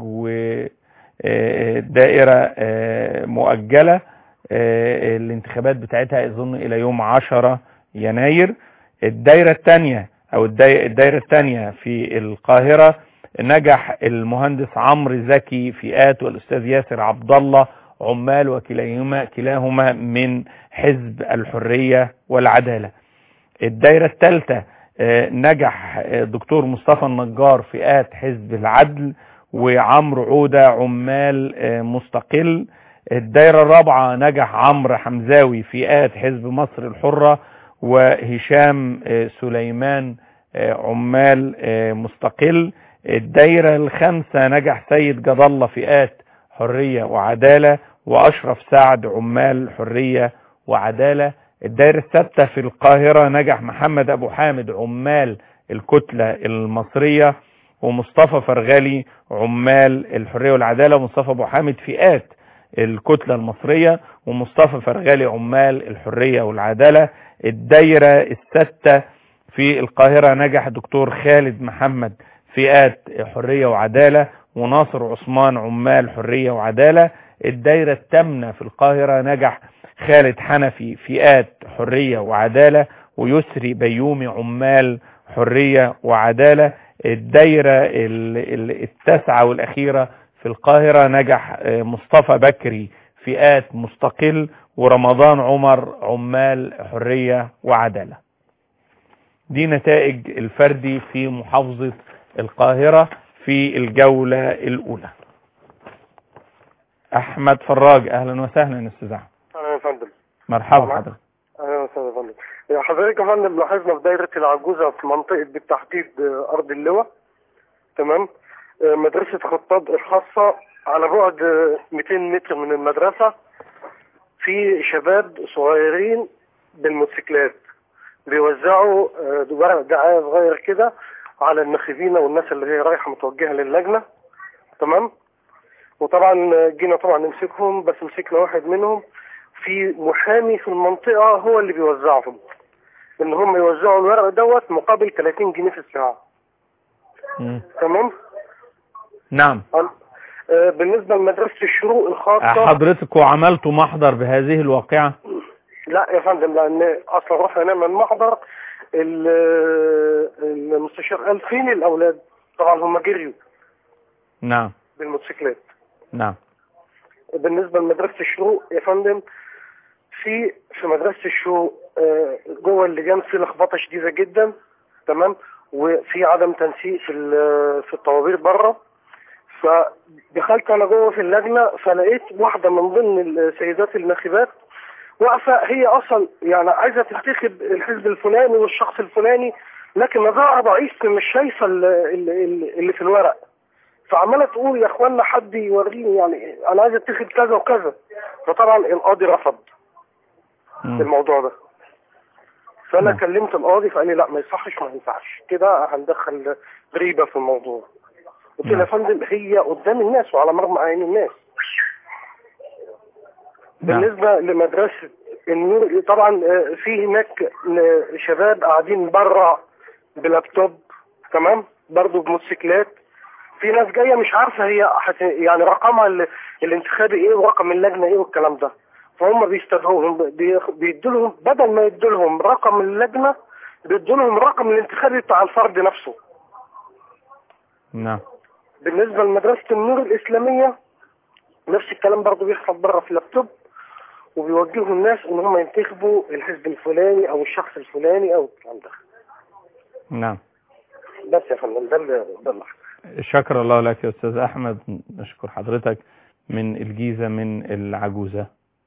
ودائرة مؤجلة آه، الانتخابات بتاعتها اظن الى يوم 10 يناير الدائرة الثانية او الداي- الدائرة الثانية في القاهرة نجح المهندس عمرو زكي فئات والاستاذ ياسر عبد الله عمال وكلاهما كلاهما من حزب الحرية والعدالة الدائرة الثالثة آه، نجح آه، دكتور مصطفى النجار فئات حزب العدل وعمرو عودة عمال آه، مستقل الدائرة الرابعة نجح عمرو حمزاوي فئات حزب مصر الحرة وهشام آه، سليمان آه، عمال آه، مستقل الدائرة الخامسة نجح سيد جد الله فئات حرية وعدالة وأشرف سعد عمال حرية وعدالة الدائرة السادسة في القاهرة نجح محمد أبو حامد عمال الكتلة المصرية ومصطفى فرغالي عمال الحرية والعدالة ومصطفى أبو حامد فئات الكتلة المصرية ومصطفى فرغالي عمال الحرية والعدالة الدايرة الستة في القاهرة نجح دكتور خالد محمد فئات حرية وعدالة وناصر عثمان عمال حرية وعدالة الدايرة التامنة في القاهرة نجح خالد حنفي فئات حرية وعدالة ويسري بيومي عمال حرية وعدالة الدايرة ال- ال- التاسعة والأخيرة في القاهرة نجح آه، مصطفى بكري فئات مستقل ورمضان عمر عمال حرية وعدالة دي نتائج الفردي في محافظة القاهرة في الجولة الأولى أحمد فراج أهلا وسهلا يا أستاذ أحمد اهلا يا فندم مرحبا حضرتك اهلا وسهلا يا فندم يا حضرتك يا فندم لاحظنا في دايره العجوزه في منطقه بالتحديد آه، ارض اللواء تمام آه، مدرسه خطاب الخاصه على بعد آه، 200 متر من المدرسه في شباب صغيرين بالموتوسيكلات بيوزعوا آه، ورق دعايه صغير كده على الناخبين والناس اللي هي رايحه متوجهه للجنه تمام وطبعا آه، جينا طبعا نمسكهم بس مسكنا واحد منهم في محامي في المنطقة هو اللي بيوزعهم ان هم يوزعوا الورق دوت مقابل 30 جنيه في الساعة مم. تمام نعم آه، بالنسبة لمدرسة الشروق الخاصة حضرتك وعملتوا محضر بهذه الواقعة لا يا فندم لان اصلا رحنا نعمل محضر ال- المستشار قال فين الاولاد طبعا هم جريوا نعم بالموتوسيكلات نعم بالنسبة لمدرسة الشروق يا فندم في في مدرسة الشروق آه، جوه اللجان في لخبطة شديدة جدا تمام وفي عدم تنسيق في ال- في الطوابير بره فدخلت انا جوه في اللجنة فلقيت واحدة من ضمن السيدات الناخبات واقفة هي اصلا يعني عايزة تنتخب الحزب الفلاني والشخص الفلاني لكن نظرها ضعيف مش شايفة ال- ال- ال- اللي في الورق فعماله تقول يا اخوانا حد يوريني يعني انا عايز اتخذ كذا وكذا فطبعا القاضي رفض الموضوع ده فانا كلمت القاضي فقال لي لا ما يصحش ما ينفعش كده هندخل ريبه في الموضوع قلت له يا فندم هي قدام الناس وعلى مرمى عين الناس بالنسبه لمدرسه النور طبعا آه، في هناك آه، شباب قاعدين بره بلابتوب تمام برضه بموتوسيكلات في ناس جايه مش عارفه هي حت... يعني رقمها ال... الانتخابي ايه ورقم اللجنه ايه والكلام ده فهم بيستدعوهم بي... بيدوا لهم بدل ما يدوا لهم رقم اللجنه بيدوا لهم الرقم الانتخابي بتاع الفرد نفسه نعم بالنسبه لمدرسه النور الاسلاميه نفس الكلام برضه بيحصل بره في اللابتوب وبيوجهوا الناس ان هم ينتخبوا الحزب الفلاني او الشخص الفلاني او الكلام ده نعم بس يا فندم ده اللي ده اللي حصل. شكر الله لك يا أستاذ أحمد نشكر حضرتك من الجيزة من العجوزة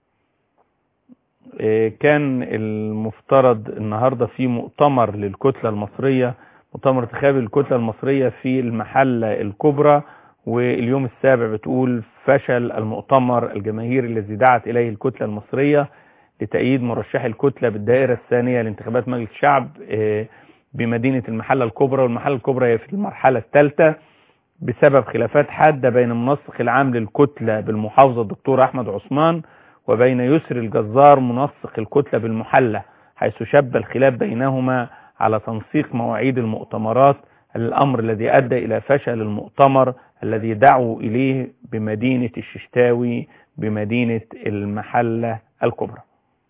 إيه، كان المفترض النهاردة في مؤتمر للكتلة المصرية مؤتمر انتخابي للكتلة المصرية في المحلة الكبرى واليوم السابع بتقول فشل المؤتمر الجماهيري الذي دعت إليه الكتلة المصرية لتأييد مرشحي الكتلة بالدائرة الثانية لانتخابات مجلس الشعب إيه، بمدينة المحلة الكبرى والمحلة الكبرى هي في المرحلة الثالثة بسبب خلافات حادة بين المنسق العام للكتلة بالمحافظة الدكتور أحمد عثمان وبين يسر الجزار منسق الكتلة بالمحلة حيث شب الخلاف بينهما على تنسيق مواعيد المؤتمرات الأمر الذي أدى إلى فشل المؤتمر الذي دعوا إليه بمدينة الششتاوي بمدينة المحلة الكبرى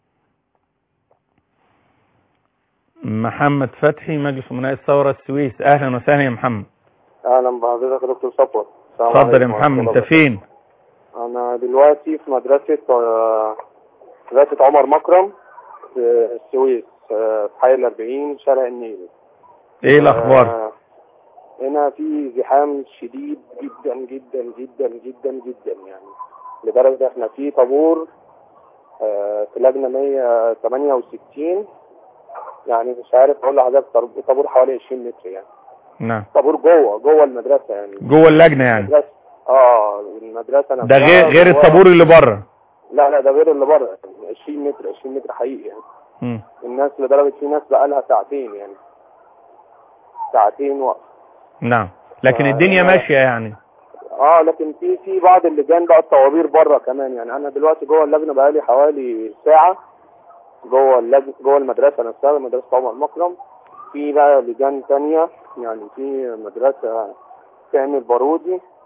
محمد فتحي مجلس أمناء الثورة السويس أهلا وسهلا يا محمد اهلا بحضرتك يا دكتور صفوت السلام اتفضل يا عليكم محمد ورحمة انت الله فين انا دلوقتي في مدرسة آه، مدرسة عمر مكرم في السويس آه، في حي الأربعين شارع النيل ايه الاخبار آه، هنا في زحام شديد جدا جدا جدا جدا جدا يعني لدرجة احنا في طابور آه، في لجنة 168 يعني مش عارف اقول لحضرتك طاب- طابور حوالي 20 متر يعني نعم طابور جوه جوه المدرسة يعني جوه اللجنة يعني المدرسة اه المدرسة ده نفسها غير غير جواها- الطابور اللي بره لا لا ده غير اللي بره 20 متر 20 متر حقيقي يعني مم. الناس لدرجة في ناس بقالها ساعتين يعني ساعتين وقت نعم لكن آه، الدنيا أنا- ماشية يعني اه لكن في في بعض اللجان بقى الطوابير بره كمان يعني انا دلوقتي جوه اللجنه بقالي حوالي ساعه جوه اللجنه جوه المدرسه نفسها مدرسه عمر مكرم في بقى لجان تانية يعني في مدرسه كامل بارودي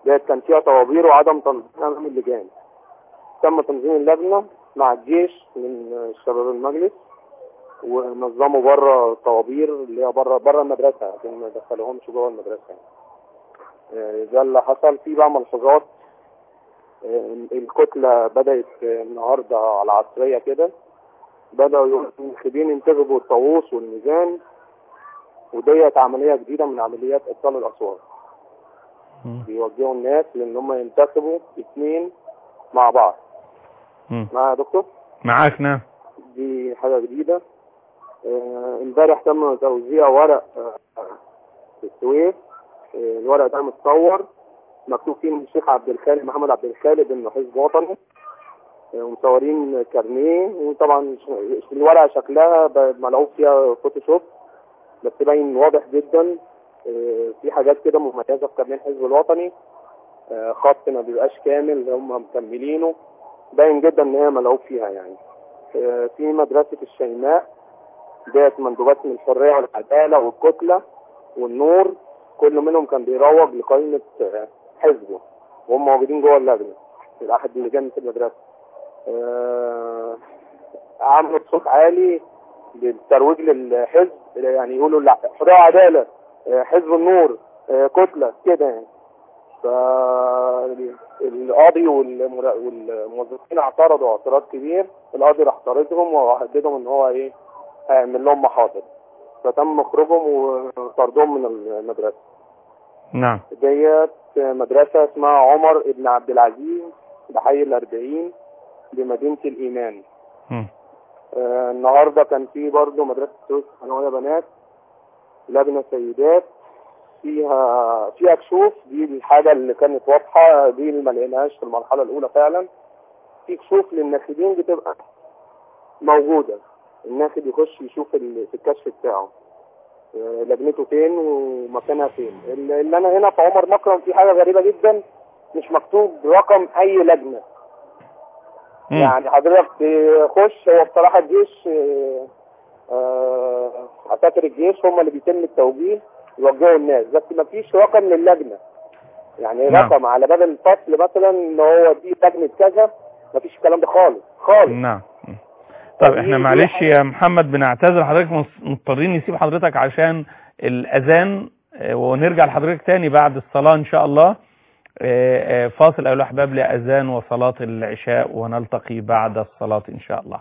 ديت كان فيها طوابير وعدم تنظيم امام اللجان تم تنظيم اللجنه مع الجيش من شباب المجلس ونظموا بره طوابير اللي هي بره بره المدرسه عشان ما يدخلوهمش جوه المدرسه آه، ده اللي حصل في بقى ملحوظات آه، الكتله بدات النهارده على العصريه كده بداوا يقولوا المنتخبين ينتخبوا الطاووس والميزان وديت عمليه جديده من عمليات ابطال الاصوات بيوجهوا الناس لان هم ينتخبوا اثنين مع بعض مم. معايا يا دكتور معاك نعم دي حاجه جديده آه، امبارح تم توزيع ورق آه، في السويس آه، الورق ده متصور مكتوب فيه من الشيخ عبد الخالق محمد عبد الخالق انه حزب وطني آه، ومصورين كارنيه وطبعا ش- الورقه شكلها ب- ملعوب فيها فوتوشوب بس باين واضح جدا آه، في حاجات كده مميزه في كارنيه الحزب الوطني آه، خط ما بيبقاش كامل هم مكملينه باين جدا ان هي ملعوب فيها يعني آه، في مدرسه الشيماء ديت مندوبات من الحريه والعداله والكتله والنور كل منهم كان بيروج لقائمه آه، حزبه وهم موجودين جوه اللجنه في احد اللجان في المدرسه آه، عملوا صوت عالي بالترويج للحزب يعني يقولوا لا حريه وعداله آه، حزب النور آه، كتله كده يعني فالقاضي والمرا- والموظفين اعترضوا اعتراض كبير القاضي راح طاردهم وهددهم ان هو ايه هيعمل لهم محاضر فتم خروجهم وطردهم من المدرسه نعم ديت مدرسه اسمها عمر ابن عبد العزيز بحي الأربعين بمدينه الايمان مم. آه، النهارده كان في برضه مدرسه سويس ثانويه بنات لجنه سيدات فيها فيها كشوف دي الحاجه اللي كانت واضحه دي اللي ما لقيناهاش في المرحله الاولى فعلا في كشوف للناخبين بتبقى موجوده الناخب يخش يشوف ال- في الكشف بتاعه آه، لجنته فين ومكانها فين اللي اللي انا هنا في عمر مكرم في حاجه غريبه جدا مش مكتوب رقم اي لجنه مم. يعني حضرتك تخش هو بصراحة الجيش آه، آه، عساكر الجيش هم اللي بيتم التوجيه يوجهوا الناس بس ما فيش رقم للجنة يعني نعم. رقم على باب الفصل مثلا ان هو دي لجنة كذا ما فيش الكلام ده خالص خالص نعم مم. طب احنا معلش يا محمد بنعتذر حضرتك مص- مضطرين نسيب حضرتك عشان الاذان آه، ونرجع لحضرتك تاني بعد الصلاة ان شاء الله آه، آه، فاصل ايها الاحباب لاذان وصلاة العشاء ونلتقي بعد الصلاة ان شاء الله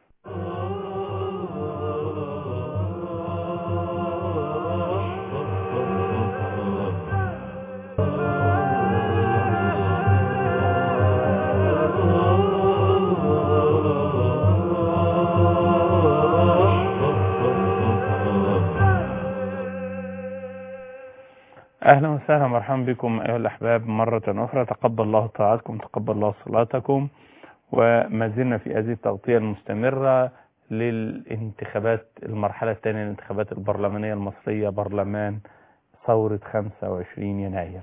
اهلا وسهلا مرحبا بكم ايها الاحباب مرة اخرى تقبل الله طاعتكم تقبل الله صلاتكم وما زلنا في هذه التغطية المستمرة للانتخابات المرحلة الثانية الانتخابات البرلمانية المصرية برلمان ثورة 25 يناير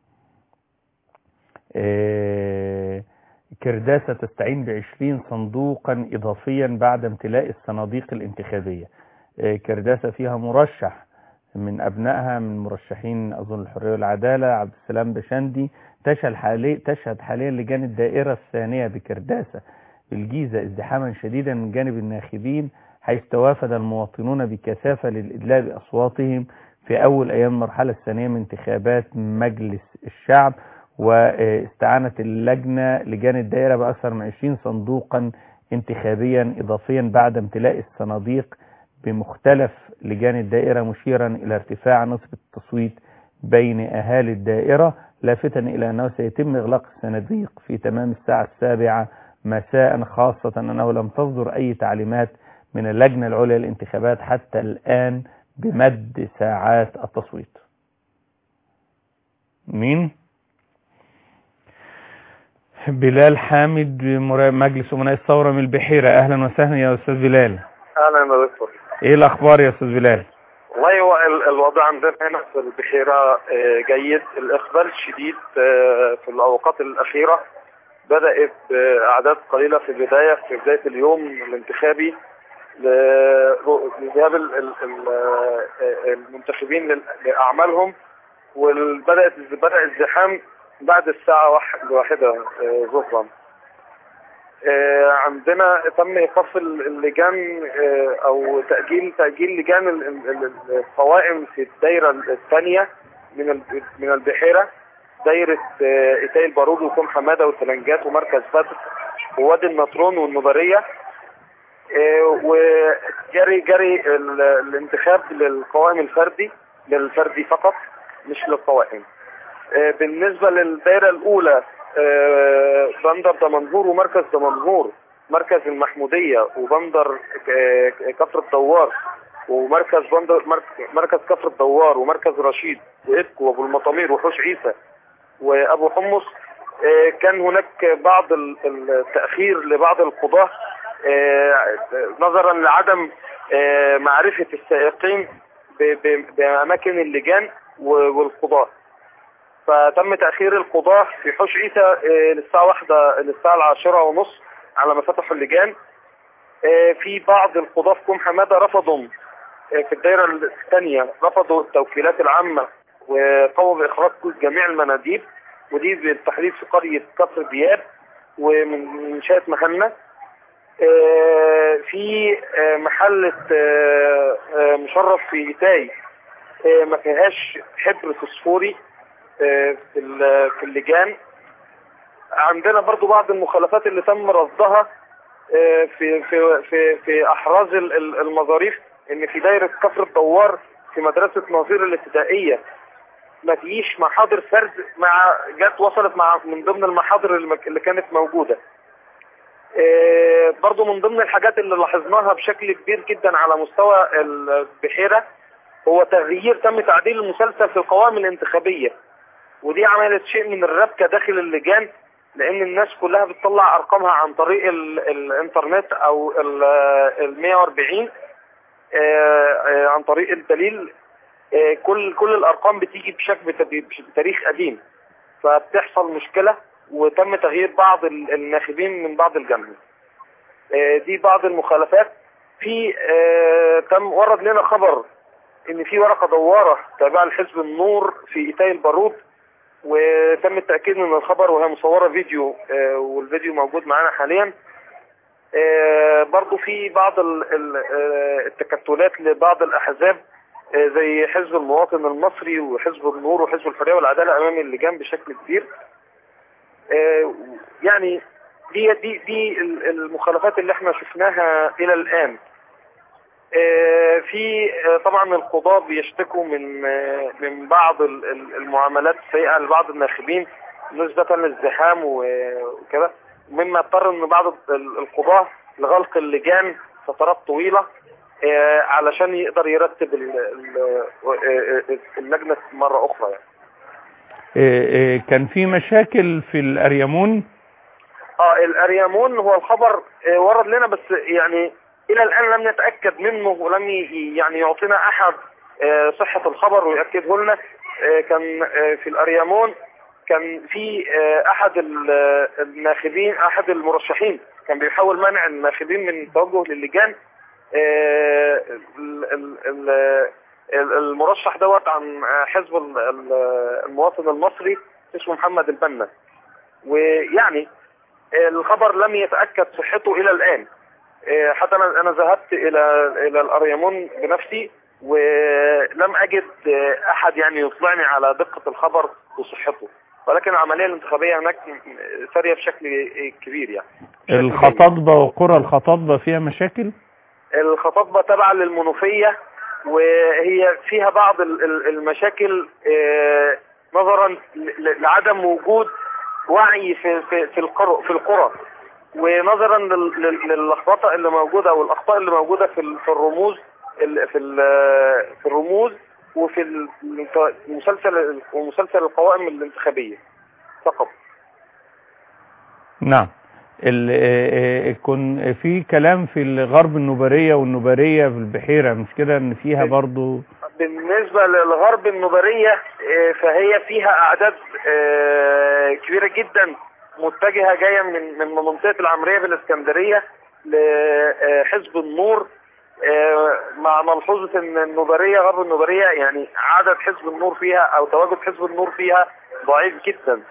آه، كرداسة تستعين بعشرين صندوقا إضافيا بعد امتلاء الصناديق الانتخابية آه، كرداسة فيها مرشح من أبنائها من مرشحين أظن الحرية والعدالة عبد السلام بشندي تشهد حاليا تشهد حاليا لجان الدائرة الثانية بكرداسة بالجيزة ازدحاما شديدا من جانب الناخبين حيث توافد المواطنون بكثافة للإدلاء بأصواتهم في أول أيام المرحلة الثانية من انتخابات مجلس الشعب واستعانت اللجنة لجان الدائرة بأكثر من 20 صندوقا انتخابيا إضافيا بعد امتلاء الصناديق بمختلف لجان الدائرة مشيرا إلى ارتفاع نسبة التصويت بين أهالي الدائرة لافتا إلى أنه سيتم إغلاق الصناديق في تمام الساعة السابعة مساء خاصة أنه لم تصدر أي تعليمات من اللجنة العليا للانتخابات حتى الآن بمد ساعات التصويت مين؟ بلال حامد مرا- مجلس أمناء الثورة من البحيرة أهلا وسهلا يا أستاذ بلال اهلا يا دكتور إيه الأخبار يا أستاذ بلال؟ والله هو ال- الوضع عندنا هنا في البحيرة آه، جيد الإقبال شديد آه، في الأوقات الأخيرة بدأت بأعداد قليلة في البداية في بداية اليوم الانتخابي ل- لذهاب ال- ال- ال- آه، المنتخبين لل- لأعمالهم وبدأت بدأ الزحام بعد الساعة واحد واحدة آه، ظهرا آه، عندنا تم ايقاف ال- اللجان آه، او تأجيل تأجيل لجان ال- ال- ال- القوائم في الدايرة الثانية من ال- من البحيرة دايرة آه، إيتاي البارود وكوم حمادة والتلنجات ومركز بدر ووادي النطرون والنوبرية آه، وجري جري ال- الانتخاب للقوائم الفردي للفردي فقط مش للقوائم آه، بالنسبة للدائرة الأولى آه، بندر دمنهور ومركز دمنهور مركز المحمودية وبندر آه، كفر الدوار ومركز بندر مرك- مركز كفر الدوار ومركز رشيد وإبكو وأبو المطامير وحوش عيسى وأبو حمص آه، كان هناك بعض ال- التأخير لبعض القضاة آه، نظرا لعدم آه، معرفة السائقين ب- ب- بأماكن اللجان و- والقضاة فتم تأخير القضاة في حوش عيسى آه، للساعة واحدة للساعة العاشرة ونص على ما فتحوا اللجان آه، في بعض القضاة في كوم حمادة رفضوا آه، في الدائرة الثانية رفضوا التوكيلات العامة وقاموا بإخراج جميع المناديب ودي بالتحديد في قرية كفر دياب ومن منشأة مهنا آه، في آه، محلة آه، آه، مشرف في إيتاي آه، ما فيهاش حبر فوسفوري آه، في ال- في اللجان عندنا برضو بعض المخالفات اللي تم رصدها آه، في في في في احراز ال- ال- المظاريف ان في دايره كفر الدوار في مدرسه ناظير الابتدائيه ما فيش محاضر فرد مع جت وصلت مع من ضمن المحاضر اللي مك- اللي كانت موجوده آه، برضو من ضمن الحاجات اللي لاحظناها بشكل كبير جدا على مستوى البحيره هو تغيير تم تعديل المسلسل في القوائم الانتخابيه ودي عملت شيء من الربكه داخل اللجان لان الناس كلها بتطلع ارقامها عن طريق ال الانترنت او ال ال 140 آه، آه، عن طريق الدليل آه، كل كل الارقام بتيجي بشكل بت- بتاريخ قديم فبتحصل مشكله وتم تغيير بعض ال- الناخبين من بعض الجمع آه، دي بعض المخالفات في آه، تم ورد لنا خبر ان في ورقه دواره تابعه لحزب النور في ايتاي البارود وتم التاكيد من الخبر وهي مصوره فيديو آه، والفيديو موجود معانا حاليا آه، برضو في بعض ال- ال- آه، التكتلات لبعض الاحزاب آه، زي حزب المواطن المصري وحزب النور وحزب الحريه والعداله امام اللجان بشكل كبير آه، يعني دي دي دي ال- المخالفات اللي احنا شفناها الى الان آه، في آه، طبعا القضاة بيشتكوا من آه، من بعض ال- ال- المعاملات السيئة لبعض الناخبين نسبة للزحام و- وكده مما اضطر ان بعض ال- القضاة لغلق اللجان فترات طويلة آه، علشان يقدر يرتب ال- ال- آه، اللجنة مرة أخرى يعني. آه، آه، كان في مشاكل في الأريمون اه الاريامون هو الخبر آه، ورد لنا بس يعني الى الان لم نتاكد منه ولم ي- يعني يعطينا احد آه، صحه الخبر وياكده لنا آه، كان آه، في الاريامون كان في آه، احد ال- آه، الناخبين احد المرشحين كان بيحاول منع الناخبين من التوجه للجان آه، ال- ال- ال- ال- المرشح دوت عن آه، حزب ال- ال- المواطن المصري اسمه محمد البنا ويعني الخبر لم يتأكد صحته إلى الآن آه، حتى أنا أنا ذهبت إلى إلى الأريمون بنفسي ولم أجد آه، أحد يعني يطلعني على دقة الخبر وصحته ولكن العملية الانتخابية هناك سارية بشكل كبير يعني الخطاطبة وقرى الخطاطبة فيها مشاكل الخطاطبة تابعة للمنوفية وهي فيها بعض ال- ال- المشاكل آه، نظرا ل- لعدم وجود وعي في في في القرى في القرى ونظرا لل- لل- للخبطه اللي موجوده او الاخطاء اللي موجوده في ال- في الرموز ال- في ال- في الرموز وفي ال- المسلسل ومسلسل القوائم الانتخابيه فقط نعم ال- آه، آه، كن في كلام في الغرب النوبرية والنوبرية في البحيرة مش كده ان فيها برضو بالنسبة للغرب النوبرية آه، فهي فيها أعداد آه، كبيرة جدا متجهة جاية من من منطقة العمرية بالإسكندرية لحزب النور آه، مع ملحوظة ان النوبرية غرب النوبرية يعني عدد حزب النور فيها او تواجد حزب النور فيها ضعيف جدا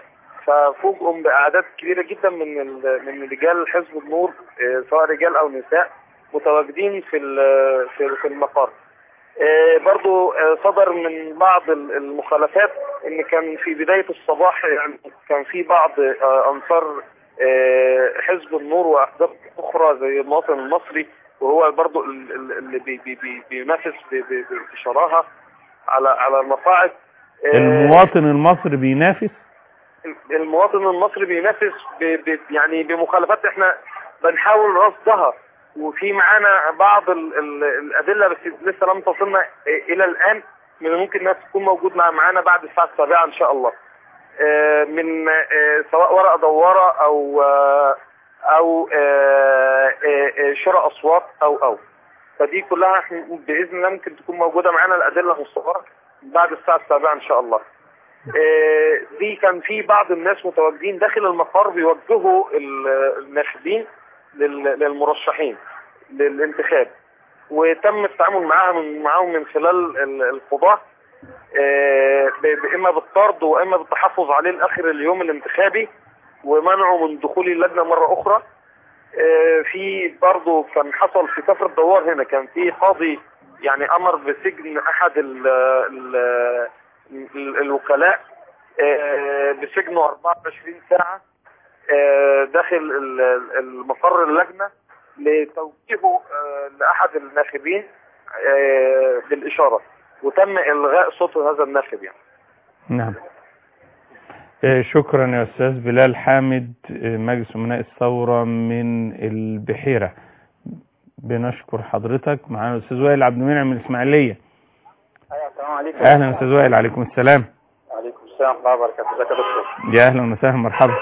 ففوجئوا باعداد كبيره جدا من ال- من رجال حزب النور آه، سواء رجال او نساء متواجدين في ال- في في المقر آه، برضو آه، صدر من بعض ال- المخالفات ان كان في بدايه الصباح يعني كان في بعض آه، انصار آه، حزب النور واحزاب اخرى زي المواطن المصري وهو برضو ال- ال- اللي بي- بي- بي- بينافس ب- ب- بشراهه على على المصاعد آه، المواطن المصري بينافس المواطن المصري بينافس ب... ب... يعني بمخالفات احنا بنحاول رصدها وفي معانا بعض ال... ال... الادله بس لسه لم تصلنا الى الان من الممكن انها تكون موجود مع معانا بعد الساعه السابعه ان شاء الله آه، من آه، سواء ورقه دواره او آه، او آه، آه، آه، شراء اصوات او او فدي كلها إحنا باذن الله ممكن تكون موجوده معانا الادله مصوره بعد الساعه السابعه ان شاء الله آه، دي كان في بعض الناس متواجدين داخل المقر بيوجهوا ال- الناخبين لل- للمرشحين للانتخاب وتم التعامل معاهم معاهم من خلال ال- القضاة آه، ب- اما بالطرد واما بالتحفظ عليه لاخر اليوم الانتخابي ومنعه من دخول اللجنه مره اخرى آه، في برضه كان حصل في كفر الدوار هنا كان في قاضي يعني امر بسجن احد ال ال ال- الوكلاء آه، بسجنه 24 ساعة آه، داخل ال- ال- المقر اللجنة لتوجيهه آه، لأحد الناخبين آه، بالإشارة وتم إلغاء صوت هذا الناخب يعني نعم آه، شكرا يا أستاذ بلال حامد آه، مجلس أمناء الثورة من البحيرة بنشكر حضرتك معانا الأستاذ وائل عبد المنعم من الإسماعيلية ايوه السلام عليكم أهلا أستاذ وائل عليكم السلام وعليكم السلام ورحمه الله وبركاته ازيك يا دكتور يا أهلا وسهلا مرحبا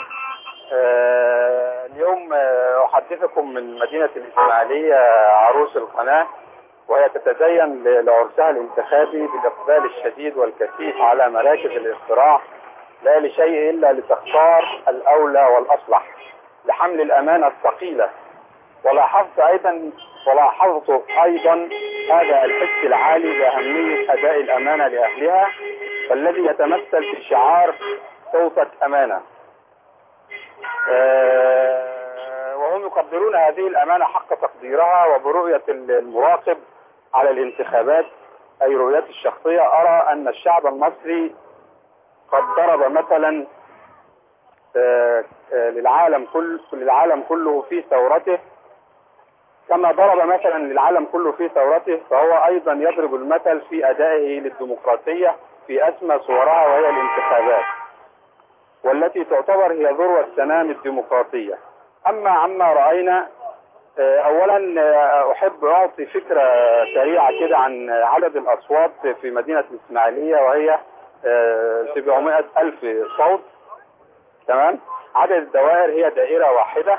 آه اليوم آه احدثكم من مدينه الاسماعيليه عروس القناه وهي تتزين ل- لعرسها الانتخابي بالاقبال الشديد والكثيف على مراكز الاقتراع لا لشيء الا لتختار الاولى والاصلح لحمل الامانه الثقيله ولاحظت ايضا ولاحظت ايضا هذا الحس العالي باهميه اداء الامانه لاهلها والذي يتمثل في شعار صوتك امانه. آه، وهم يقدرون هذه الامانه حق تقديرها وبرؤيه المراقب على الانتخابات اي رؤيتي الشخصيه ارى ان الشعب المصري قد ضرب مثلا آه، آه، للعالم كل للعالم كله في ثورته كما ضرب مثلا للعالم كله في ثورته فهو ايضا يضرب المثل في ادائه للديمقراطيه في اسمى صورها وهي الانتخابات والتي تعتبر هي ذروه سنام الديمقراطيه اما عما راينا آه، اولا آه، احب اعطي فكره سريعه كده عن عدد الاصوات في مدينه الاسماعيليه وهي آه، 700 الف صوت تمام عدد الدوائر هي دائره واحده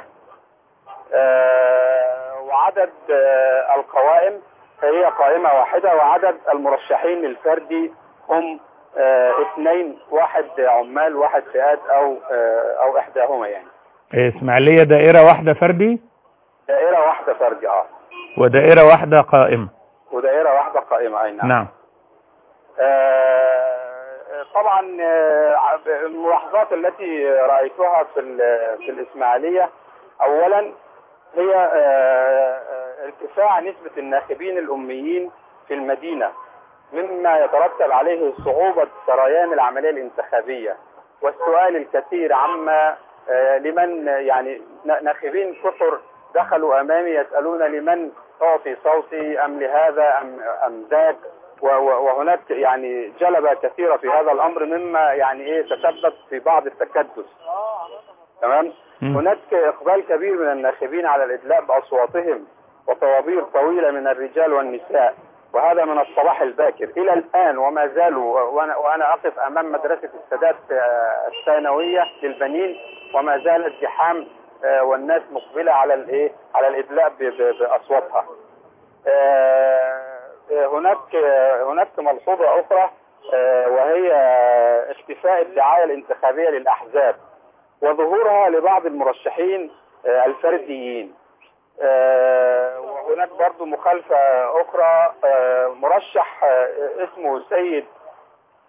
آه، وعدد آه، القوائم هي قائمة واحدة وعدد المرشحين الفردي هم آه، اثنين واحد عمال واحد فئات او آه، او احداهما يعني آه، إسماعيلية دائرة واحدة فردي دائرة واحدة فردي اه ودائرة واحدة قائمة ودائرة واحدة قائمة اي نعم نعم آه، طبعا آه، الملاحظات التي رأيتها في ال- في الإسماعيلية أولا هي آه، آه، ارتفاع نسبة الناخبين الأميين في المدينة مما يترتب عليه صعوبة سريان العملية الانتخابية والسؤال الكثير عما آه، لمن يعني ن- ناخبين كثر دخلوا أمامي يسألون لمن أعطي صوتي أم لهذا أم أم ذاك و- و- وهناك يعني جلبة كثيرة في هذا الأمر مما يعني إيه تسبب في بعض التكدس تمام هناك إقبال كبير من الناخبين على الإدلاء بأصواتهم وطوابير طويلة من الرجال والنساء وهذا من الصباح الباكر إلى الآن وما زالوا وأنا, وأنا أقف أمام مدرسة السادات آه، الثانوية للبنين وما زال الزحام آه، والناس مقبلة على الإيه على الإدلاء ب- ب- بأصواتها آه، هناك هناك ملحوظة أخرى آه، وهي اختفاء الدعاية الانتخابية للأحزاب وظهورها لبعض المرشحين آه، الفرديين آه، وهناك برضو مخالفة أخرى آه، مرشح آه، اسمه سيد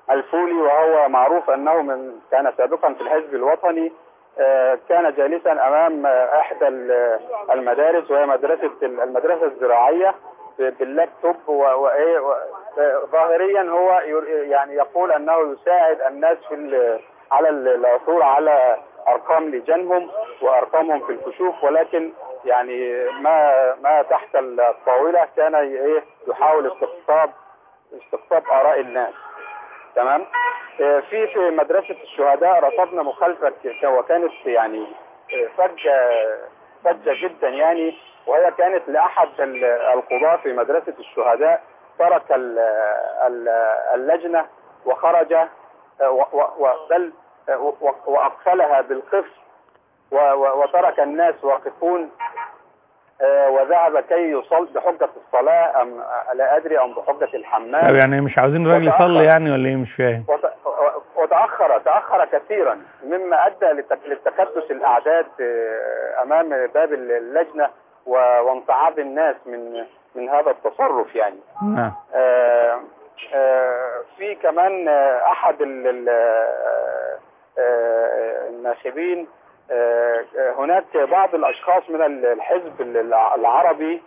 الفولي وهو معروف أنه من كان سابقا في الحزب الوطني آه، كان جالسا أمام آه، إحدى ال- المدارس وهي مدرسة المدرسة الزراعية باللابتوب و- وإيه و- آه، ظاهريا هو ير- يعني يقول أنه يساعد الناس في ال- على ال- العثور على أرقام لجانهم وأرقامهم في الكشوف ولكن يعني ما ما تحت الطاولة كان إيه يحاول استقطاب استقطاب آراء الناس تمام آه، في في مدرسة الشهداء رصدنا مخالفة ك- وكانت يعني آه، فجة فجة جدا يعني وهي كانت لأحد ال- القضاة في مدرسة الشهداء ترك ال- ال- اللجنة وخرج آه، و- و- و- بل آه، و- و- وأدخلها بالقفل و- و- وترك الناس واقفون آه، وذهب كي يصل بحجة الصلاة أم لا أدري أم بحجة طب الحمام يعني مش عاوزين الراجل يصلي يعني ولا ايه مش فاهم وت- وتأخر تأخر كثيرا مما أدى لتك- لتكدس الأعداد آه، أمام باب اللجنة و- وانصعاب الناس من من هذا التصرف يعني نعم آه، آه، في كمان آه، أحد ال- ال- آه، آه، الناخبين آه، آه، هناك بعض الأشخاص من ال- الحزب ال- العربي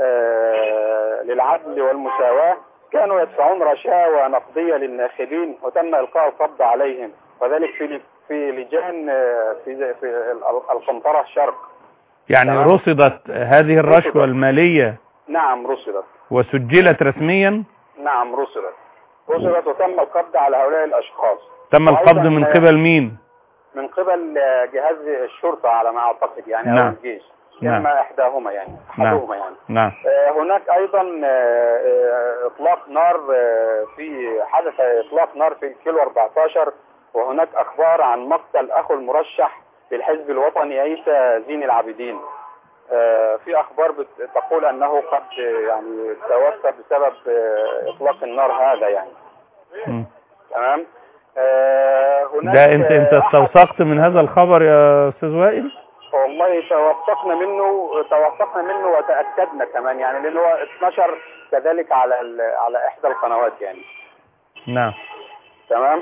آه، للعدل والمساواة كانوا يدفعون رشاوى نقدية للناخبين وتم إلقاء القبض عليهم وذلك في في لجان آه، في في ال- القنطرة الشرق يعني تمام. رصدت هذه الرشوة المالية نعم رصدت وسجلت رسميا نعم رصدت رصدت وتم القبض على هؤلاء الأشخاص تم وأيضاً، القبض من آه، قبل مين من قبل آه، جهاز الشرطة على ما أعتقد يعني أو نعم. الجيش نعم. إما إحداهما يعني أحدهما يعني نعم آه، هناك ايضا آه، آه، اطلاق نار آه، في حدث اطلاق نار في كيلو 14 وهناك اخبار عن مقتل اخو المرشح للحزب الوطني عيسى زين العابدين آه، في اخبار بت- تقول انه قد آه، يعني توفى بسبب آه، اطلاق النار هذا يعني مم. تمام آه، هناك ده انت انت آه، أحد- استوثقت من هذا الخبر يا استاذ وائل والله توثقنا منه توثقنا منه وتاكدنا كمان يعني لان هو اتنشر كذلك على ال- على احدى القنوات يعني نعم تمام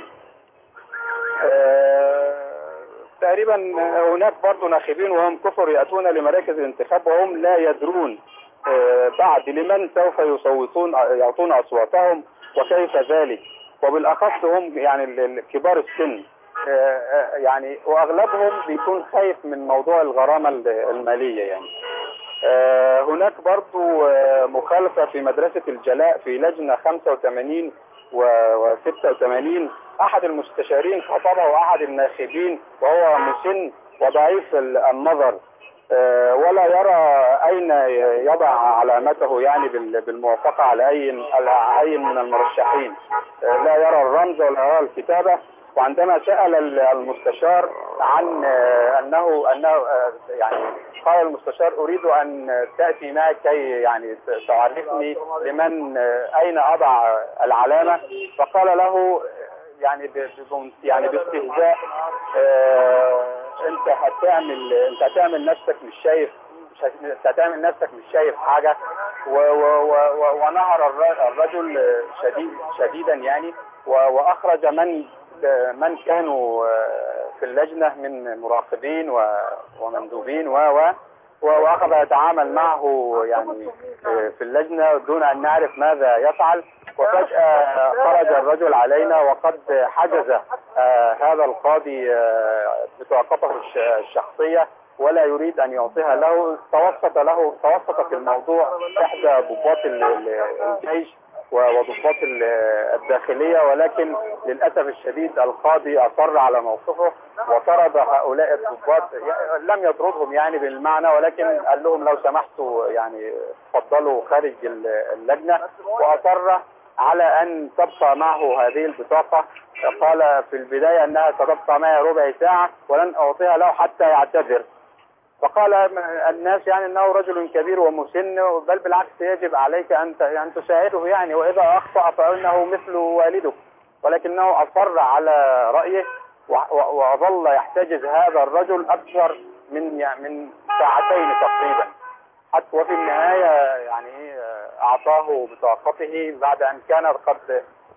آه، تقريبا هناك برضو ناخبين وهم كفر ياتون لمراكز الانتخاب وهم لا يدرون آه، بعد لمن سوف يصوتون يعطون اصواتهم وكيف ذلك وبالاخص هم يعني ال- ال- كبار السن آه، آه، يعني واغلبهم بيكون خايف من موضوع الغرامه ال- الماليه يعني آه، هناك برضو آه، مخالفة في مدرسة الجلاء في لجنة 85 و 86 أحد المستشارين خطبه أحد الناخبين وهو مسن وضعيف ال- النظر آه، ولا يرى أين يضع علامته يعني بال- بالموافقة على أي على أي من المرشحين آه، لا يرى الرمز ولا يرى الكتابة وعندما سأل ال- المستشار عن آه، أنه أنه آه، يعني قال المستشار أريد أن تأتي معي كي يعني ت- تعرفني لمن آه، أين أضع العلامة فقال له آه، يعني ب- ب- يعني باستهزاء آه، أنت هتعمل أنت هتعمل نفسك مش شايف مش هت- أنت هتعمل نفسك مش شايف حاجة و- و- و- و- ونهر الر- الرجل آه، شديد شديدا يعني و- وأخرج من من كانوا آه، في اللجنة من مراقبين و- ومندوبين و و واخذ يتعامل معه يعني آه، في اللجنة دون ان نعرف ماذا يفعل وفجأة خرج الرجل علينا وقد حجز آه، هذا القاضي آه، بطاقته الش- الشخصية ولا يريد ان يعطيها له توسط له توسط في الموضوع احدى ضباط ال- ال- الجيش وضباط ال- الداخلية ولكن للأسف الشديد القاضي أصر على موقفه وطرد هؤلاء الضباط ي- لم يطردهم يعني بالمعنى ولكن قال لهم لو سمحتوا يعني تفضلوا خارج ال- اللجنة وأصر على أن تبقى معه هذه البطاقة قال في البداية أنها ستبقى معي ربع ساعة ولن أعطيها له حتى يعتذر فقال الناس يعني انه رجل كبير ومسن بل بالعكس يجب عليك ان ت- ان تساعده يعني واذا اخطا فانه مثل والدك ولكنه اصر على رايه و- و- وظل يحتجز هذا الرجل اكثر من يع- من ساعتين تقريبا حتى وفي النهايه يعني إيه، اعطاه بطاقته بعد ان كان قد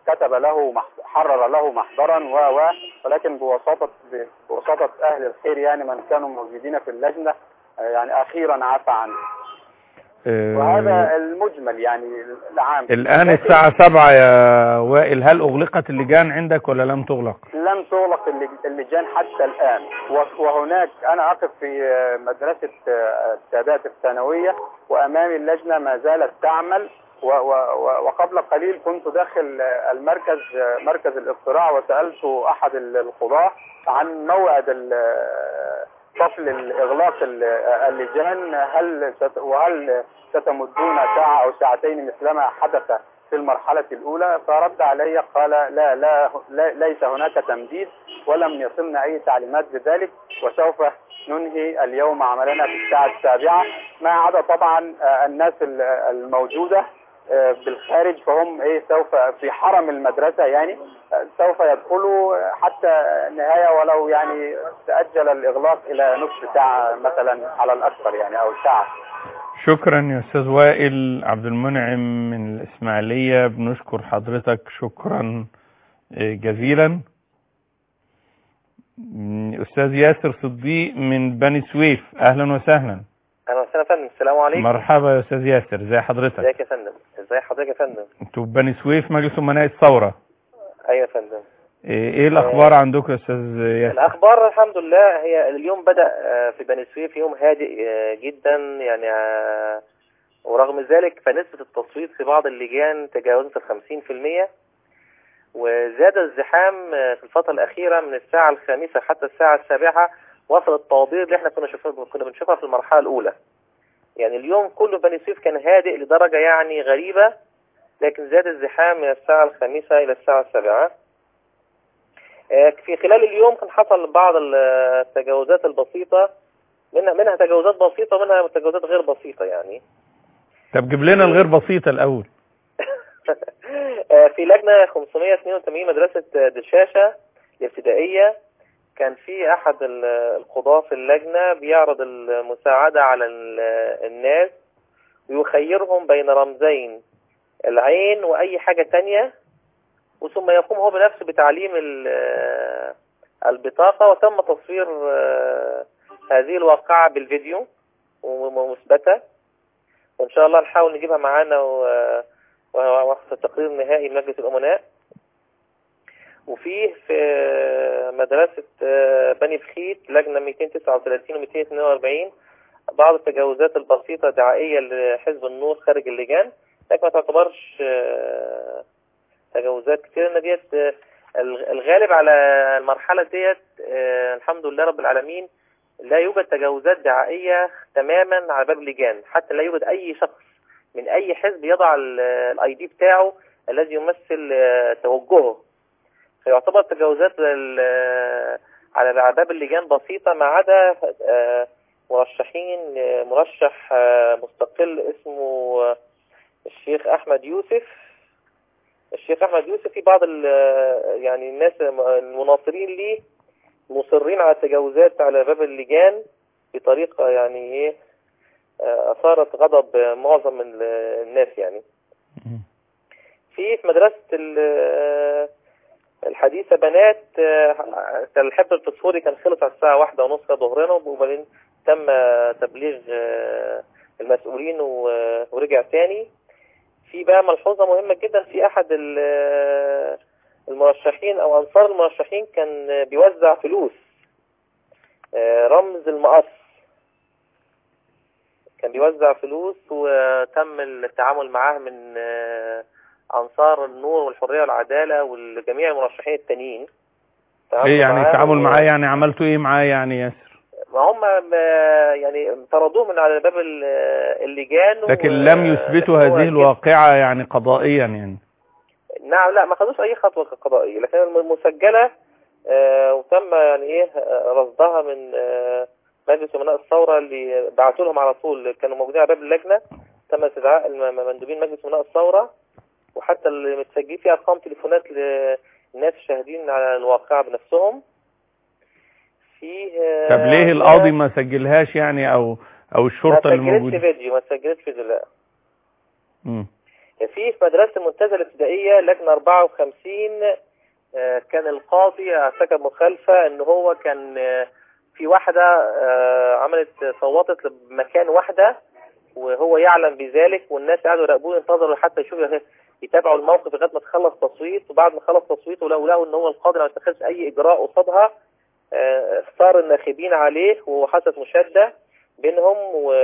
كتب له مح- حرر له محضرا و و ولكن بوساطة بوساطة أهل الخير يعني من كانوا موجودين في اللجنة آه، يعني أخيرا عفى عنه آه، وهذا المجمل يعني العام الآن لكن الساعة سبعة يا وائل هل أغلقت اللجان عندك ولا لم تغلق لم تغلق اللج- اللجان حتى الآن و- وهناك أنا أقف في آه، مدرسة آه، السادات الثانوية وأمامي اللجنة ما زالت تعمل و- و- و- وقبل قليل كنت داخل آه، المركز آه، مركز الاقتراع وسألت أحد ال- القضاة عن موعد ال- آه، فصل الإغلاق ال- آه، اللجان هل ست- وهل ستمدون ساعة أو ساعتين مثلما حدث في المرحلة الأولى فرد علي قال لا لا, لا ليس هناك تمديد ولم يصلنا أي تعليمات بذلك وسوف ننهي اليوم عملنا في الساعة السابعة ما عدا طبعا آه، الناس ال- الموجودة آه، بالخارج فهم ايه سوف في حرم المدرسة يعني آه، سوف يدخلوا حتى النهاية ولو يعني تأجل الإغلاق إلى نصف ساعة مثلا على الأكثر يعني أو ساعة شكرا يا أستاذ وائل عبد المنعم من الإسماعيلية بنشكر حضرتك شكرا آه، جزيلا م، أستاذ ياسر صديق من بني سويف أهلا وسهلا اهلا وسهلا يا فندم السلام عليكم مرحبا يا أستاذ ياسر زي حضرتك ازيك يا فندم ازي حضرتك يا فندم انتوا في بني سويف مجلس أمناء الثورة ايوه يا فندم إيه إيه الأخبار عندكم يا أستاذ ياسر الاخبار الحمد لله هي اليوم بدا آه، في بني سويف يوم هادئ آه، جدا يعني آه، ورغم ذلك فنسبة التصويت في بعض اللجان تجاوزت الخمسين في المية وزاد الزحام آه، في الفترة الأخيرة من الساعة الخامسة حتى الساعة السابعة وصل الطوابير اللي احنا كنا شوفها كنا بنشوفها في المرحلة الأولى يعني اليوم كله بني سويف كان هادئ لدرجة يعني غريبة لكن زاد الزحام من الساعة الخامسة إلى الساعة السابعة آه، في خلال اليوم كان حصل بعض التجاوزات البسيطة منها منها تجاوزات بسيطة ومنها تجاوزات غير بسيطة يعني طب جيب لنا الغير بسيطة الأول آه، في لجنة 582 مدرسة دشاشة الابتدائية كان في أحد ال- القضاة في اللجنة بيعرض المساعدة على ال- الناس ويخيرهم بين رمزين العين وأي حاجة تانية وثم يقوم هو بنفسه بتعليم ال- البطاقة وتم تصوير آه، هذه الواقعة بالفيديو ومثبتة وإن شاء الله نحاول نجيبها معانا و- وقت التقرير النهائي من مجلس الأمناء وفيه في مدرسة آه، بني بخيت لجنة 239 و 242 بعض التجاوزات البسيطة دعائية لحزب النور خارج اللجان لكن ما تعتبرش آه، تجاوزات كتير ان ديت آه، الغ- الغالب على المرحلة ديت آه، الحمد لله رب العالمين لا يوجد تجاوزات دعائية تماما على باب اللجان حتى لا يوجد أي شخص من أي حزب يضع الاي دي بتاعه الذي يمثل آه، توجهه فيعتبر تجاوزات ال- على باب اللجان بسيطة ما عدا آه، مرشحين آه، مرشح آه، مستقل اسمه آه، الشيخ أحمد يوسف الشيخ أحمد يوسف في بعض ال- يعني الناس المناصرين ليه مصرين على التجاوزات على باب اللجان بطريقة يعني ايه آه، أثارت غضب معظم ال- الناس يعني في في مدرسة ال- الحديثة بنات آه، كان الحفل الفسفوري كان خلص على الساعة واحدة ونص ظهرنا وبعدين تم تبليغ آه، المسؤولين و- ورجع تاني في بقى ملحوظة مهمة جدا في أحد ال- المرشحين أو أنصار المرشحين كان بيوزع فلوس آه، رمز المقص كان بيوزع فلوس وتم التعامل معاه من آه، أنصار النور والحرية والعدالة والجميع المرشحين التانيين تعاملوا ايه يعني معاه التعامل و- معاه يعني عملتوا ايه معاه يعني ياسر ما هم ما- يعني طردوه من على باب ال- اللجان و- لكن لم يثبتوا هو هذه كده. الواقعة يعني قضائيا يعني نعم لا ما خدوش اي خطوه قضائيه لكن الم- مسجله آه وتم يعني ايه آه، رصدها من آه مجلس امناء الثوره اللي بعتوا لهم على طول كانوا موجودين على باب اللجنه تم استدعاء الم- مندوبين مجلس امناء الثوره وحتى اللي متسجلين فيها ارقام تليفونات للناس الشاهدين على الواقعه بنفسهم فيه آه، طب ليه القاضي ما سجلهاش يعني او او الشرطة ما اللي سجلتش موجودة فيديو ما سجلتش فيديو لا مم. في في مدرسة المنتزه الابتدائية لجنة 54 آه، كان القاضي ارتكب مخالفة ان هو كان آه، في واحدة آه، عملت صوتت لمكان واحدة وهو يعلم بذلك والناس قعدوا يراقبوه ينتظروا حتى يشوفوا يتابعوا الموقف لغايه ما تخلص تصويت وبعد ما خلص تصويت ولو لقوا ان هو القاضي ما اتخذش اي اجراء قصادها آه، اختار الناخبين عليه وحصلت مشاده بينهم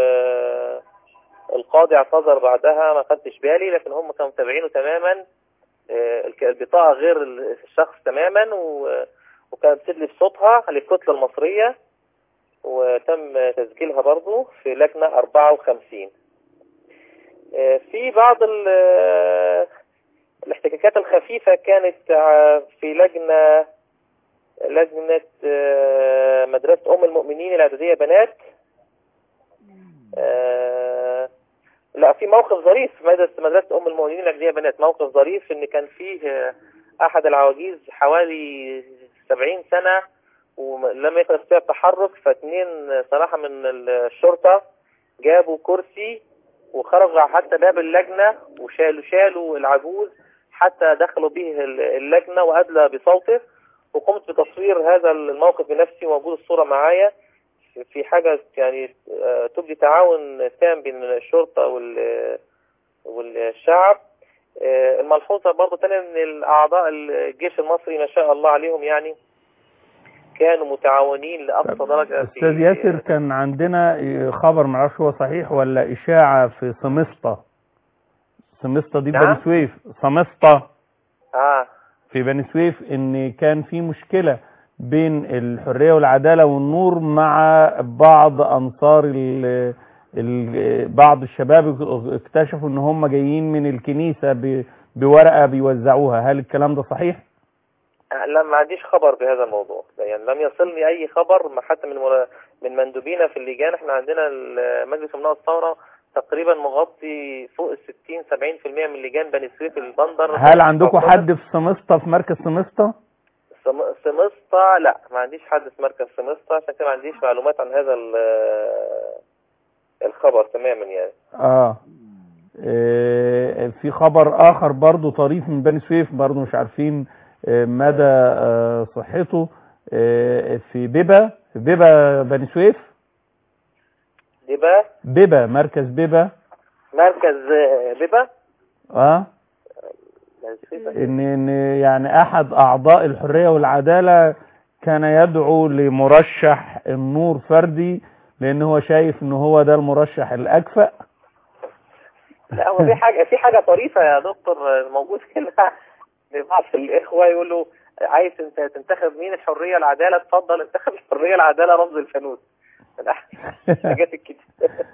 والقاضي اعتذر بعدها ما خدتش بالي لكن هم كانوا متابعينه تماما آه، الك- البطاقه غير الشخص تماما و- وكانت بتدلي بصوتها للكتله المصريه وتم تسجيلها برضو في لجنه 54 آه، في بعض ال- آه، الاحتكاكات الخفيفة كانت آه، في لجنة لجنة آه، مدرسة أم المؤمنين الإعدادية بنات آه، لا في موقف ظريف في مدرسة مدرسة أم المؤمنين الإعدادية بنات موقف ظريف إن كان فيه آه، أحد العواجيز حوالي 70 سنة ولم يكن يستطيع التحرك فاثنين صراحة من الشرطة جابوا كرسي وخرجوا حتى باب اللجنة وشالوا شالوا العجوز حتى دخلوا به اللجنة وأدلى بصوته وقمت بتصوير هذا الموقف بنفسي وموجود الصورة معايا في حاجة يعني آه، تبدي تعاون تام بين الشرطة وال- والشعب آه، الملحوظة برضو تانية ان الأعضاء الجيش المصري ما شاء الله عليهم يعني كانوا متعاونين لأقصى درجة في استاذ ياسر كان عندنا خبر معرفش هو صحيح ولا اشاعة في سمسطة سمسطة دي نعم. بني سويف سمسطة اه في بني سويف ان كان في مشكلة بين الحرية والعدالة والنور مع بعض انصار ال ال بعض الشباب اكتشفوا ان هم جايين من الكنيسة ب- بورقة بيوزعوها هل الكلام ده صحيح؟ لا ما عنديش خبر بهذا الموضوع يعني لم يصلني اي خبر ما حتى من مرا- من مندوبينا في اللجان احنا عندنا ال- مجلس امناء الثوره تقريبا مغطي فوق ال 60 70% من لجان بني سويف البندر هل عندكم حد في سمسطة في مركز سمسطة؟ سم- سمسطة لا ما عنديش حد في مركز سمسطة عشان كده ما عنديش معلومات عن هذا ال- الخبر تماما يعني اه آه، في خبر اخر برضو طريف من بني سويف برضو مش عارفين آه، مدى آه، صحته آه، في بيبا في بيبا بني سويف دي بقى بيبا مركز بيبا مركز آه، بيبا اه بني سويف. ان ان يعني احد اعضاء الحرية والعدالة كان يدعو لمرشح النور فردي لان هو شايف ان هو ده المرشح الاكفأ لا هو في حاجة في حاجة طريفة يا دكتور موجود هنا لبعض الإخوة يقولوا عايز انت تنتخب مين الحرية العدالة اتفضل انتخب الحرية العدالة رمز الفانوس من أحسن الحاجات الكتير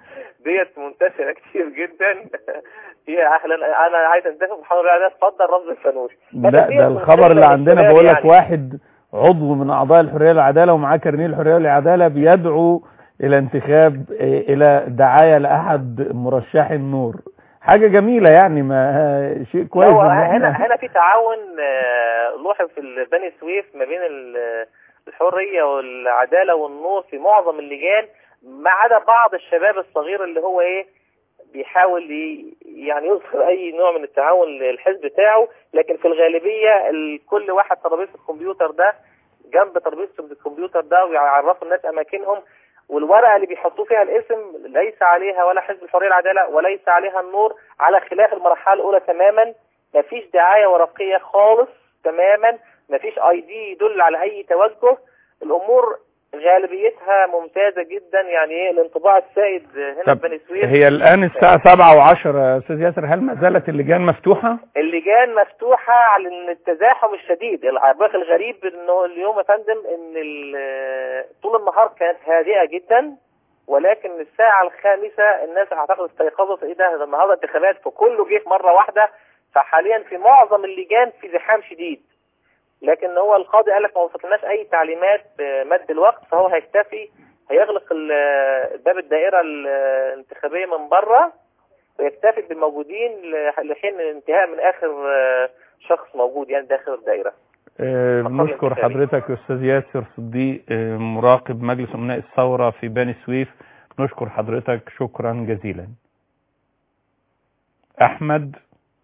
ديت منتشرة كتير جدا فيها أهلا أنا عايز انتخب الحرية العدالة اتفضل رمز الفانوس لا ده الخبر اللي عندنا بقول لك واحد عضو من اعضاء الحريه والعداله ومعاه كارنيه الحريه والعداله بيدعو الى انتخاب آه، الى دعايه لاحد مرشحي النور حاجه جميله يعني ما شيء كويس هو إن هنا إحنا- هنا في تعاون آه، لوحي في بني سويف ما بين ال- الحرية والعدالة والنور في معظم اللجان ما عدا بعض الشباب الصغير اللي هو ايه بيحاول ي- يعني يظهر اي نوع من التعاون للحزب بتاعه لكن في الغالبية ال- كل واحد ترابيزة الكمبيوتر ده جنب ترابيزة الكمبيوتر ده ويعرفوا الناس اماكنهم والورقة اللي بيحطوا فيها الاسم ليس عليها ولا حزب الحرية العدالة وليس عليها النور على خلاف المرحلة الأولى تماما مفيش دعاية ورقية خالص تماما مفيش اي دي يدل على أي توجه الأمور غالبيتها ممتازة جدا يعني ايه الانطباع السائد هنا طب في بني سويف هي الان الساعه 7 و10 يا استاذ ياسر هل ما زالت اللجان مفتوحه اللجان مفتوحة على ان التزاحم الشديد العباق الغريب انه اليوم يا فندم ان ال- طول النهار كانت هادئة جدا ولكن الساعة الخامسة الناس اعتقد استيقظت ايه ده ده النهارده انتخابات فكله جه مرة واحدة فحاليا في معظم اللجان في زحام شديد لكن هو القاضي قال لك ما وصلناش اي تعليمات بمد الوقت فهو هيكتفي هيغلق ال- باب الدائرة الانتخابية من بره ويكتفي بالموجودين ل- لحين الانتهاء من اخر آه، شخص موجود يعني داخل الدائرة آه، مقر نشكر انتخابي. حضرتك يا استاذ ياسر صديق آه، مراقب مجلس امناء الثوره في بني سويف نشكر حضرتك شكرا جزيلا احمد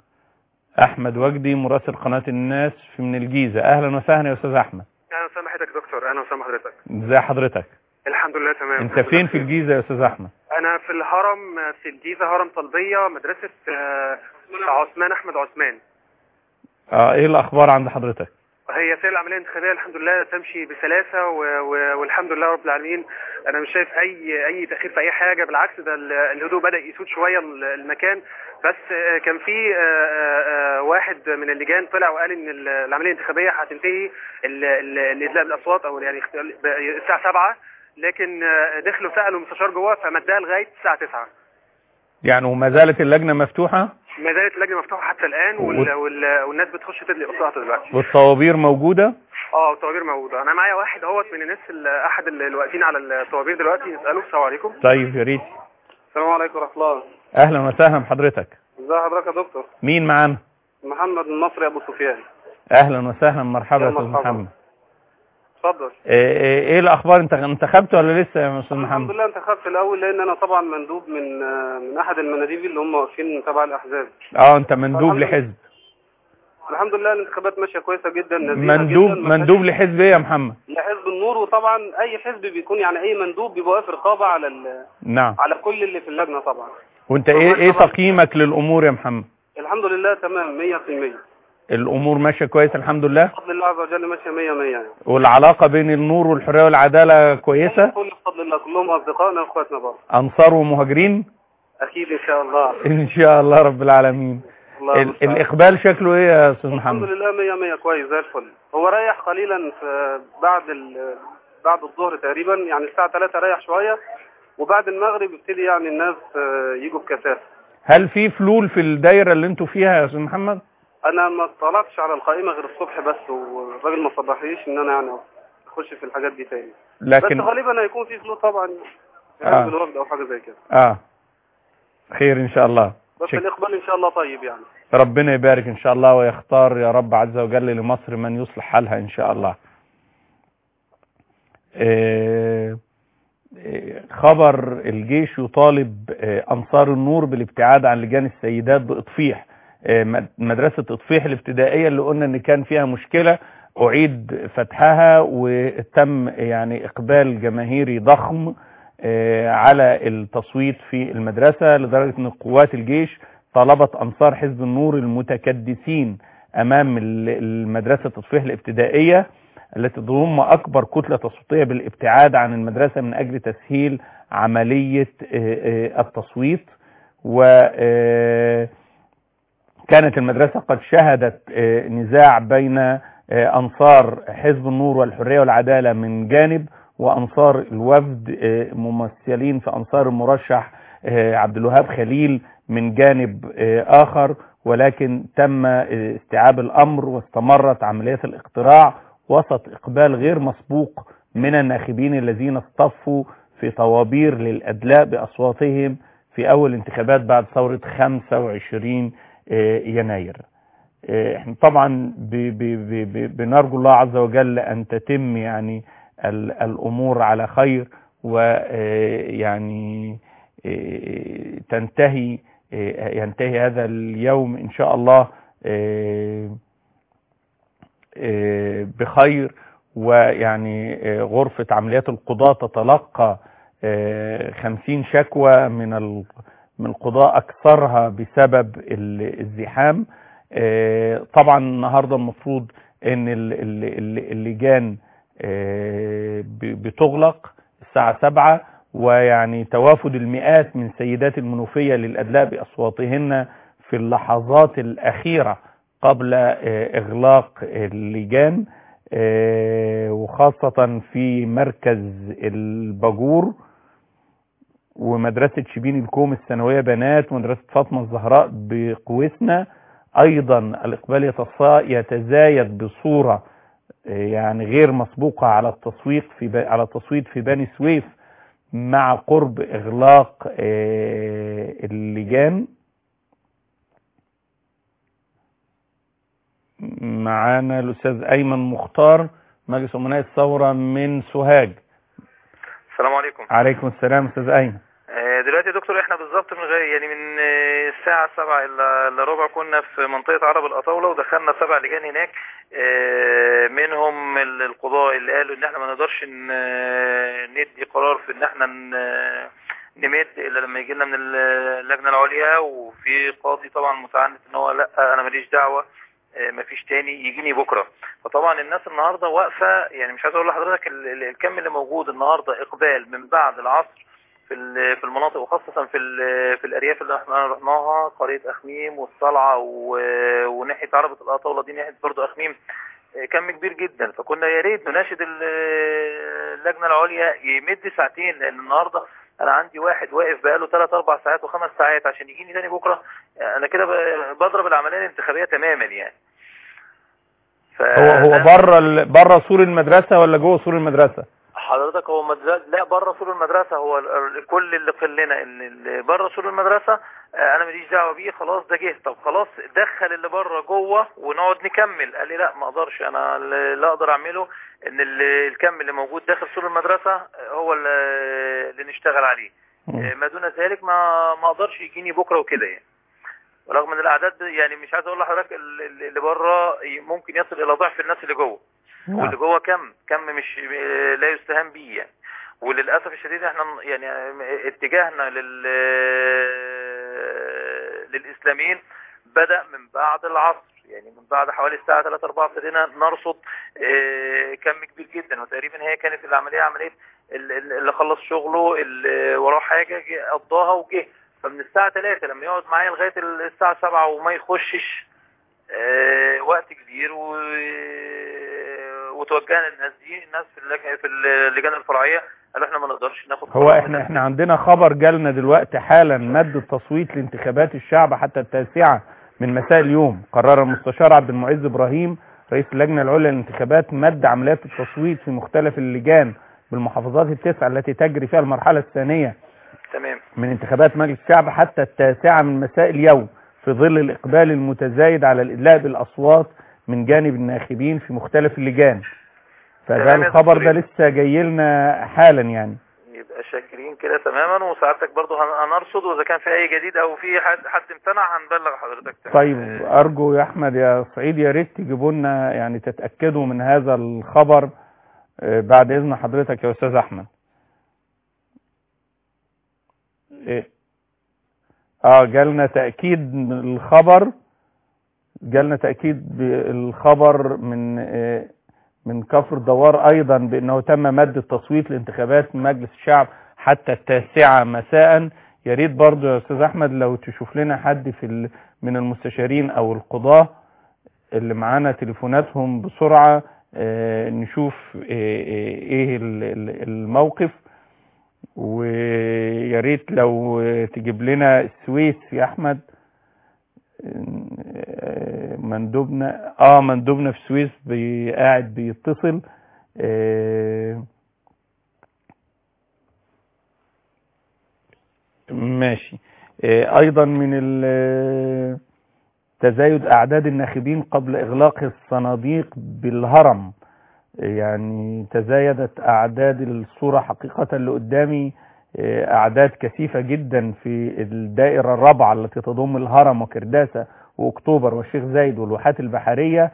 احمد وجدي مراسل قناه الناس في من الجيزه اهلا وسهلا يا استاذ احمد اهلا وسهلا حضرتك يا دكتور اهلا وسهلا حضرتك ازي حضرتك الحمد لله تمام انت فين في الجيزه يا استاذ احمد انا في الهرم آه، في الجيزه هرم طلبيه مدرسه آه، عثمان احمد عثمان اه ايه الاخبار عند حضرتك هي سير العمليه الانتخابيه الحمد لله تمشي بسلاسه و... و... والحمد لله رب العالمين انا مش شايف اي اي تاخير في اي حاجه بالعكس ده ال- الهدوء بدا يسود شويه ال- المكان بس آه، كان في آه، آه، آه، واحد من اللجان طلع وقال ان ال- العمليه الانتخابيه هتنتهي ال- ال- الادلاء بالاصوات او يعني اختيار- ب- الساعه 7 لكن آه، دخلوا سالوا المستشار جوه فمدها لغايه الساعه 9 يعني وما زالت اللجنه مفتوحه ما زالت اللجنه مفتوحه حتى الان وال... وال... والناس بتخش تدلي اصواتها دلوقتي والطوابير موجوده اه الطوابير موجوده انا معايا واحد اهوت من الناس اللي احد اللي واقفين على الطوابير دلوقتي نساله السلام عليكم طيب يا ريت السلام عليكم ورحمه الله اهلا وسهلا بحضرتك ازي حضرتك يا دكتور مين معانا محمد النصري ابو سفيان اهلا وسهلا مرحبا يا يا استاذ مرحبا. محمد اتفضل ايه, ايه, ايه الاخبار انت انتخبت ولا لسه يا استاذ الحمد محمد لله انتخبت الاول لان انا طبعا مندوب من آه، من احد المناديب اللي هم واقفين تبع الاحزاب اه انت مندوب الحمد لله. لحزب الحمد لله الانتخابات ماشيه كويسه جدا نزيهة مندوب جدا ما مندوب لحزب ايه يا محمد لحزب النور وطبعا اي حزب بيكون يعني اي مندوب بيبقى واقف رقابه على ال- نعم على كل اللي في اللجنه طبعا وانت ايه ايه تقييمك للامور يا محمد الحمد لله تمام 100% الامور ماشيه كويس الحمد لله بفضل الله عز وجل ماشيه 100 100 يعني والعلاقه بين النور والحريه والعداله كويسه كل بفضل الله كلهم اصدقائنا واخواتنا برضه انصار ومهاجرين اكيد ان شاء الله ان شاء الله رب العالمين الله ال- المستعان. الاقبال شكله ايه يا استاذ الحمد محمد لله 100 100 كويس زي الفل هو ريح قليلا في بعد ال... بعد الظهر تقريبا يعني الساعه 3 ريح شويه وبعد المغرب يبتدي يعني الناس آه، يجوا بكثافه هل في فلول في الدايره اللي انتوا فيها يا استاذ محمد انا ما اطلعتش على القائمه غير الصبح بس والراجل ما صبحليش ان انا يعني اخش في الحاجات دي تاني لكن- بس غالبا هيكون في فلوس طبعا آه. آه. بالوفد او حاجه زي كده اه خير ان شاء الله بس شك- الاقبال ان شاء الله طيب يعني ربنا يبارك ان شاء الله ويختار يا رب عز وجل لمصر من يصلح حالها ان شاء الله آه، آه، خبر الجيش يطالب آه، انصار النور بالابتعاد عن لجان السيدات باطفيح آه، مد- مدرسة اطفيح الابتدائية اللي قلنا ان كان فيها مشكلة اعيد فتحها وتم يعني اقبال جماهيري ضخم آه، على التصويت في المدرسة لدرجة ان قوات الجيش طلبت انصار حزب النور المتكدسين امام ال- المدرسة التصفيح الابتدائية التي تضم اكبر كتلة تصويتية بالابتعاد عن المدرسة من اجل تسهيل عملية آه، آه، التصويت و آه، كانت المدرسة قد شهدت آه، نزاع بين آه، أنصار حزب النور والحرية والعدالة من جانب وأنصار الوفد آه، ممثلين في أنصار المرشح آه، عبد الوهاب خليل من جانب آه، آخر ولكن تم آه، استيعاب الأمر واستمرت عمليات الاقتراع وسط إقبال غير مسبوق من الناخبين الذين اصطفوا في طوابير للأدلاء بأصواتهم في أول انتخابات بعد ثورة 25 آه، يناير آه، احنا طبعا ب- ب- ب- ب- بنرجو الله عز وجل أن تتم يعني ال- الأمور على خير ويعني تنتهي آه، ينتهي هذا اليوم إن شاء الله آه، آه، بخير ويعني آه، غرفة عمليات القضاء تتلقى آه، خمسين شكوى من ال- من القضاء أكثرها بسبب ال- الزحام آه، طبعا النهاردة المفروض ان ال- ال- ال- اللجان آه، ب- بتغلق الساعة سبعة ويعني توافد المئات من سيدات المنوفية للأدلاء بأصواتهن في اللحظات الأخيرة قبل آه، إغلاق اللجان آه، وخاصة في مركز الباجور ومدرسة شبين الكوم الثانوية بنات ومدرسة فاطمة الزهراء بقوسنا أيضا الإقبال يتصا- يتزايد بصورة آه، يعني غير مسبوقة على التصويت في ب- على التصويت في بني سويف مع قرب إغلاق آه، اللجان معانا الأستاذ أيمن مختار مجلس أمناء الثورة من سوهاج السلام عليكم عليكم السلام أستاذ أيمن آه، دلوقتي يا دكتور احنا بالظبط من غير يعني من آه، الساعة سبعة الا إلا ربع كنا في منطقة عرب الأطاولة ودخلنا سبع لجان هناك آه، منهم ال- القضاء اللي قالوا ان احنا ما نقدرش ن- آه، ندي قرار في ان احنا ن- نمد الا لما يجي لنا من اللجنة العليا وفي قاضي طبعا متعنت ان هو لا انا ماليش دعوة آه، مفيش تاني يجيني بكرة فطبعا الناس النهاردة واقفة يعني مش عايز اقول لحضرتك ال- ال- الكم اللي موجود النهاردة اقبال من بعد العصر في ال- في المناطق وخاصة في ال- في الأرياف اللي احنا رحناها قرية أخميم والصلعة و- وناحية عربة الأطاولة دي ناحية برضو أخميم آه، كم كبير جدا فكنا يا ريت نناشد ال- اللجنة العليا يمد ساعتين لأن النهاردة أنا عندي واحد واقف بقاله 3 4 ساعات وخمس ساعات عشان يجيني تاني بكرة آه، أنا كده ب- بضرب العملية الانتخابية تماما يعني هو هو بره ال... بره سور المدرسه ولا جوه سور المدرسه حضرتك هو مدرسة لا بره سور المدرسة هو ال- ال- كل اللي قلنا اللي اللي بره سور المدرسة آه، انا ماليش دعوه بيه خلاص ده جه طب خلاص دخل اللي بره جوه ونقعد نكمل قال لي لا ما اقدرش انا اللي اللي اقدر اعمله ان ال- الكم اللي موجود داخل سور المدرسة آه، هو اللي اللي نشتغل عليه آه، ما دون ذلك ما ما اقدرش يجيني بكره وكده يعني رغم ان الاعداد يعني مش عايز اقول لحضرتك ال- ال- اللي بره ممكن يصل الى ضعف الناس اللي جوه واللي جوه كم كم مش لا يستهان بيه يعني وللاسف الشديد احنا يعني اتجاهنا لل للاسلاميين بدا من بعد العصر يعني من بعد حوالي الساعه 3 4 ابتدينا نرصد اه، كم كبير جدا وتقريبا هي كانت العمليه عمليه ال- ال- اللي خلص شغله اللي وراه حاجه جه قضاها وجه فمن الساعه 3 لما يقعد معايا لغايه الساعه 7 وما يخشش آه، وقت كبير و... وتوجهنا للناس دي الناس في اللج... في اللجان الفرعيه قالوا احنا ما نقدرش ناخد هو قرار احنا احنا عندنا خبر جالنا دلوقتي حالا مد التصويت لانتخابات الشعب حتى التاسعة من مساء اليوم قرر المستشار عبد المعز ابراهيم رئيس اللجنة العليا للانتخابات مد عمليات التصويت في مختلف اللجان بالمحافظات التسعة التي تجري فيها المرحلة الثانية تمام من انتخابات مجلس الشعب حتى التاسعة من مساء اليوم في ظل الإقبال المتزايد على الإدلاء بالأصوات من جانب الناخبين في مختلف اللجان فده تمام يا الخبر دكتور. ده لسه جاي لنا حالا يعني يبقى شاكرين كده تماما وسعادتك برضو هن- هنرصد واذا كان في اي جديد او في حد حد امتنع هنبلغ حضرتك تمام. طيب أرجو يا أحمد يا سعيد يا ريت تجيبوا لنا يعني تتأكدوا من هذا الخبر آه، بعد إذن حضرتك يا أستاذ أحمد إيه؟ اه جالنا تأكيد من الخبر جالنا تأكيد بالخبر من آه، من كفر الدوار أيضا بأنه تم مد التصويت لانتخابات مجلس الشعب حتى التاسعة مساء يا ريت برضو يا أستاذ أحمد لو تشوف لنا حد في ال... من المستشارين أو القضاة اللي معانا تليفوناتهم بسرعة آه، نشوف آه، آه، ايه ال- ال- الموقف ويا ريت لو تجيب لنا السويس يا احمد آه، مندوبنا اه مندوبنا في السويس بي- قاعد بيتصل آه، ماشي آه، ايضا من ال- تزايد اعداد الناخبين قبل اغلاق الصناديق بالهرم يعني تزايدت اعداد الصورة حقيقة اللي قدامي آه، اعداد كثيفة جدا في الدائرة الرابعة التي تضم الهرم وكرداسة واكتوبر والشيخ زايد والواحات البحرية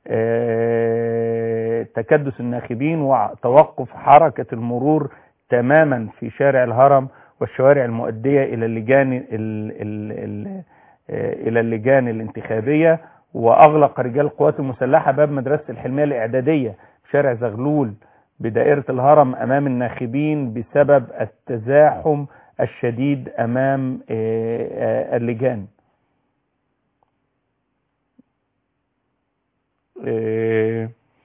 آه، تكدس الناخبين وتوقف حركة المرور تماما في شارع الهرم والشوارع المؤدية الى اللجان ال ال ال آه، الى اللجان الانتخابية واغلق رجال القوات المسلحة باب مدرسة الحلمية الاعدادية في شارع زغلول بدائرة الهرم امام الناخبين بسبب التزاحم الشديد امام آه، آه، اللجان آه،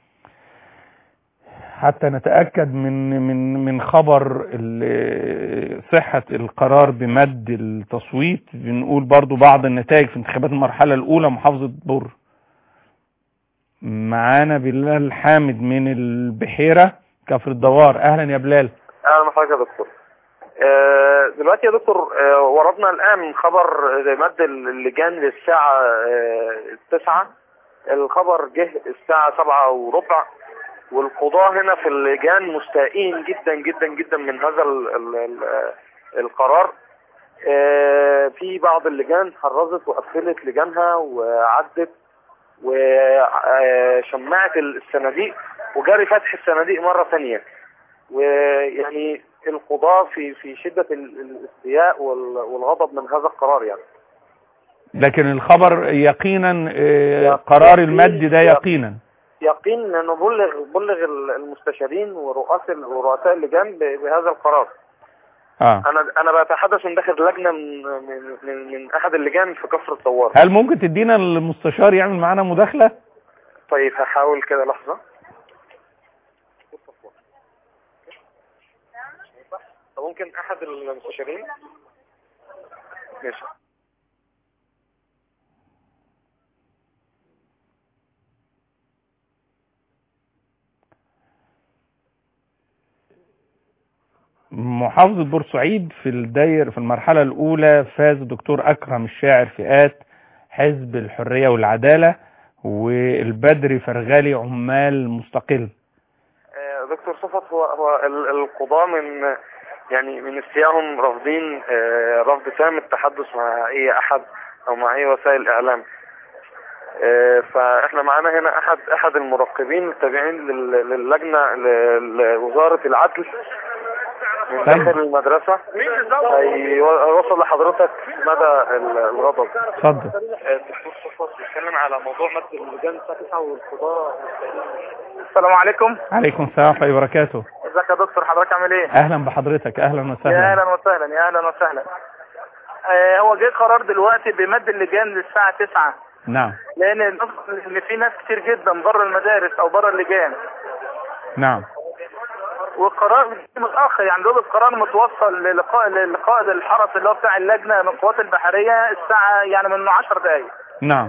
حتى نتأكد من من من خبر ال- صحة القرار بمد التصويت بنقول برضو بعض النتائج في انتخابات المرحلة الأولى محافظة بر معانا بلال حامد من البحيرة كفر الدوار أهلا يا بلال اهلا بحضرتك يا دكتور آه، دلوقتي يا دكتور آه، وردنا الان من خبر مد اللجان للساعة آه، التسعة الخبر جه الساعة سبعة وربع والقضاة هنا في اللجان مستائين جدا جدا جدا من هذا ال ال ال القرار آه، في بعض اللجان حرزت وقفلت لجانها وعدت وشمعت الصناديق وجري فتح الصناديق مرة ثانية ويعني القضاة في في شدة ال- الاستياء وال- والغضب من هذا القرار يعني لكن الخبر يقينا آه، قرار المد ده يقينا يقين انه بلغ بلغ المستشارين ورؤساء ورؤساء اللجان ب- بهذا القرار اه انا انا بتحدث من داخل لجنه من من من, من احد اللجان في كفر الثوار هل ممكن تدينا المستشار يعمل معانا مداخلة طيب هحاول كده لحظه طب ممكن احد المستشارين ماشي محافظة بورسعيد في الداير في المرحلة الأولى فاز الدكتور أكرم الشاعر فئات حزب الحرية والعدالة والبدري فرغالي عمال مستقل آه، دكتور صفت هو هو ال- القضاة من يعني من استيائهم رافضين آه، رفض تام التحدث مع اي احد او مع اي وسائل اعلام آه، فاحنا معانا هنا احد احد المراقبين التابعين لل- للجنه ل- لوزاره العدل من طيب. داخل المدرسه هيوصل لحضرتك مدى ال- الغضب اتفضل آه، الدكتور صفت بيتكلم على موضوع مد اللجان الساعه 9 والقضاه السلام عليكم عليكم السلام ورحمة الله وبركاته ازيك يا دكتور حضرتك عامل ايه أهلا بحضرتك أهلا يا وسهلا اهلا وسهلا يا اهلا وسهلا آه هو جه قرار دلوقتي بمد اللجان للساعه 9 نعم لان ان في ناس كتير جدا بره المدارس او بره اللجان نعم والقرار متاخر يعني دول القرار متوصل للقاء لقائد الحرس اللي هو بتاع اللجنه من القوات البحريه الساعه يعني من 10 دقائق نعم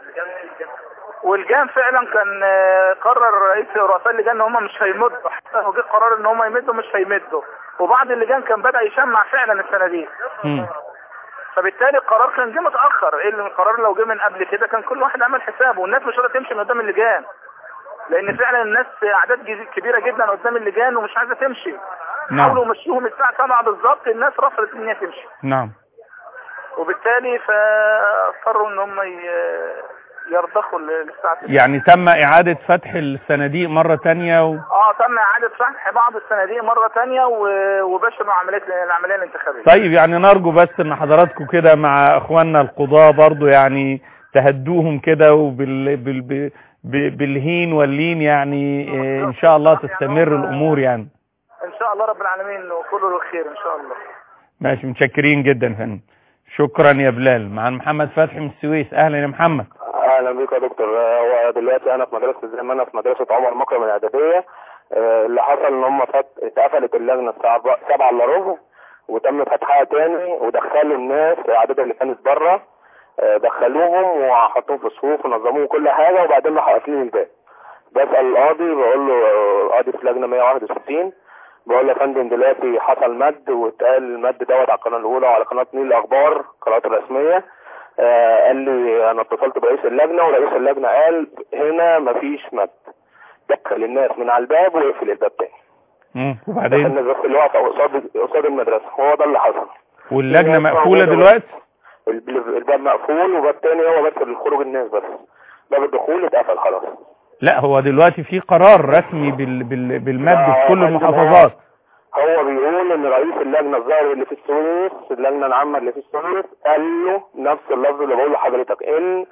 والجان فعلا كان آه، قرر رئيس رؤساء اللجان ان هم مش هيمدوا حتى لو جه قرار ان هم يمدوا مش هيمدوا وبعض اللجان كان بدا يشمع فعلا الصناديق مم. فبالتالي القرار كان جه متاخر ايه اللي القرار لو جه من قبل كده كان كل واحد عمل حسابه والناس مش قادره تمشي من قدام اللجان لان فعلا الناس اعداد جز- كبيره جدا قدام اللجان ومش عايزه تمشي نعم. حاولوا يمشوهم الساعه 7 بالظبط الناس رفضت ان هي تمشي نعم وبالتالي فاضطروا ان هم ي- يرضخوا للساعه 9 يعني تم إعادة فتح الصناديق مرة تانية و... اه تم اعاده فتح بعض الصناديق مره ثانيه وبشروا عمليه العمليه الانتخابيه طيب يعني نرجو بس ان حضراتكم كده مع اخواننا القضاة برضو يعني تهدوهم كده وبال بال ب- ب- بالهين واللين يعني آه، ان شاء الله تستمر الامور يعني ان شاء الله رب العالمين وكله للخير ان شاء الله ماشي متشكرين جدا يا فندم شكرا يا بلال مع محمد فتحي من السويس اهلا يا محمد اهلا بيك يا دكتور آه، هو دلوقتي انا في مدرسه زي ما انا في مدرسه عمر مكرم الاعداديه آه، اللي حصل ان هم فت... اتقفلت اللجنه الساعه 7 الا ربع وتم فتحها تاني ودخلوا الناس الاعداد اللي كانت بره آه، دخلوهم وحطوهم في صفوف ونظموهم كل حاجه وبعدين راحوا قافلين الباب بسال القاضي بقول له آه، القاضي في لجنه 161 بقول له يا فندم دلوقتي حصل مد واتقال المد دوت على القناه الاولى وعلى قناه نيل الاخبار القنوات الرسميه آه قال لي انا اتصلت برئيس اللجنه ورئيس اللجنه قال هنا مفيش مد دخل الناس من على الباب ويقفل الباب تاني مم. دخل وبعدين الناس بس اللي واقفه قصاد قصاد المدرسه هو ده اللي حصل واللجنة الناس مقفولة موجودة دلوقتي الب- الباب مقفول وباب تاني هو بس لخروج الناس بس باب الدخول اتقفل خلاص لا هو دلوقتي في قرار رسمي بال بال بالمد في آه، كل عندنا- المحافظات هو بيقول ان رئيس اللجنه الظاهر اللي في السويس اللجنه العامه اللي في السويس قال له نفس اللفظ اللي بقوله لحضرتك ان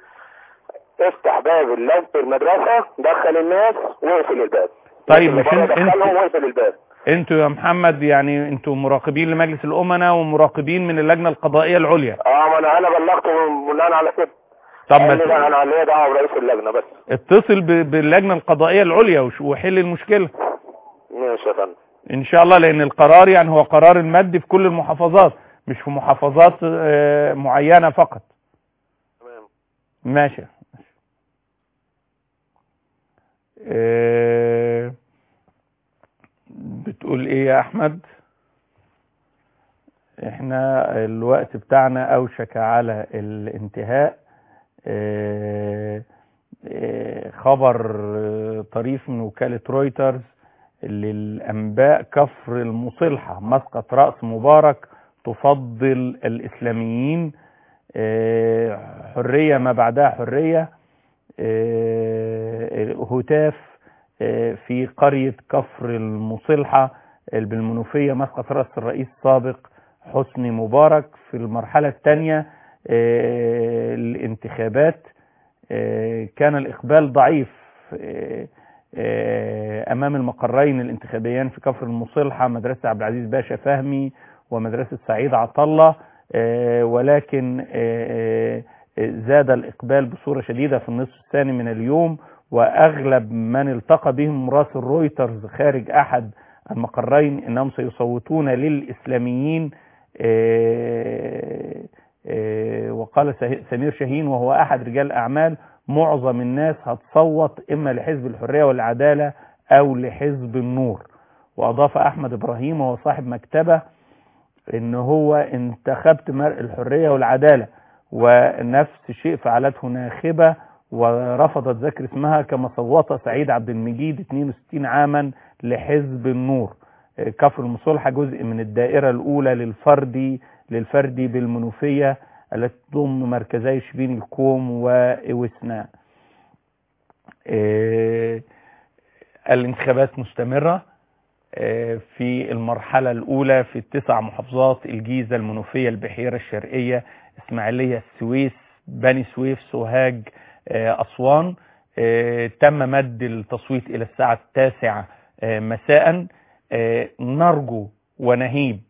افتح باب اللجنه المدرسه دخل الناس واقفل الباب طيب اللي مش بره انت دخلهم انت واقفل الباب انتوا يا محمد يعني انتوا مراقبين لمجلس الامناء ومراقبين من اللجنة القضائية العليا اه ما انا انا بلغته بناء على كده طب قال ما لي لا انا ليا دعوه برئيس اللجنه بس اتصل ب- باللجنة القضائية العليا وش- وحل المشكلة ماشي يا فندم ان شاء الله لان القرار يعني هو قرار المد في كل المحافظات مش في محافظات آه، معينة فقط ماشي آه، بتقول ايه يا احمد احنا الوقت بتاعنا اوشك على الانتهاء آه، آه، خبر آه، طريف من وكالة رويترز للأنباء كفر المصلحة مسقط رأس مبارك تفضل الإسلاميين آه، حرية ما بعدها حرية آه، هتاف آه، في قرية كفر المصلحة بالمنوفية مسقط رأس الرئيس السابق حسني مبارك في المرحلة الثانية الانتخابات آه، كان الإقبال ضعيف آه، آه، أمام المقرين الانتخابيين في كفر المصلحة مدرسة عبد العزيز باشا فهمي ومدرسة سعيد عطلة آه، ولكن آه، آه، زاد الإقبال بصورة شديدة في النصف الثاني من اليوم وأغلب من التقى بهم مراسل رويترز خارج أحد المقرين أنهم سيصوتون للإسلاميين آه، آه، وقال سه- سمير شاهين وهو أحد رجال الأعمال معظم الناس هتصوت إما لحزب الحرية والعدالة أو لحزب النور وأضاف أحمد إبراهيم وهو صاحب مكتبة إن هو انتخبت مرء الحرية والعدالة ونفس الشيء فعلته ناخبة ورفضت ذكر اسمها كما صوت سعيد عبد المجيد 62 عاما لحزب النور آه، كفر المصلحة جزء من الدائرة الأولى للفردي للفردي بالمنوفية التي تضم مركزي شبين الكوم وإوسنا آه، الانتخابات مستمرة آه، في المرحلة الأولى في التسع محافظات الجيزة المنوفية البحيرة الشرقية إسماعيلية السويس بني سويف سوهاج آه، أسوان آه، تم مد التصويت إلى الساعة التاسعة آه، مساء آه، نرجو ونهيب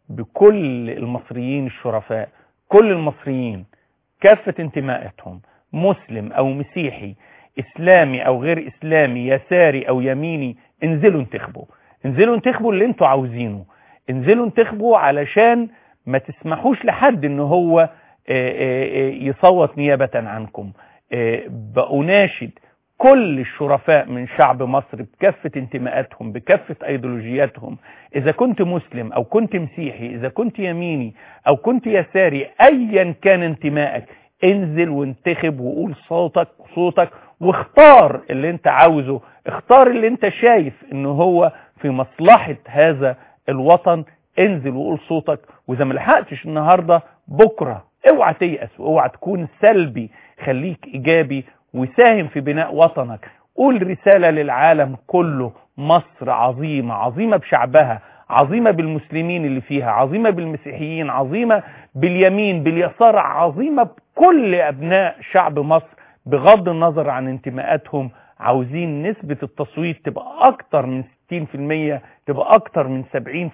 بكل المصريين الشرفاء كل المصريين كافة انتماءاتهم مسلم أو مسيحي إسلامي أو غير إسلامي يساري أو يميني انزلوا انتخبوا انزلوا انتخبوا اللي انتوا عاوزينه انزلوا انتخبوا علشان ما تسمحوش لحد ان هو آه، آه، آه، يصوت نيابة عنكم آه، بأناشد كل الشرفاء من شعب مصر بكافة انتماءاتهم بكافة ايديولوجياتهم اذا كنت مسلم او كنت مسيحي اذا كنت يميني او كنت يساري ايا كان انتمائك انزل وانتخب وقول صوتك صوتك واختار اللي انت عاوزه اختار اللي انت شايف ان هو في مصلحة هذا الوطن انزل وقول صوتك واذا ما لحقتش النهارده بكره اوعى تيأس واوعى تكون سلبي خليك ايجابي وساهم في بناء وطنك قول رسالة للعالم كله مصر عظيمة عظيمة بشعبها عظيمة بالمسلمين اللي فيها عظيمة بالمسيحيين عظيمة باليمين باليسار عظيمة بكل أبناء شعب مصر بغض النظر عن انتماءاتهم عاوزين نسبة التصويت تبقى أكتر من 60% تبقى أكتر من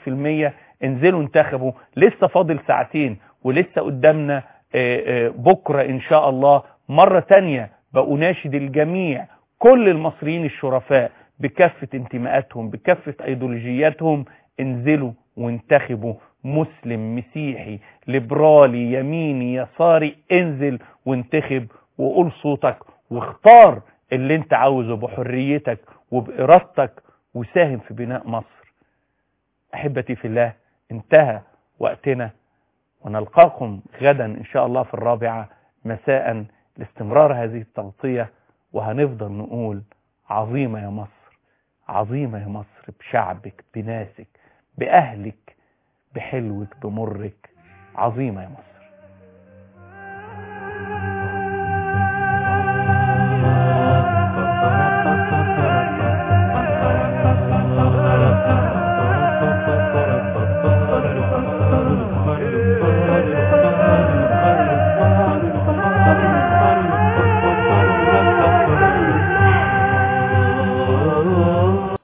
70% انزلوا انتخبوا لسه فاضل ساعتين ولسه قدامنا آه، آه، بكرة إن شاء الله مرة تانية بأناشد الجميع كل المصريين الشرفاء بكافة انتماءاتهم بكافة ايديولوجياتهم انزلوا وانتخبوا مسلم مسيحي ليبرالي يميني يساري انزل وانتخب وقول صوتك واختار اللي انت عاوزه بحريتك وبإرادتك وساهم في بناء مصر أحبتي في الله انتهى وقتنا ونلقاكم غدا إن شاء الله في الرابعة مساء لاستمرار هذه التغطية وهنفضل نقول عظيمة يا مصر عظيمة يا مصر بشعبك بناسك بأهلك بحلوك بمرك عظيمة يا مصر